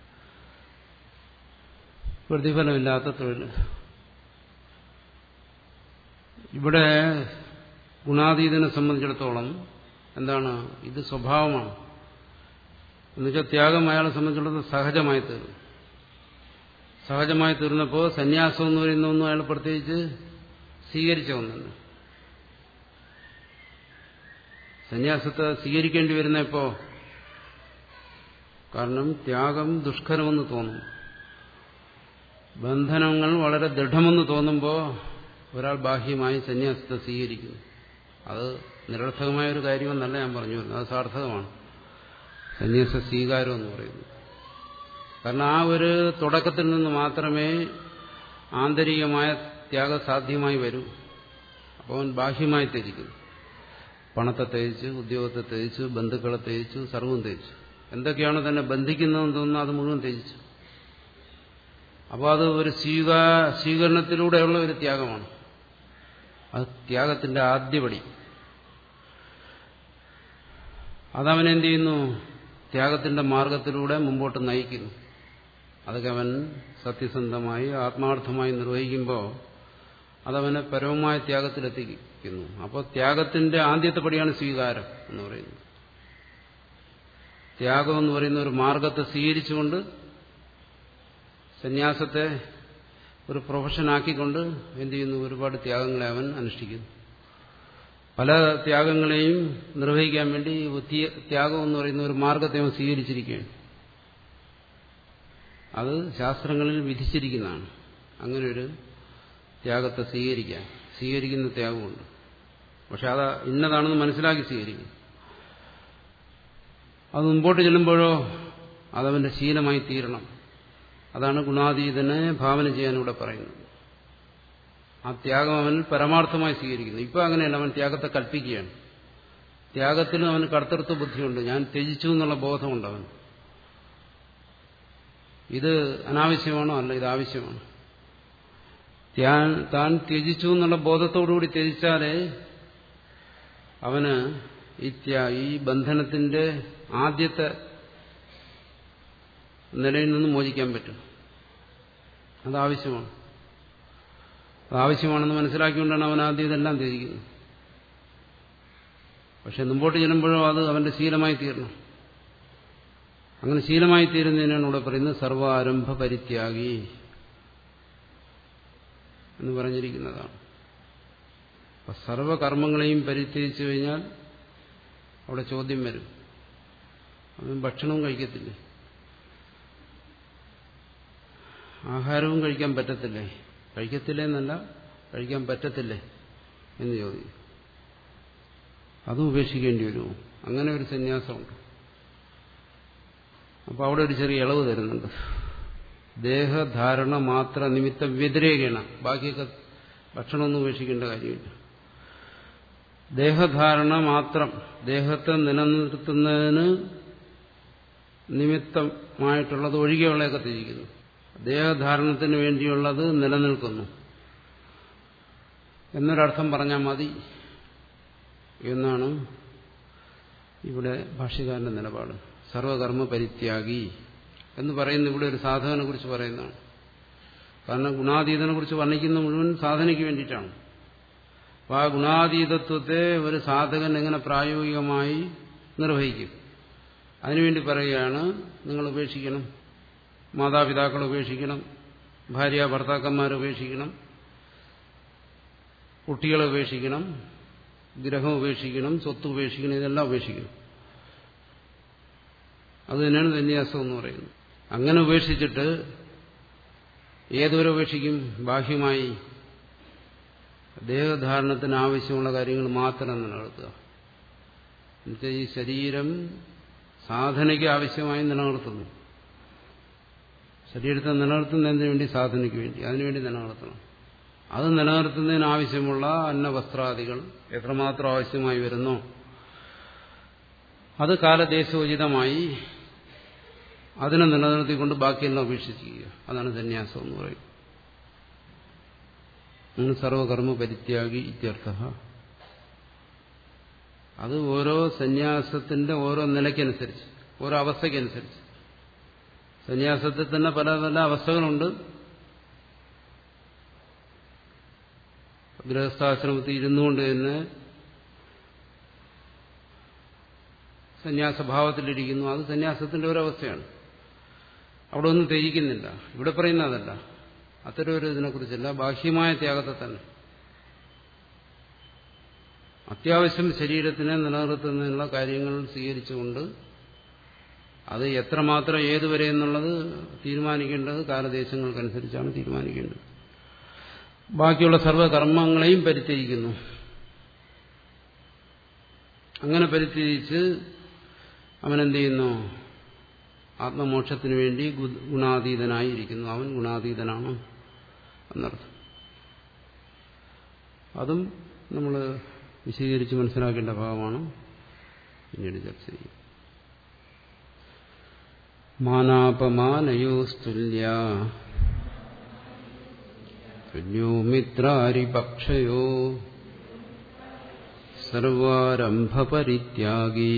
പ്രതിഫലമില്ലാത്ത തൊഴിൽ ഇവിടെ ഗുണാതീതനെ സംബന്ധിച്ചിടത്തോളം എന്താണ് ഇത് സ്വഭാവമാണ് എന്നുവെച്ചാൽ ത്യാഗം അയാളെ സംബന്ധിച്ചിടത്തോളം സഹജമായി തീർന്നു സഹജമായി തീർന്നപ്പോൾ സന്യാസം എന്ന് പറയുന്ന ഒന്നും അയാൾ പ്രത്യേകിച്ച് സ്വീകരിച്ച ഒന്നല്ല സന്യാസത്തെ സ്വീകരിക്കേണ്ടി വരുന്നപ്പോ കാരണം ത്യാഗം ദുഷ്കരമെന്ന് തോന്നും ബന്ധനങ്ങൾ വളരെ ദൃഢമെന്ന് തോന്നുമ്പോൾ ഒരാൾ ബാഹ്യമായി സന്യാസത്തെ സ്വീകരിക്കുന്നു അത് നിരർത്ഥകമായ ഒരു കാര്യമെന്നല്ല ഞാൻ പറഞ്ഞു വരുന്നത് അത് സാർത്ഥകമാണ് സന്യാസ സ്വീകാരം എന്ന് പറയുന്നത് കാരണം ആ ഒരു തുടക്കത്തിൽ നിന്ന് മാത്രമേ ആന്തരികമായ ത്യാഗം സാധ്യമായി വരൂ അപ്പോൾ അവൻ ബാഹ്യമായി ത്യജിക്കുന്നു പണത്തെ തേച്ചു ഉദ്യോഗത്തെ തേച്ചു ബന്ധുക്കളെ തേച്ചു സർവം തേച്ചു എന്തൊക്കെയാണ് തന്നെ ബന്ധിക്കുന്നതെന്ന് തോന്നുന്നു അത് മുഴുവൻ ത്യജിച്ചു അപ്പോൾ അത് ഒരു സ്വീകാ സ്വീകരണത്തിലൂടെയുള്ള ഒരു ത്യാഗമാണ് അത് ത്യാഗത്തിന്റെ ആദ്യപടി അതവൻ എന്ത് ചെയ്യുന്നു ത്യാഗത്തിന്റെ മാർഗത്തിലൂടെ മുമ്പോട്ട് നയിക്കുന്നു അതൊക്കെ അവൻ സത്യസന്ധമായി ആത്മാർത്ഥമായി നിർവഹിക്കുമ്പോൾ അതവനെ പരമമായ ത്യാഗത്തിലെത്തിക്കുന്നു അപ്പോൾ ത്യാഗത്തിന്റെ ആദ്യത്തെ പടിയാണ് സ്വീകാരം എന്ന് പറയുന്നത് ത്യാഗം എന്ന് പറയുന്ന ഒരു മാർഗത്തെ സ്വീകരിച്ചുകൊണ്ട് സന്യാസത്തെ ഒരു പ്രൊഫഷനാക്കിക്കൊണ്ട് എന്ത് ചെയ്യുന്നു ഒരുപാട് ത്യാഗങ്ങളെ അവൻ അനുഷ്ഠിക്കുന്നു പല ത്യാഗങ്ങളെയും നിർവഹിക്കാൻ വേണ്ടി ത്യാഗം എന്ന് പറയുന്ന ഒരു മാർഗത്തെ അവൻ സ്വീകരിച്ചിരിക്കുകയാണ് അത് ശാസ്ത്രങ്ങളിൽ വിധിച്ചിരിക്കുന്നതാണ് അങ്ങനെ ഒരു ത്യാഗത്തെ സ്വീകരിക്കാൻ സ്വീകരിക്കുന്ന ത്യാഗമുണ്ട് പക്ഷെ അത് ഇന്നതാണെന്ന് മനസ്സിലാക്കി സ്വീകരിക്കും അത് മുമ്പോട്ട് ചെല്ലുമ്പോഴോ അതവന്റെ ശീലമായി തീരണം അതാണ് ഗുണാതീതനെ ഭാവന ചെയ്യാൻ ഇവിടെ പറയുന്നത് ആ ത്യാഗം അവൻ പരമാർത്ഥമായി സ്വീകരിക്കുന്നു ഇപ്പൊ അങ്ങനെയല്ല അവൻ ത്യാഗത്തെ കൽപ്പിക്കുകയാണ് ത്യാഗത്തിലും അവന് കർത്തൃത്വ ബുദ്ധിയുണ്ട് ഞാൻ ത്യജിച്ചു എന്നുള്ള ബോധമുണ്ട് അവൻ ഇത് അനാവശ്യമാണോ അല്ല ഇത് ആവശ്യമാണ് താൻ ത്യജിച്ചു എന്നുള്ള ബോധത്തോടുകൂടി ത്യജിച്ചാലേ അവന് ഇത്യ ഈ ബന്ധനത്തിന്റെ ആദ്യത്തെ നിലയിൽ നിന്ന് മോചിക്കാൻ പറ്റും അതാവശ്യമാണ് അതാവശ്യമാണെന്ന് മനസ്സിലാക്കിക്കൊണ്ടാണ് അവൻ ആദ്യം ഇതെല്ലാം ത്യജിക്കുന്നത് പക്ഷെ മുമ്പോട്ട് ചെല്ലുമ്പോഴും അത് അവന്റെ ശീലമായി തീരണം അങ്ങനെ ശീലമായി തീരുന്നതിനാണ് ഇവിടെ പറയുന്നത് സർവാരംഭ പരിത്യാഗി എന്ന് പറഞ്ഞിരിക്കുന്നതാണ് അപ്പൊ സർവകർമ്മങ്ങളെയും പരിത്യജിച്ചു കഴിഞ്ഞാൽ അവിടെ ചോദ്യം വരും അവൻ ഭക്ഷണവും കഴിക്കത്തില്ലേ ആഹാരവും കഴിക്കാൻ പറ്റത്തില്ലേ കഴിക്കത്തില്ലേ എന്നല്ല കഴിക്കാൻ പറ്റത്തില്ലേ എന്ന് ചോദിക്കും അതും ഉപേക്ഷിക്കേണ്ടി വരുമോ അങ്ങനെ ഒരു സന്യാസമുണ്ട് അപ്പോൾ അവിടെ ഒരു ചെറിയ ഇളവ് തരുന്നുണ്ട് ദേഹധാരണ മാത്ര നിമിത്തം വ്യതിരേകേണ ബാക്കിയൊക്കെ ഭക്ഷണമൊന്നും ഉപേക്ഷിക്കേണ്ട കാര്യമില്ല ദേഹധാരണ മാത്രം ദേഹത്തെ നിലനിർത്തുന്നതിന് നിമിത്തമായിട്ടുള്ളത് ഒഴികെയുള്ളതൊക്കെ ത്യജിക്കുന്നു ദേഹധാരണത്തിന് വേണ്ടിയുള്ളത് നിലനിൽക്കുന്നു എന്നൊരർത്ഥം പറഞ്ഞാൽ മതി എന്നാണ് ഇവിടെ ഭാഷ്യകാരന്റെ നിലപാട് സർവകർമ്മ പരിത്യാഗി എന്ന് പറയുന്ന ഇവിടെ ഒരു സാധകനെ കുറിച്ച് പറയുന്നതാണ് കാരണം ഗുണാതീതനെ കുറിച്ച് വർണ്ണിക്കുന്ന മുഴുവൻ സാധനയ്ക്ക് വേണ്ടിയിട്ടാണ് അപ്പോൾ ആ ഗുണാതീതത്വത്തെ ഒരു സാധകൻ എങ്ങനെ പ്രായോഗികമായി നിർവഹിക്കും അതിനുവേണ്ടി പറയുകയാണ് നിങ്ങൾ ഉപേക്ഷിക്കണം മാതാപിതാക്കൾ ഉപേക്ഷിക്കണം ഭാര്യ ഭർത്താക്കന്മാരെ ഉപേക്ഷിക്കണം കുട്ടികളെ ഉപേക്ഷിക്കണം ഗ്രഹം ഉപേക്ഷിക്കണം സ്വത്ത് ഉപേക്ഷിക്കണം ഇതെല്ലാം ഉപേക്ഷിക്കണം അത് തന്നെയാണ് സന്യാസം എന്ന് പറയുന്നത് അങ്ങനെ ഉപേക്ഷിച്ചിട്ട് ഏതുവരെ ഉപേക്ഷിക്കും ബാഹ്യമായി ദേഹധാരണത്തിന് ആവശ്യമുള്ള കാര്യങ്ങൾ മാത്രം നിലനിർത്തുക എന്നുവെച്ചാൽ ഈ ശരീരം സാധനയ്ക്ക് ആവശ്യമായി നിലനിർത്തുന്നു ശരീരത്തെ നിലനിർത്തുന്നതിന് വേണ്ടി സാധനയ്ക്ക് വേണ്ടി അതിനുവേണ്ടി നിലനിർത്തണം അത് നിലനിർത്തുന്നതിന് ആവശ്യമുള്ള അന്നവസ്ത്രാദികൾ എത്രമാത്രം ആവശ്യമായി വരുന്നോ അത് കാലദേശോചിതമായി അതിനെ നിലനിർത്തിക്കൊണ്ട് ബാക്കിയെല്ലാം ഉപേക്ഷിച്ചിരിക്കുക അതാണ് സന്യാസം എന്ന് പറയും അങ്ങനെ സർവകർമ്മ പരിത്യാഗി ഇത്യർത്ഥ അത് ഓരോ സന്യാസത്തിന്റെ ഓരോ നിലയ്ക്കനുസരിച്ച് ഓരോ അവസ്ഥയ്ക്കനുസരിച്ച് സന്യാസത്തിൽ തന്നെ പല പല അവസ്ഥകളുണ്ട് ഗൃഹസ്ഥാശ്രമത്തിൽ ഇരുന്നുകൊണ്ട് തന്നെ സന്യാസഭാവത്തിലിരിക്കുന്നു അത് സന്യാസത്തിന്റെ ഒരവസ്ഥയാണ് അവിടെ ഒന്നും ത്യജിക്കുന്നില്ല ഇവിടെ പറയുന്ന അതല്ല അത്തരം ഒരു ഇതിനെക്കുറിച്ചല്ല ബാഹ്യമായ ത്യാഗത്തെ തന്നെ അത്യാവശ്യം ശരീരത്തിനെ നിലനിർത്തുന്നതിനുള്ള കാര്യങ്ങൾ സ്വീകരിച്ചുകൊണ്ട് അത് എത്രമാത്രം ഏതുവരെ എന്നുള്ളത് തീരുമാനിക്കേണ്ടത് കാലദേശങ്ങൾക്കനുസരിച്ചാണ് തീരുമാനിക്കേണ്ടത് ബാക്കിയുള്ള സർവ്വകർമ്മങ്ങളെയും പരിത്യജിക്കുന്നു അങ്ങനെ പരിത്യജിച്ച് അവനെന്ത് ചെയ്യുന്നു ആത്മമോക്ഷത്തിന് വേണ്ടി ഗുണാതീതനായിരിക്കുന്നു അവൻ ഗുണാതീതനാണ് എന്നർത്ഥം അതും നമ്മൾ വിശദീകരിച്ച് മനസ്സിലാക്കേണ്ട ഭാഗമാണ് പിന്നീട് ചർച്ച ചെയ്യും മാനാപമാനയോസ്തുല്യ തുല്യോ മിത്രാരിപക്ഷയോ സർവാരംഭപരിത്യാഗി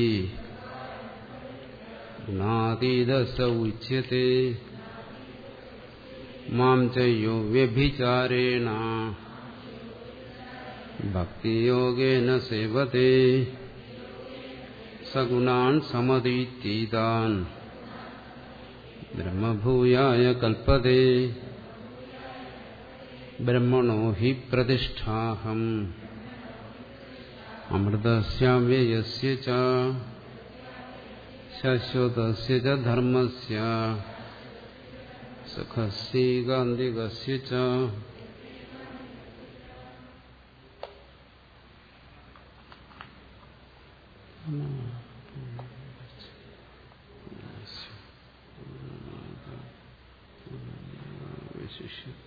ഗുണാതീതസ ഉച്യത്തെ മാം ചയോ വ്യഭിചാരേണ ഭക്തിയോഗേന സേവത്തെ സഗുണാൻ സമതീതീതാൻ ബ്രഹ്മഭൂയായ കൽപ്പതേ ബ്രഹ്മണോ ഹി പ്രതിഷ്ഠാഹം അമൃതസ്യാവ്യയസ്യ ച ശാശ്വതസ്യ ച ധർമ്മസ്യ സുഖസ്യൈകാന്തികസ്യ ച വിശിഷ്യ